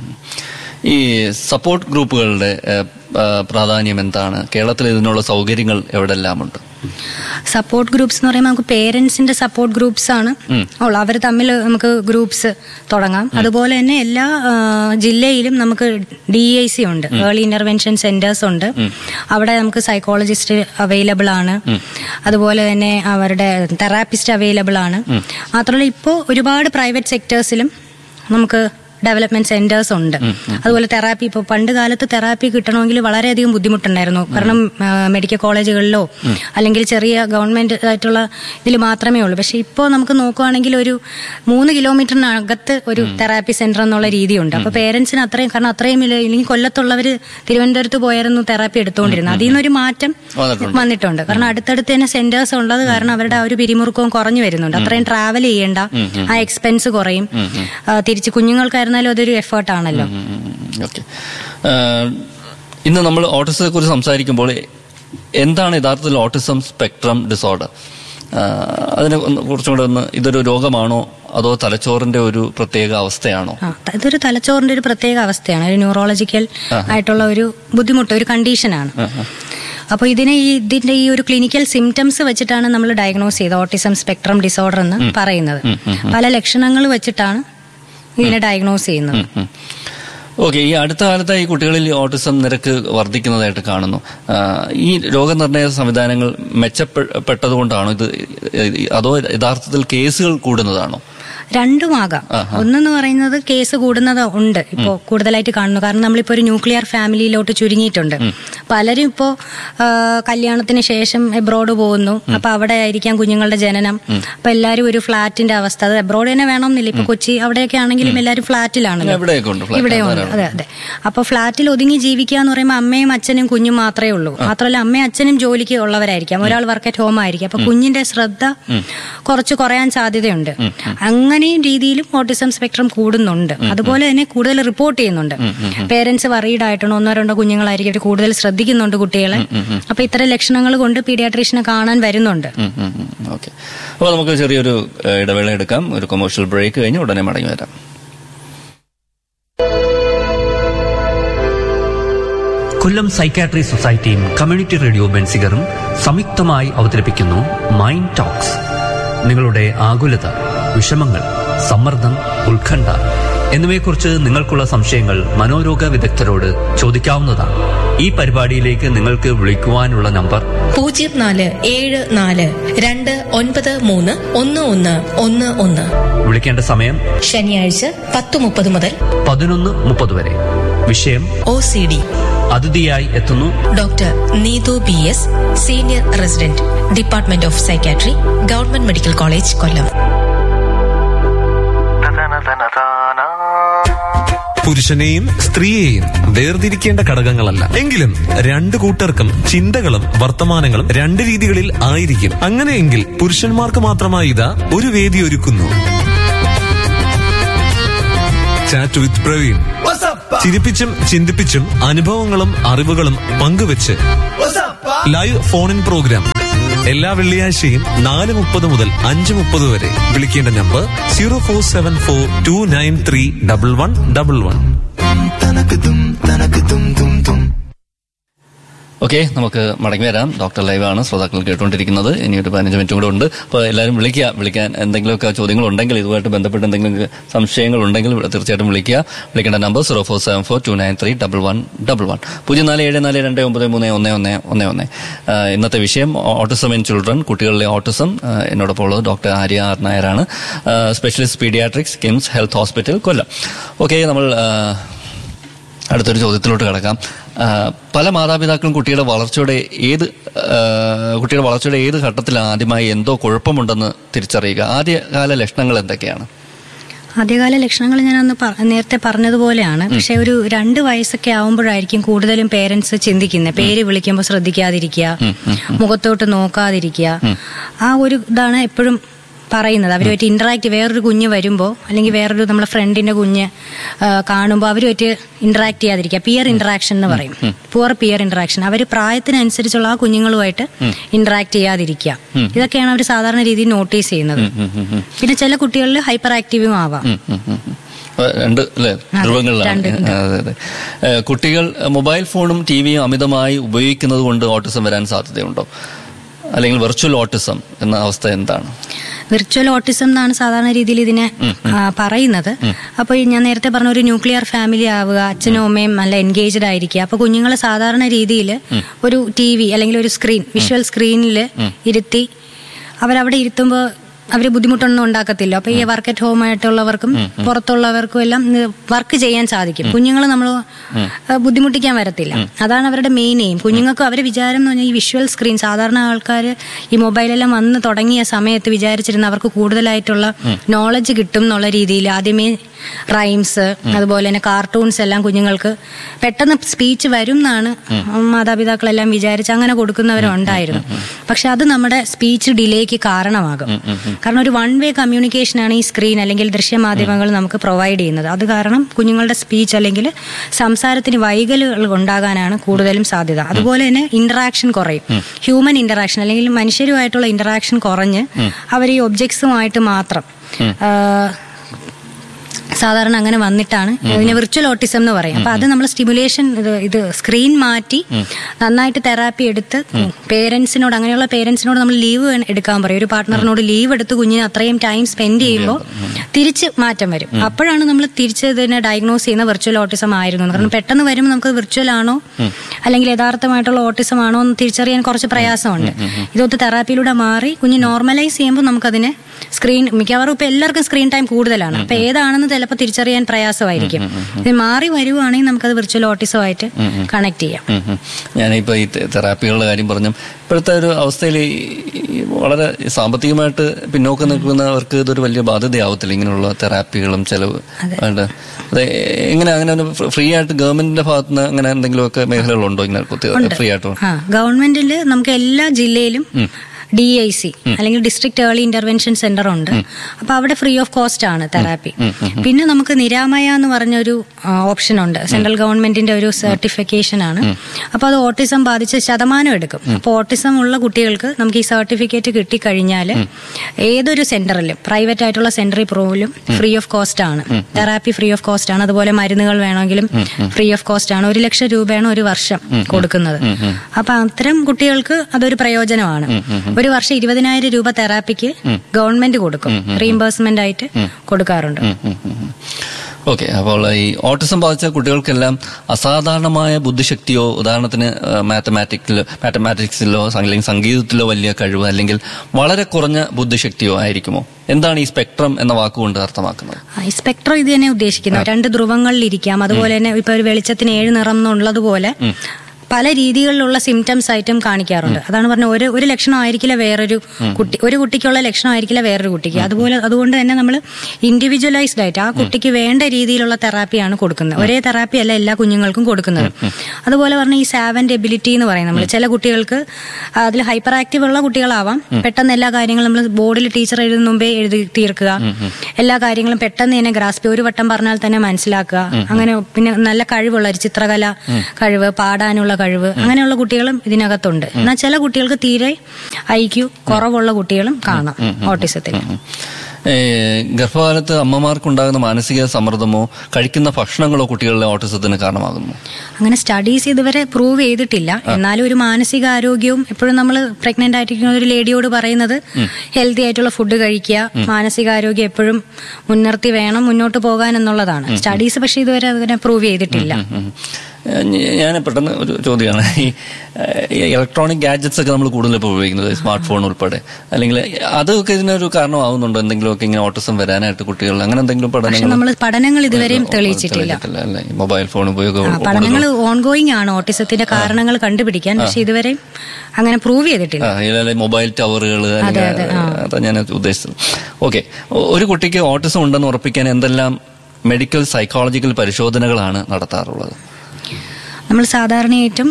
A: ഈ സപ്പോർട്ട് ഗ്രൂപ്പുകളുടെ ഏഹ്, ആ, പ്രാധാന്യം എന്താണ് കേരളത്തിൽ ഇതിനുള്ള സൗകര്യങ്ങൾ എവിടെല്ലാം ഉണ്ട്
B: സപ്പോർട്ട് ഗ്രൂപ്പ്സ് എന്ന് പറയുമ്പോൾ നമുക്ക് പേരൻസിന്റെ സപ്പോർട്ട് ഗ്രൂപ്പ്സ് ആണ് ഉള്ളത് അവർ തമ്മിൽ നമുക്ക് ഗ്രൂപ്പ്സ് തുടങ്ങാം അതുപോലെ തന്നെ എല്ലാ ആ, ജില്ലയിലും നമുക്ക് ഡി ഐ സി ഉണ്ട് ഏർലി ഇന്റർവെൻഷൻ സെന്റേഴ്സ് ഉണ്ട് അവിടെ നമുക്ക് സൈക്കോളജിസ്റ്റ് അവൈലബിൾ ആണ് അതുപോലെ തന്നെ അവരുടെ തെറാപ്പിസ്റ്റ് അവൈലബിൾ ആണ് മാത്രമല്ല ഇപ്പോൾ ഒരുപാട് പ്രൈവറ്റ് സെക്ടേഴ്സിലും നമുക്ക് ഡെവലപ്മെന്റ് സെന്റേഴ്സ് ഉണ്ട് അതുപോലെ തെറാപ്പി ഇപ്പോൾ പണ്ട് കാലത്ത് തെറാപ്പി കിട്ടണമെങ്കിൽ വളരെയധികം ബുദ്ധിമുട്ടുണ്ടായിരുന്നു കാരണം ആ, മെഡിക്കൽ കോളേജുകളിലോ അല്ലെങ്കിൽ ചെറിയ ഗവൺമെന്റ് ആയിട്ടുള്ള ഇതിൽ മാത്രമേ ഉള്ളൂ പക്ഷെ ഇപ്പോൾ നമുക്ക് നോക്കുവാണെങ്കിൽ ഒരു മൂന്ന് കിലോമീറ്ററിനകത്ത് ഒരു തെറാപ്പി സെന്റർ എന്നുള്ള രീതിയുണ്ട് അപ്പൊ പേരൻസിന് അത്രയും കാരണം അത്രയും ഇല്ല ഇല്ലെങ്കിൽ കൊല്ലത്തുള്ളവർ തിരുവനന്തപുരത്ത് പോയായിരുന്നു തെറാപ്പി എടുത്തുകൊണ്ടിരുന്നത് അതിൽ നിന്നൊരു മാറ്റം
A: വന്നിട്ടുണ്ട്.
B: വന്നിട്ടുണ്ട് കാരണം അടുത്തടുത്ത് തന്നെ സെന്റേഴ്സ് ഉള്ളത് കാരണം അവരുടെ ആ ഒരു പിരിമുറുക്കവും കുറഞ്ഞു വരുന്നുണ്ട് അത്രയും ട്രാവൽ ചെയ്യേണ്ട ആ എക്സ്പെൻസ് കുറയും ആ, തിരിച്ച് കുഞ്ഞുങ്ങൾക്കായിരുന്നാലും അതൊരു എഫേർട്ട് ആണല്ലോ
A: ഓക്കെ ഇന്ന് നമ്മൾ ഓട്ടിസത്തെ കുറിച്ച് സംസാരിക്കുമ്പോൾ എന്താണ് യഥാർത്ഥത്തിൽ ഓട്ടിസം സ്പെക്ട്രം ഡിസോർഡർ അതിനെ ഒന്ന് കുറച്ചും കൂടെ ഒന്ന് ഇതൊരു രോഗമാണോ അതോ തലച്ചോറിന്റെ ഒരു പ്രത്യേക അവസ്ഥയാണോ
B: ആ, ത- ഇതൊരു തലച്ചോറിന്റെ ഒരു പ്രത്യേക അവസ്ഥയാണ് ഒരു ന്യൂറോളജിക്കൽ ആയിട്ടുള്ള ഒരു ബുദ്ധിമുട്ട് ഒരു കണ്ടീഷനാണ് അപ്പോൾ ഇതിനെ ഈ ഇതിന്റെ ഈ ഒരു ക്ലിനിക്കൽ സിംറ്റംസ് വെച്ചിട്ടാണ് നമ്മൾ ഡയഗ്നോസ് ചെയ്തത് ഓട്ടിസം സ്പെക്ട്രം ഡിസോർഡർ എന്ന് പറയുന്നത് പല ലക്ഷണങ്ങൾ വെച്ചിട്ടാണ് ഇതിനെ ഡയഗ്നോസ് ചെയ്യുന്നത്
A: ഓക്കെ ഈ അടുത്ത കാലത്ത് ഈ കുട്ടികളിൽ ഈ ഓട്ടിസം നിരക്ക് വർദ്ധിക്കുന്നതായിട്ട് കാണുന്നു ആ, ഈ രോഗനിർണയ സംവിധാനങ്ങൾ മെച്ചപ്പെട്ടതുകൊണ്ടാണോ ഇത് അതോ യഥാർത്ഥത്തിൽ കേസുകൾ കൂടുന്നതാണോ
B: രണ്ടുമാകാം ഒന്നെന്ന് പറയുന്നത് കേസ് കൂടുന്നത് ഉണ്ട് ഇപ്പോ കൂടുതലായിട്ട് കാണുന്നു കാരണം നമ്മളിപ്പോ ഒരു ന്യൂക്ലിയർ ഫാമിലിയിലോട്ട് ചുരുങ്ങിയിട്ടുണ്ട് പലരും ഇപ്പോ ആ, കല്യാണത്തിന് ശേഷം എബ്രോഡ് പോകുന്നു അപ്പൊ അവിടെ ആയിരിക്കാം കുഞ്ഞുങ്ങളുടെ ജനനം അപ്പൊ എല്ലാരും ഒരു ഫ്ലാറ്റിന്റെ അവസ്ഥ അത് എബ്രോഡ് തന്നെ വേണമെന്നില്ല ഇപ്പൊ കൊച്ചി അവിടെയൊക്കെ ആണെങ്കിലും എല്ലാരും ഫ്ലാറ്റിലാണല്ലോ
A: എവിടെയൊക്കെ ഉണ്ട് flat
B: ഇവിടെ ഉണ്ട് അതെ അതെ അപ്പൊ ഫ്ലാറ്റിൽ ഒതുങ്ങി ജീവിക്കുക എന്ന് പറയുമ്പോൾ അമ്മയും അച്ഛനും കുഞ്ഞും മാത്രമേ ഉള്ളൂ മാത്രമല്ല അമ്മയും അച്ഛനും ജോലിക്ക് ഉള്ളവരായിരിക്കാം ഒരാൾ വർക്ക് അറ്റ് ഹോം ആയിരിക്കും അപ്പൊ കുഞ്ഞിന്റെ ശ്രദ്ധ കുറച്ച് കുറയാൻ സാധ്യതയുണ്ട് അങ്ങനെയും രീതിയിലും ഓട്ടിസം സ്പെക്ട്രം കൂടുന്നുണ്ട് അതുപോലെ തന്നെ കൂടുതൽ റിപ്പോർട്ട് ചെയ്യുന്നുണ്ട് പേരൻസ് വറീഡ് ആയിട്ടുണ്ട് ഒന്നോ രണ്ടോ കുഞ്ഞുങ്ങളായിരിക്കും അവർ കൂടുതൽ ശ്രദ്ധിക്കുന്നുണ്ട് കുട്ടികളെ അപ്പൊ ഇത്തരം ലക്ഷണങ്ങൾ കൊണ്ട് പീഡിയാട്രീഷനെ കാണാൻ വരുന്നുണ്ട്
A: ഓക്കെ അപ്പോൾ നമുക്ക് ചെറിയൊരു ഏഹ്, ഇടവേള എടുക്കാം ഒരു കൊമേഴ്ഷ്യൽ ബ്രേക്ക് കഴിഞ്ഞ് ഉടനെ മടങ്ങി വരാം
E: കൊല്ലം സൈക്കാട്രി സൊസൈറ്റിയും കമ്മ്യൂണിറ്റി റേഡിയോ ബെൻസിഗറും സംയുക്തമായി അവതരിപ്പിക്കുന്നു മൈൻഡ് ടോക്സ് നിങ്ങളുടെ ആകുലത വിഷമങ്ങൾ സമ്മർദ്ദം ഉത്കണ്ഠ എന്നിവയെക്കുറിച്ച് നിങ്ങൾക്കുള്ള സംശയങ്ങൾ മനോരോഗ വിദഗ്ധരോട് ചോദിക്കാവുന്നതാണ് ഈ പരിപാടിയിലേക്ക് നിങ്ങൾക്ക് വിളിക്കുവാനുള്ള നമ്പർ
D: പൂജ്യം നാല് ഏഴ് നാല് രണ്ട് ഒൻപത് മൂന്ന് ഒന്ന് ഒന്ന് ഒന്ന് ഒന്ന്
E: വിളിക്കേണ്ട സമയം
D: ശനിയാഴ്ച പത്ത് മുപ്പത് മുതൽ
E: പതിനൊന്ന് മുപ്പത് വരെ വിഷയം
D: ഒ സി ഡി
E: അതിഥിയായി എത്തുന്നു
D: doctor Neethu B S senior resident department of psychiatry government medical college Kollam
H: പുരുഷനെയും സ്ത്രീയെയും വേർതിരിക്കേണ്ട ഘടകങ്ങളല്ല എങ്കിലും രണ്ടു കൂട്ടർക്കും ചിന്തകളും വർത്തമാനങ്ങളും രണ്ട് രീതികളിൽ ആയിരിക്കും അങ്ങനെയെങ്കിൽ പുരുഷന്മാർക്ക് മാത്രമായി ഇതാ ഒരു വേദി ഒരുക്കുന്നു ചാറ്റ് വിത്ത് പ്രവീൺ ചിരിപ്പിച്ചും ചിന്തിപ്പിച്ചും അനുഭവങ്ങളും അറിവുകളും പങ്കുവെച്ച് ലൈവ് ഫോൺ ഇൻ പ്രോഗ്രാം എല്ലാ വെള്ളിയാഴ്ചയും നാല് മുപ്പത് മുതൽ അഞ്ച് മുപ്പത് വരെ വിളിക്കേണ്ട number zero four seven four two nine three double one double one
A: okay നമുക്ക് മടങ്ങി വരാം ഡോക്ടർ ലൈവ് ആണ് ശ്രോതാക്കൾ കേട്ടുകൊണ്ടിരിക്കുന്നത് ഇനി ഒരു പതിനഞ്ച് മിനിറ്റും കൂടെ ഉണ്ട് അപ്പോൾ എല്ലാവരും വിളിക്കുക വിളിക്കാൻ എന്തെങ്കിലുമൊക്കെ ചോദ്യങ്ങൾ ഉണ്ടെങ്കിൽ ഇതുമായിട്ട് ബന്ധപ്പെട്ട് എന്തെങ്കിലും സംശയങ്ങൾ ഉണ്ടെങ്കിൽ തീർച്ചയായിട്ടും വിളിക്കുക വിളിക്കേണ്ട number zero four seven four two nine three double one double one പൂജ്യം നാല് ഏഴ് നാല് രണ്ട് ഒമ്പത് മൂന്ന് ഒന്ന് ഒന്ന് ഒന്ന് ഒന്ന് ആ, ഇന്നത്തെ വിഷയം ഓട്ടിസം ഇൻ ചിൽഡ്രൻ കുട്ടികളിലെ ഓട്ടിസം ആ, എന്നോടൊപ്പം ഉള്ളത് ഡോക്ടർ ആര്യ ആർ നായരാണ് specialist paediatrics KIMS health hospital Kollam okay നമ്മൾ ആ, അടുത്തൊരു ചോദ്യത്തിലോട്ട് കിടക്കാം ആ, പല മാതാപിതാക്കളും കുട്ടിയുടെ വളർച്ചയുടെ ഏത് ആ, കുട്ടിയുടെ വളർച്ചയുടെ ഏത് ഘട്ടത്തിൽ ആദ്യമായി എന്തോ കുഴപ്പമുണ്ടെന്ന് തിരിച്ചറിയുക ആദ്യകാല ലക്ഷണങ്ങൾ എന്തൊക്കെയാണ്
B: ആദ്യകാല ലക്ഷണങ്ങൾ ഞാൻ അന്ന് പ- നേരത്തെ പറഞ്ഞതുപോലെയാണ് പക്ഷെ ഒരു രണ്ട് വയസ്സൊക്കെ ആവുമ്പോഴായിരിക്കും കൂടുതലും പേരൻസ് ചിന്തിക്കുന്നത് പേര് വിളിക്കുമ്പോൾ ശ്രദ്ധിക്കാതിരിക്കുക മുഖത്തോട്ട് നോക്കാതിരിക്കുക ആ ഒരു ഇതാണ് എപ്പോഴും പറയുന്നത് അവരുമായിട്ട് ഇന്ററാക്ട് വേറൊരു കുഞ്ഞ് വരുമ്പോൾ അല്ലെങ്കിൽ വേറൊരു നമ്മുടെ ഫ്രണ്ടിന്റെ കുഞ്ഞ് ആ, കാണുമ്പോൾ അവരുമായിട്ട് ഇന്ററാക്ട് ചെയ്യാതിരിക്കുക പിയർ ഇന്ററാക്ഷൻ എന്ന് പറയും പുവർ പിയർ ഇന്ററാക്ഷൻ അവർ പ്രായത്തിനനുസരിച്ചുള്ള ആ കുഞ്ഞുങ്ങളുമായിട്ട് ഇന്ററാക്ട് ചെയ്യാതിരിക്കുക ഇതൊക്കെയാണ് അവർ സാധാരണ രീതിയിൽ നോട്ടീസ് ചെയ്യുന്നത് പിന്നെ ചില കുട്ടികളിൽ ഹൈപ്പർ ആക്റ്റീവും ആവാം
A: ഉം, ഉം, ഉം, ഉം. ആ, രണ്ട് അല്ലേ ധ്രുവങ്ങളിലാണ്
B: രണ്ട് ഉണ്ട്.
A: ആ, അതെ അതെ ഏ, കുട്ടികൾ മൊബൈൽ ഫോണും ടി വിയും അമിതമായി ഉപയോഗിക്കുന്നത് കൊണ്ട് ഓട്ടിസം വരാൻ സാധ്യതയുണ്ടോ അല്ലെങ്കിൽ വെർച്വൽ ഓട്ടിസം എന്ന അവസ്ഥ എന്താണ്
B: വിർച്വൽ ഓട്ടിസം എന്നാണ് സാധാരണ രീതിയിൽ ഇതിനെ ആ, പറയുന്നത് അപ്പോൾ ഞാൻ നേരത്തെ പറഞ്ഞ ഒരു ന്യൂക്ലിയർ ഫാമിലി ആവുക അച്ഛനും അമ്മയും നല്ല എൻഗേജ്ഡ് ആയിരിക്കുക അപ്പോൾ കുഞ്ഞുങ്ങളെ സാധാരണ രീതിയിൽ ഒരു ടി വി അല്ലെങ്കിൽ ഒരു സ്ക്രീൻ വിഷ്വൽ സ്ക്രീനിൽ ഇരുത്തി അവരവിടെ ഇരുത്തുമ്പോൾ അവർ ബുദ്ധിമുട്ടൊന്നും ഉണ്ടാക്കത്തില്ല അപ്പൊ ഈ വർക്ക് അറ്റ് ഹോം ആയിട്ടുള്ളവർക്കും പുറത്തുള്ളവർക്കും എല്ലാം വർക്ക് ചെയ്യാൻ സാധിക്കും കുഞ്ഞുങ്ങൾ നമ്മൾ ബുദ്ധിമുട്ടിക്കാൻ വരത്തില്ല അതാണ് അവരുടെ മെയിൻ എയിം കുഞ്ഞുങ്ങൾക്ക് അവരുടെ വിചാരം എന്ന് പറഞ്ഞാൽ ഈ വിഷ്വൽ സ്ക്രീൻ സാധാരണ ആൾക്കാർ ഈ മൊബൈലെല്ലാം വന്ന് തുടങ്ങിയ സമയത്ത് വിചാരിച്ചിരുന്ന അവർക്ക് കൂടുതലായിട്ടുള്ള നോളജ് കിട്ടും എന്നുള്ള രീതിയിൽ ആദ്യമേ റൈംസ് അതുപോലെ തന്നെ കാർട്ടൂൺസ് എല്ലാം കുഞ്ഞുങ്ങൾക്ക് പെട്ടെന്ന് സ്പീച്ച് വരും എന്നാണ് മാതാപിതാക്കളെല്ലാം വിചാരിച്ച് അങ്ങനെ കൊടുക്കുന്നവരുണ്ടായിരുന്നു പക്ഷെ അത് നമ്മുടെ സ്പീച്ച് ഡിലേക്ക് കാരണമാകും കാരണം ഒരു വൺ വേ കമ്മ്യൂണിക്കേഷനാണ് ഈ സ്ക്രീൻ അല്ലെങ്കിൽ ദൃശ്യമാധ്യമങ്ങൾ നമുക്ക് പ്രൊവൈഡ് ചെയ്യുന്നത് അത് കാരണം കുഞ്ഞുങ്ങളുടെ സ്പീച്ച് അല്ലെങ്കിൽ സംസാരത്തിന് വൈകലുകൾ ഉണ്ടാകാനാണ് കൂടുതലും സാധ്യത അതുപോലെ തന്നെ ഇന്ററാക്ഷൻ കുറയും ഹ്യൂമൻ ഇന്ററാക്ഷൻ അല്ലെങ്കിൽ മനുഷ്യരുമായിട്ടുള്ള ഇന്ററാക്ഷൻ കുറഞ്ഞ് അവർ ഈ ഒബ്ജക്ട്സുമായിട്ട് മാത്രം ആ, സാധാരണ അങ്ങനെ വന്നിട്ടാണ് ഇതിനെ വിർച്വൽ ഓട്ടിസം എന്ന് പറയും അപ്പൊ അത് നമ്മൾ സ്റ്റിമുലേഷൻ ഇത് ഇത് സ്ക്രീൻ മാറ്റി നന്നായിട്ട് തെറാപ്പി എടുത്ത് പേരൻസിനോട് അങ്ങനെയുള്ള പേരൻസിനോട് നമ്മൾ ലീവ് എടുക്കാൻ പറയും ഒരു പാർട്ട്ണറിനോട് ലീവ് എടുത്ത് കുഞ്ഞിന് അത്രയും ടൈം സ്പെൻഡ് ചെയ്യുമ്പോൾ തിരിച്ച് മാറ്റം വരും അപ്പോഴാണ് നമ്മൾ തിരിച്ച് ഇതിനെ ഡയഗ്നോസ് ചെയ്യുന്ന വിർച്വൽ ഓട്ടിസം ആയിരുന്നു എന്ന്. കാരണം പെട്ടെന്ന് വരുമ്പോൾ നമുക്ക് വിർച്വൽ ആണോ അല്ലെങ്കിൽ യഥാർത്ഥമായിട്ടുള്ള ഓട്ടിസം ആണോ എന്ന് തിരിച്ചറിയാൻ കുറച്ച് പ്രയാസമുണ്ട് ഇതൊത്ത് തെറാപ്പിയിലൂടെ മാറി കുഞ്ഞ് നോർമലൈസ് ചെയ്യുമ്പോൾ നമുക്കതിനെ സ്ക്രീൻ മിക്കവാറും ഇപ്പൊ എല്ലാവർക്കും സ്ക്രീൻ ടൈം കൂടുതലാണ് അപ്പൊ ഏതാണെന്ന് ചിലപ്പോൾ തിരിച്ചറിയാൻ പ്രയാസമായിരിക്കും ഇത് മാറി വരുവാണെങ്കിൽ നമുക്കത് വിർച്വൽ ഓട്ടിസമായിട്ട് കണക്ട് ചെയ്യാം
A: ഉം ഉം. ഞാനിപ്പോ ഈ തെ- തെറാപ്പികളുടെ കാര്യം പറഞ്ഞു ഇപ്പോഴത്തെ ഒരു അവസ്ഥയിൽ വളരെ സാമ്പത്തികമായിട്ട് പിന്നോക്കം നിൽക്കുന്നവർക്ക് ഇതൊരു വലിയ ബാധ്യതയാവത്തില്ല ഇങ്ങനെയുള്ള തെറാപ്പികളും ചെലവ് ആയിട്ട്. അത് എങ്ങനെ അങ്ങനെ ഫ്രീ ആയിട്ട് ഗവൺമെന്റിന്റെ ഭാഗത്ത് നിന്ന് അങ്ങനെ എന്തെങ്കിലുമൊക്കെ മേഖലകളുണ്ടോ ഇങ്ങനെ കുത്തി- ഫ്രീ ആയിട്ട്
B: ആ ഗവൺമെന്റിൽ നമുക്ക് എല്ലാ ജില്ലയിലും ഡി ഐ സി അല്ലെങ്കിൽ ഡിസ്ട്രിക്ട് ഏർലി ഇന്റർവെൻഷൻ സെന്റർ ഉണ്ട് അപ്പൊ അവിടെ ഫ്രീ ഓഫ് കോസ്റ്റ് ആണ് തെറാപ്പി പിന്നെ നമുക്ക് നിരാമയ എന്ന് പറഞ്ഞൊരു ഓപ്ഷൻ ഉണ്ട് സെൻട്രൽ ഗവൺമെന്റിന്റെ ഒരു സർട്ടിഫിക്കേഷൻ ആണ് അപ്പൊ അത് ഓട്ടിസം ബാധിച്ച ശതമാനം എടുക്കും അപ്പൊ ഓട്ടിസം ഉള്ള കുട്ടികൾക്ക് നമുക്ക് ഈ സർട്ടിഫിക്കറ്റ് കിട്ടിക്കഴിഞ്ഞാൽ ഏതൊരു സെന്ററിലും പ്രൈവറ്റ് ആയിട്ടുള്ള സെന്ററിൽ പോലും ഫ്രീ ഓഫ് കോസ്റ്റ് ആണ് തെറാപ്പി ഫ്രീ ഓഫ് കോസ്റ്റ് ആണ് അതുപോലെ മരുന്നുകൾ വേണമെങ്കിലും ഫ്രീ ഓഫ് കോസ്റ്റ് ആണ് ഒരു ലക്ഷം രൂപയാണ് ഒരു വർഷം കൊടുക്കുന്നത് അപ്പൊ അത്തരം കുട്ടികൾക്ക് അതൊരു പ്രയോജനമാണ് ഒരു വർഷം ഇരുപതിനായിരം രൂപ തെറാപ്പിക്ക് ഗവൺമെന്റ് കൊടുക്കും റീഇംബേഴ്സ്മെന്റ് ആയിട്ട് കൊടുക്കാറുണ്ട്
A: ഓക്കെ അപ്പോൾ ഈ ഓട്ടിസം ബാധിച്ച കുട്ടികൾക്കെല്ലാം അസാധാരണമായ ബുദ്ധിശക്തിയോ ഉദാഹരണത്തിന് മാത്തമാറ്റിക്കിലോ മാത്തമാറ്റിക്സിലോ അല്ലെങ്കിൽ സംഗീതത്തിലോ വലിയ കഴിവ് അല്ലെങ്കിൽ വളരെ കുറഞ്ഞ ബുദ്ധിശക്തിയോ ആയിരിക്കുമോ എന്താണ് ഈ സ്പെക്ട്രം എന്ന വാക്കുകൊണ്ട് അർത്ഥമാക്കുന്നത്
B: ആ, ഈ സ്പെക്ട്രം ഇത് തന്നെ ഉദ്ദേശിക്കുന്നത് രണ്ട് ധ്രുവങ്ങളിലിരിക്കാം അതുപോലെ തന്നെ ഇപ്പൊ ഒരു വെളിച്ചത്തിന് ഏഴ് നിറം എന്നുള്ളതുപോലെ പല രീതികളിലുള്ള സിംറ്റംസ് ആയിട്ടും കാണിക്കാറുണ്ട് അതാണ് പറഞ്ഞ ഒരു ഒരു ലക്ഷണം ആയിരിക്കില്ല വേറൊരു കുട്ടി ഒരു കുട്ടിക്കുള്ള ലക്ഷണം ആയിരിക്കില്ല വേറൊരു കുട്ടിക്ക് അതുപോലെ അതുകൊണ്ട് തന്നെ നമ്മൾ ഇൻഡിവിജ്വലൈസ്ഡ് ആയിട്ട് ആ കുട്ടിക്ക് വേണ്ട രീതിയിലുള്ള തെറാപ്പിയാണ് കൊടുക്കുന്നത് ഒരേ തെറാപ്പി അല്ല എല്ലാ കുഞ്ഞുങ്ങൾക്കും കൊടുക്കുന്നത് അതുപോലെ പറഞ്ഞ ഈ സാവന്റ് എബിലിറ്റി എന്ന് പറയും നമ്മൾ ചില കുട്ടികൾക്ക് അതിൽ ഹൈപ്പർ ആക്റ്റീവ് ഉള്ള കുട്ടികളാവാം പെട്ടെന്ന് എല്ലാ കാര്യങ്ങളും നമ്മൾ ബോർഡിൽ ടീച്ചർ എഴുതുന്ന മുമ്പേ എഴുതി തീർക്കുക എല്ലാ കാര്യങ്ങളും പെട്ടെന്ന് തന്നെ ഗ്രാസ്പി ഒരു വട്ടം പറഞ്ഞാൽ തന്നെ മനസ്സിലാക്കുക അങ്ങനെ പിന്നെ നല്ല കഴിവുള്ള ഒരു ചിത്രകല കഴിവ് പാടാനുള്ള കഴിവ് അങ്ങനെയുള്ള കുട്ടികളും ഇതിനകത്തുണ്ട് എന്നാൽ ചില കുട്ടികൾക്ക് തീരെ ഐക്യു കുറവുള്ള കുട്ടികളും കാണാം ഓട്ടിസത്തിൽ
A: ഏ, ഗർഭകാലത്ത് അമ്മമാർക്കുണ്ടാകുന്ന മാനസിക സമ്മർദ്ദമോ കഴിക്കുന്ന ഭക്ഷണങ്ങളോ കുട്ടികളിലെ ഓട്ടിസത്തിന് കാരണമാകുന്നു
B: അങ്ങനെ സ്റ്റഡീസ് ഇതുവരെ പ്രൂവ് ചെയ്തിട്ടില്ല എന്നാലും ഒരു മാനസിക ആരോഗ്യവും എപ്പോഴും നമ്മൾ പ്രഗ്നന്റ് ആയിട്ടിരിക്കുന്ന ഒരു ലേഡിയോട് പറയുന്നത് ഹെൽത്തി ആയിട്ടുള്ള ഫുഡ് കഴിക്കുക മാനസികാരോഗ്യം എപ്പോഴും മുൻനിർത്തി വേണം മുന്നോട്ട് പോകാൻ എന്നുള്ളതാണ് സ്റ്റഡീസ് പക്ഷെ ഇതുവരെ അതിനെ പ്രൂവ് ചെയ്തിട്ടില്ല
A: ഉം. ഏ, ഞ- ഞാൻ പെട്ടെന്ന് ഒരു ചോദ്യമാണ് ഈ ഇലക്ട്രോണിക് ഗാഡ്ജറ്റ്സ് ഒക്കെ നമ്മൾ കൂടുതൽ ഇപ്പോൾ ഉപയോഗിക്കുന്നത് സ്മാർട്ട് ഫോൺ ഉൾപ്പെടെ അല്ലെങ്കിൽ അതൊക്കെ ഇതിനൊരു കാരണമാവുന്നുണ്ടോ എന്തെങ്കിലുമൊക്കെ ഇങ്ങനെ ഓട്ടിസം വരാനായിട്ട് കുട്ടികൾ അങ്ങനെ എന്തെങ്കിലും
B: പക്ഷെ
A: പഠനങ്ങൾ
B: നമ്മൾ പഠനങ്ങൾ ഇതുവരെയും തെളിയിച്ചിട്ടില്ല
A: തെളിയിച്ചിട്ടില്ല അല്ലേ ഈ മൊബൈൽ ഫോൺ ഉപയോഗം
B: ആ, പഠനങ്ങൾ ഓൺഗോയിങ് ആണ് ഓട്ടിസത്തിന്റെ കാരണങ്ങൾ കണ്ടുപിടിക്കാൻ പക്ഷെ ഇതുവരെയും അങ്ങനെ പ്രൂവ് ചെയ്തിട്ടില്ല
A: അല്ലെങ്കിൽ മൊബൈൽ ടവറുകൾ അല്ലെങ്കിൽ അതാ ഞാൻ ഉദ്ദേശിച്ചത് ഓക്കെ ഒരു കുട്ടിക്ക് ഓട്ടിസം ഉണ്ടെന്ന് ഉറപ്പിക്കാൻ എന്തെല്ലാം മെഡിക്കൽ സൈക്കോളജിക്കൽ പരിശോധനകളാണ് നടത്താറുള്ളത്
B: നമ്മൾ സാധാരണയായിട്ടും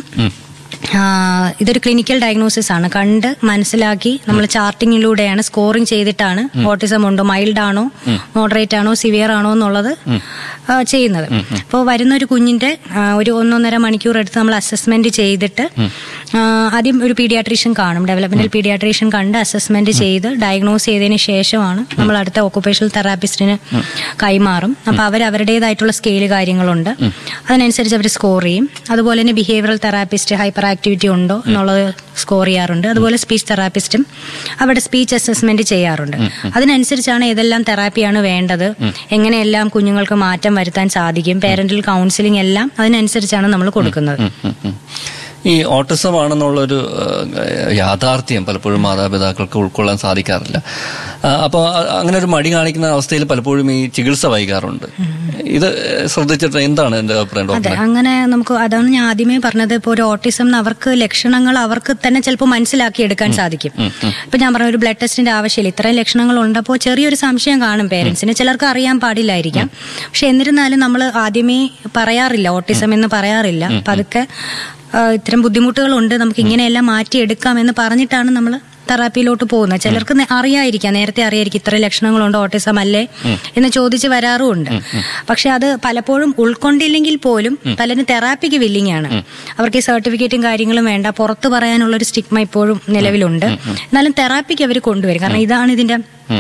B: ആ, ഇതൊരു ക്ലിനിക്കൽ ഡയഗ്നോസിസ് ആണ് കണ്ട് മനസ്സിലാക്കി നമ്മൾ ചാർട്ടിങ്ങിലൂടെയാണ് സ്കോറിംഗ് ചെയ്തിട്ടാണ് ഓട്ടിസം ഉണ്ടോ മൈൽഡ് ആണോ മോഡറേറ്റ് ആണോ സിവിയർ ആണോ എന്നുള്ളത് ആ, ചെയ്യുന്നത് അപ്പോൾ വരുന്ന ഒരു കുഞ്ഞിന്റെ ആ, ഒരു ഒന്നൊന്നര മണിക്കൂർ എടുത്ത് നമ്മൾ അസസ്മെന്റ് ചെയ്തിട്ട് ആ, ആദ്യം ഒരു പീഡിയാട്രീഷ്യൻ കാണും ഡെവലപ്മെന്റൽ പീഡിയാട്രീഷ്യൻ കണ്ട് അസസ്മെന്റ് ചെയ്ത് ഡയഗ്നോസ് ചെയ്തതിന് ശേഷമാണ് നമ്മൾ അടുത്ത ഓക്കുപേഷണൽ തെറാപ്പിസ്റ്റിന് കൈമാറും അപ്പൊ അവർ അവരുടേതായിട്ടുള്ള സ്കെയിൽ കാര്യങ്ങളുണ്ട് അതിനനുസരിച്ച് അവർ സ്കോർ ചെയ്യും അതുപോലെ തന്നെ ബിഹേവിയറൽ തെറാപ്പിസ്റ്റ് ഹൈപ്പർ ആക്ടിവിറ്റി ഉണ്ടോ എന്നുള്ളത് സ്കോർ ചെയ്യാറുണ്ട് അതുപോലെ സ്പീച്ച് തെറാപ്പിസ്റ്റും അവിടെ സ്പീച്ച് അസസ്മെന്റ് ചെയ്യാറുണ്ട് അതിനനുസരിച്ചാണ് ഏതെല്ലാം തെറാപ്പിയാണ് വേണ്ടത് എങ്ങനെയെല്ലാം കുഞ്ഞുങ്ങൾക്ക് മാറ്റം വരുത്താൻ സാധിക്കും പേരന്റൽ കൗൺസിലിംഗ് എല്ലാം അതിനനുസരിച്ചാണ് നമ്മൾ കൊടുക്കുന്നത്
A: ഉം, ഉം, ഉം. ഈ ഓട്ടിസം ആണെന്നുള്ളൊരു ഏഹ്, യാഥാർത്ഥ്യം പലപ്പോഴും മാതാപിതാക്കൾക്ക് ഉൾക്കൊള്ളാൻ സാധിക്കാറില്ല ആ, അപ്പോൾ അ- അങ്ങനെ ഒരു മടി കാണിക്കുന്ന അവസ്ഥയിൽ പലപ്പോഴും ഈ ചികിത്സ വൈകാറുണ്ട് ഇത് ശ്രദ്ധിച്ചിട്ട് എന്താണ് എന്റെ അഭിപ്രായം
B: അതെ
A: ഡോക്ടറെ
B: അങ്ങനെ നമുക്ക് അതാണ് ഞാൻ ആദ്യമേ പറഞ്ഞത് ഇപ്പോൾ ഒരു ഓട്ടിസം ന്ന് അവർക്ക് ലക്ഷണങ്ങൾ അവർക്ക് തന്നെ ചിലപ്പോൾ മനസ്സിലാക്കി എടുക്കാൻ സാധിക്കും ഇപ്പൊ ഞാൻ പറഞ്ഞ ഒരു ബ്ലഡ് ടെസ്റ്റിന്റെ ആവശ്യമില്ല ഇത്രയും ലക്ഷണങ്ങൾ ഉണ്ടപ്പോൾ ചെറിയൊരു സംശയം കാണും പേരൻസിന് ചിലർക്ക് അറിയാൻ പാടില്ലായിരിക്കാം പക്ഷെ എന്നിരുന്നാലും നമ്മൾ ആദ്യമേ പറയാറില്ല ഓട്ടിസം എന്ന് പറയാറില്ല പതുക്കെ ആ, ഇത്തരം ബുദ്ധിമുട്ടുകളുണ്ട് നമുക്ക് ഇങ്ങനെയെല്ലാം മാറ്റിയെടുക്കാം എന്ന് പറഞ്ഞിട്ടാണ് നമ്മൾ തെറാപ്പിയിലോട്ട് പോകുന്നത് ചിലർക്ക് നേ- അറിയായിരിക്കാം നേരത്തെ അറിയായിരിക്കും ഇത്ര ലക്ഷണങ്ങളുണ്ട് ഓട്ടിസം അല്ലേ എന്ന് ചോദിച്ച് വരാറുമുണ്ട് പക്ഷെ അത് പലപ്പോഴും ഉൾക്കൊണ്ടില്ലെങ്കിൽ പോലും പലരും തെറാപ്പിക്ക് വില്ലിങ് ആണ് അവർക്ക് ഈ സർട്ടിഫിക്കറ്റും കാര്യങ്ങളും വേണ്ട പുറത്ത് പറയാനുള്ള ഒരു സ്റ്റിഗ്മ ഇപ്പോഴും നിലവിലുണ്ട് എന്നാലും തെറാപ്പിക്ക് അവർ കൊണ്ടുവരും കാരണം ഇതാണ് ഇതിന്റെ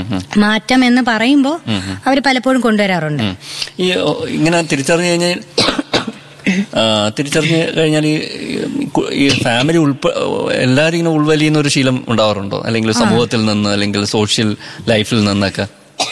B: മാറ്റം എന്ന് പറയുമ്പോൾ അവർ പലപ്പോഴും കൊണ്ടുവരാറുണ്ട്
A: ഈ ഓ, ഇങ്ങനെ തിരിച്ചറിഞ്ഞു കഴിഞ്ഞാൽ ആ, തിരിച്ചറിഞ്ഞു കഴിഞ്ഞാൽ ഈ ഈ കു- ഈ ഫാമിലി ഉൾപ്പെ എല്ലാവരും ഇങ്ങനെ ഉൾവലിയുന്ന ഒരു ശീലം ഉണ്ടാവാറുണ്ടോ അല്ലെങ്കിൽ സമൂഹത്തിൽ നിന്ന് അല്ലെങ്കിൽ സോഷ്യൽ ലൈഫിൽ നിന്നൊക്കെ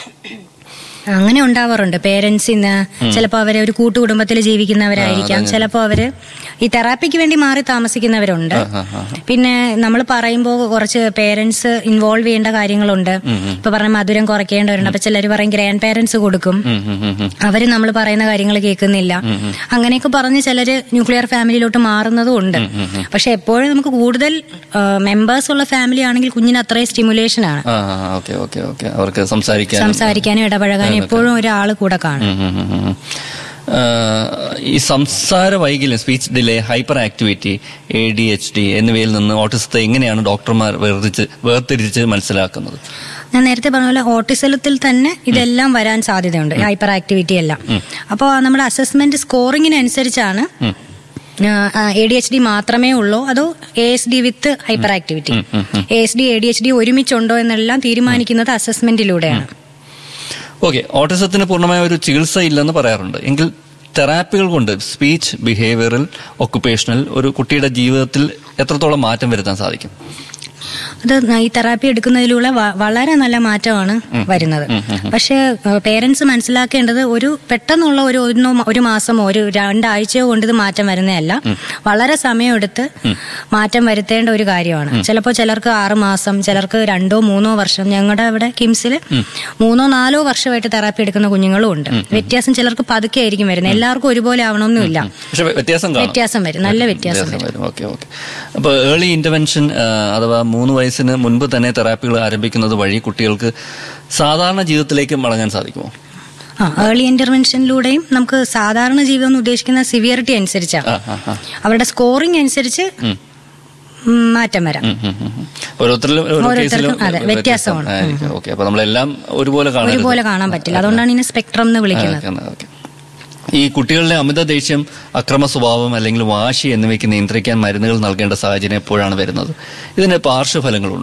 B: അങ്ങനെ ഉണ്ടാവാറുണ്ട് പേരൻസിന്ന് ചിലപ്പോൾ അവര് ഒരു കൂട്ടുകുടുംബത്തിൽ ജീവിക്കുന്നവരായിരിക്കാം ചിലപ്പോൾ അവര് ഈ തെറാപ്പിക്ക് വേണ്ടി മാറി താമസിക്കുന്നവരുണ്ട് പിന്നെ നമ്മൾ പറയുമ്പോൾ കുറച്ച് പേരൻസ് ഇൻവോൾവ് ചെയ്യേണ്ട കാര്യങ്ങളുണ്ട് ഇപ്പൊ പറഞ്ഞ മധുരം കുറയ്ക്കേണ്ടവരുണ്ട് അപ്പൊ ചിലർ പറയും ഗ്രാൻഡ് പേരൻസ് കൊടുക്കും അവര് നമ്മൾ പറയുന്ന കാര്യങ്ങൾ കേൾക്കുന്നില്ല അങ്ങനെയൊക്കെ പറഞ്ഞ് ചിലര് ന്യൂക്ലിയർ ഫാമിലിയിലോട്ട് മാറുന്നതും ഉണ്ട് പക്ഷെ എപ്പോഴും നമുക്ക് കൂടുതൽ മെമ്പേഴ്സ് ഉള്ള ഫാമിലി ആണെങ്കിൽ കുഞ്ഞിന് അത്രയും സ്റ്റിമുലേഷൻ ആണ്
A: ആ ഓക്കെ ഓക്കെ ഓക്കെ അവർക്ക് സംസാരിക്കാൻ
B: സംസാരിക്കാനും ഇടപഴകാനും എപ്പോഴും ഒരാൾ കൂടെ കാണും
A: ഉം, ഉം, ഉം, ഉം. ആ, ഈ സംസാര വൈകല്യം speech delay hyperactivity A D H D എന്നിവയിൽ നിന്ന് ഓട്ടിസത്തെ എങ്ങനെയാണ് ഡോക്ടർമാർ വേർതിരിച്ച് വേർതിരിച്ച് മനസ്സിലാക്കുന്നത്
B: ഞാൻ നേരത്തെ പറഞ്ഞ പോലെ ഓട്ടിസലത്തിൽ തന്നെ ഇതെല്ലാം വരാൻ സാധ്യതയുണ്ട് ഹൈപ്പർ ആക്ടിവിറ്റി എല്ലാം അപ്പോൾ നമ്മുടെ അസസ്മെന്റ് സ്കോറിങ്ങിനനുസരിച്ചാണ് എ ഡി എച്ച് ഡി മാത്രമേ ഉള്ളൂ അതോ A S D with hyperactivity A S D A D H D ഒരുമിച്ചുണ്ടോ എന്നെല്ലാം തീരുമാനിക്കുന്നത് അസസ്മെന്റിലൂടെയാണ്
A: ഓക്കെ ഓട്ടിസത്തിന് പൂർണ്ണമായ ഒരു ചികിത്സ ഇല്ലെന്ന് പറയാറുണ്ട് എങ്കിൽ തെറാപ്പികൾ കൊണ്ട് സ്പീച്ച് ബിഹേവിയറൽ ഒക്കുപേഷണൽ ഒരു കുട്ടിയുടെ ജീവിതത്തിൽ എത്രത്തോളം മാറ്റം വരുത്താൻ സാധിക്കും
B: അത് ഈ തെറാപ്പി എടുക്കുന്നതിലൂടെ വ- വളരെ നല്ല മാറ്റമാണ് വരുന്നത് പക്ഷേ പേരൻസ് മനസ്സിലാക്കേണ്ടത് ഒരു പെട്ടെന്നുള്ള ഒരു ഒന്നോ മ- ഒരു മാസമോ ഒരു രണ്ടാഴ്ചയോ കൊണ്ട് ഇത് മാറ്റം വരുന്നതല്ല വളരെ സമയമെടുത്ത് മാറ്റം വരുത്തേണ്ട ഒരു കാര്യമാണ് ചിലപ്പോൾ ചിലർക്ക് ആറ് മാസം ചിലർക്ക് രണ്ടോ മൂന്നോ വർഷം ഞങ്ങളുടെ അവിടെ കിംസിൽ മൂന്നോ നാലോ വർഷമായിട്ട് തെറാപ്പി എടുക്കുന്ന കുഞ്ഞുങ്ങളും ഉണ്ട് വ്യത്യാസം ചിലർക്ക് പതുക്കെ ആയിരിക്കും വരുന്നത് എല്ലാവർക്കും ഒരുപോലെ ആവണമെന്നില്ല
A: പക്ഷെ വ്യത്യാസം കാണും
B: വ്യത്യാസം വരും നല്ല വ്യത്യാസം വരും
A: വരും ഓക്കെ ഓക്കെ അപ്പോൾ ഏർലി ഇന്റർവെൻഷൻ അഥവാ മൂന്ന് വയസ്സിന് മുൻപ് തന്നെ തെറാപ്പികൾ ആരംഭിക്കുന്നത് വഴി കുട്ടികൾക്ക് സാധാരണ ജീവിതത്തിലേക്ക് മടങ്ങാൻ സാധിക്കുമോ
B: ആ ഏർലി ഇന്റർവെൻഷനിലൂടെയും നമുക്ക് സാധാരണ ജീവിതം എന്ന് ഉദ്ദേശിക്കുന്ന സിവിയറിറ്റി അനുസരിച്ചാണ്
A: ആ ആ ആ
B: അവരുടെ സ്കോറിംഗ് അനുസരിച്ച് ഉം, മാറ്റം വരാം
A: ഉം, ഉം, ഉം. ഓരോരുത്തരിലും ഓരോ
B: ഓരോരുത്തർക്കും
A: കേസിലും
B: അതെ, വ്യത്യാസമാണ്.
A: ആയിരിക്കും. ഓക്കെ അപ്പൊ നമ്മളെല്ലാം ഒരുപോലെ കാണരുത്.
B: ഒരുപോലെ കാണാൻ പറ്റില്ല അതുകൊണ്ടാണ് ഇതിനെ സ്പെക്ട്രം എന്ന് വിളിക്കുന്നത്
A: ആ, ഓക്കെ. ഈ കുട്ടികളുടെ അമിത ദേഷ്യം അക്രമ സ്വഭാവം അല്ലെങ്കിൽ വാശി എന്നിവയ്ക്ക് നിയന്ത്രിക്കാൻ മരുന്നുകൾ നൽകേണ്ട സാഹചര്യം എപ്പോഴാണ് വരുന്നത് ഇതിന് പാർശ്വഫലങ്ങളുണ്ട്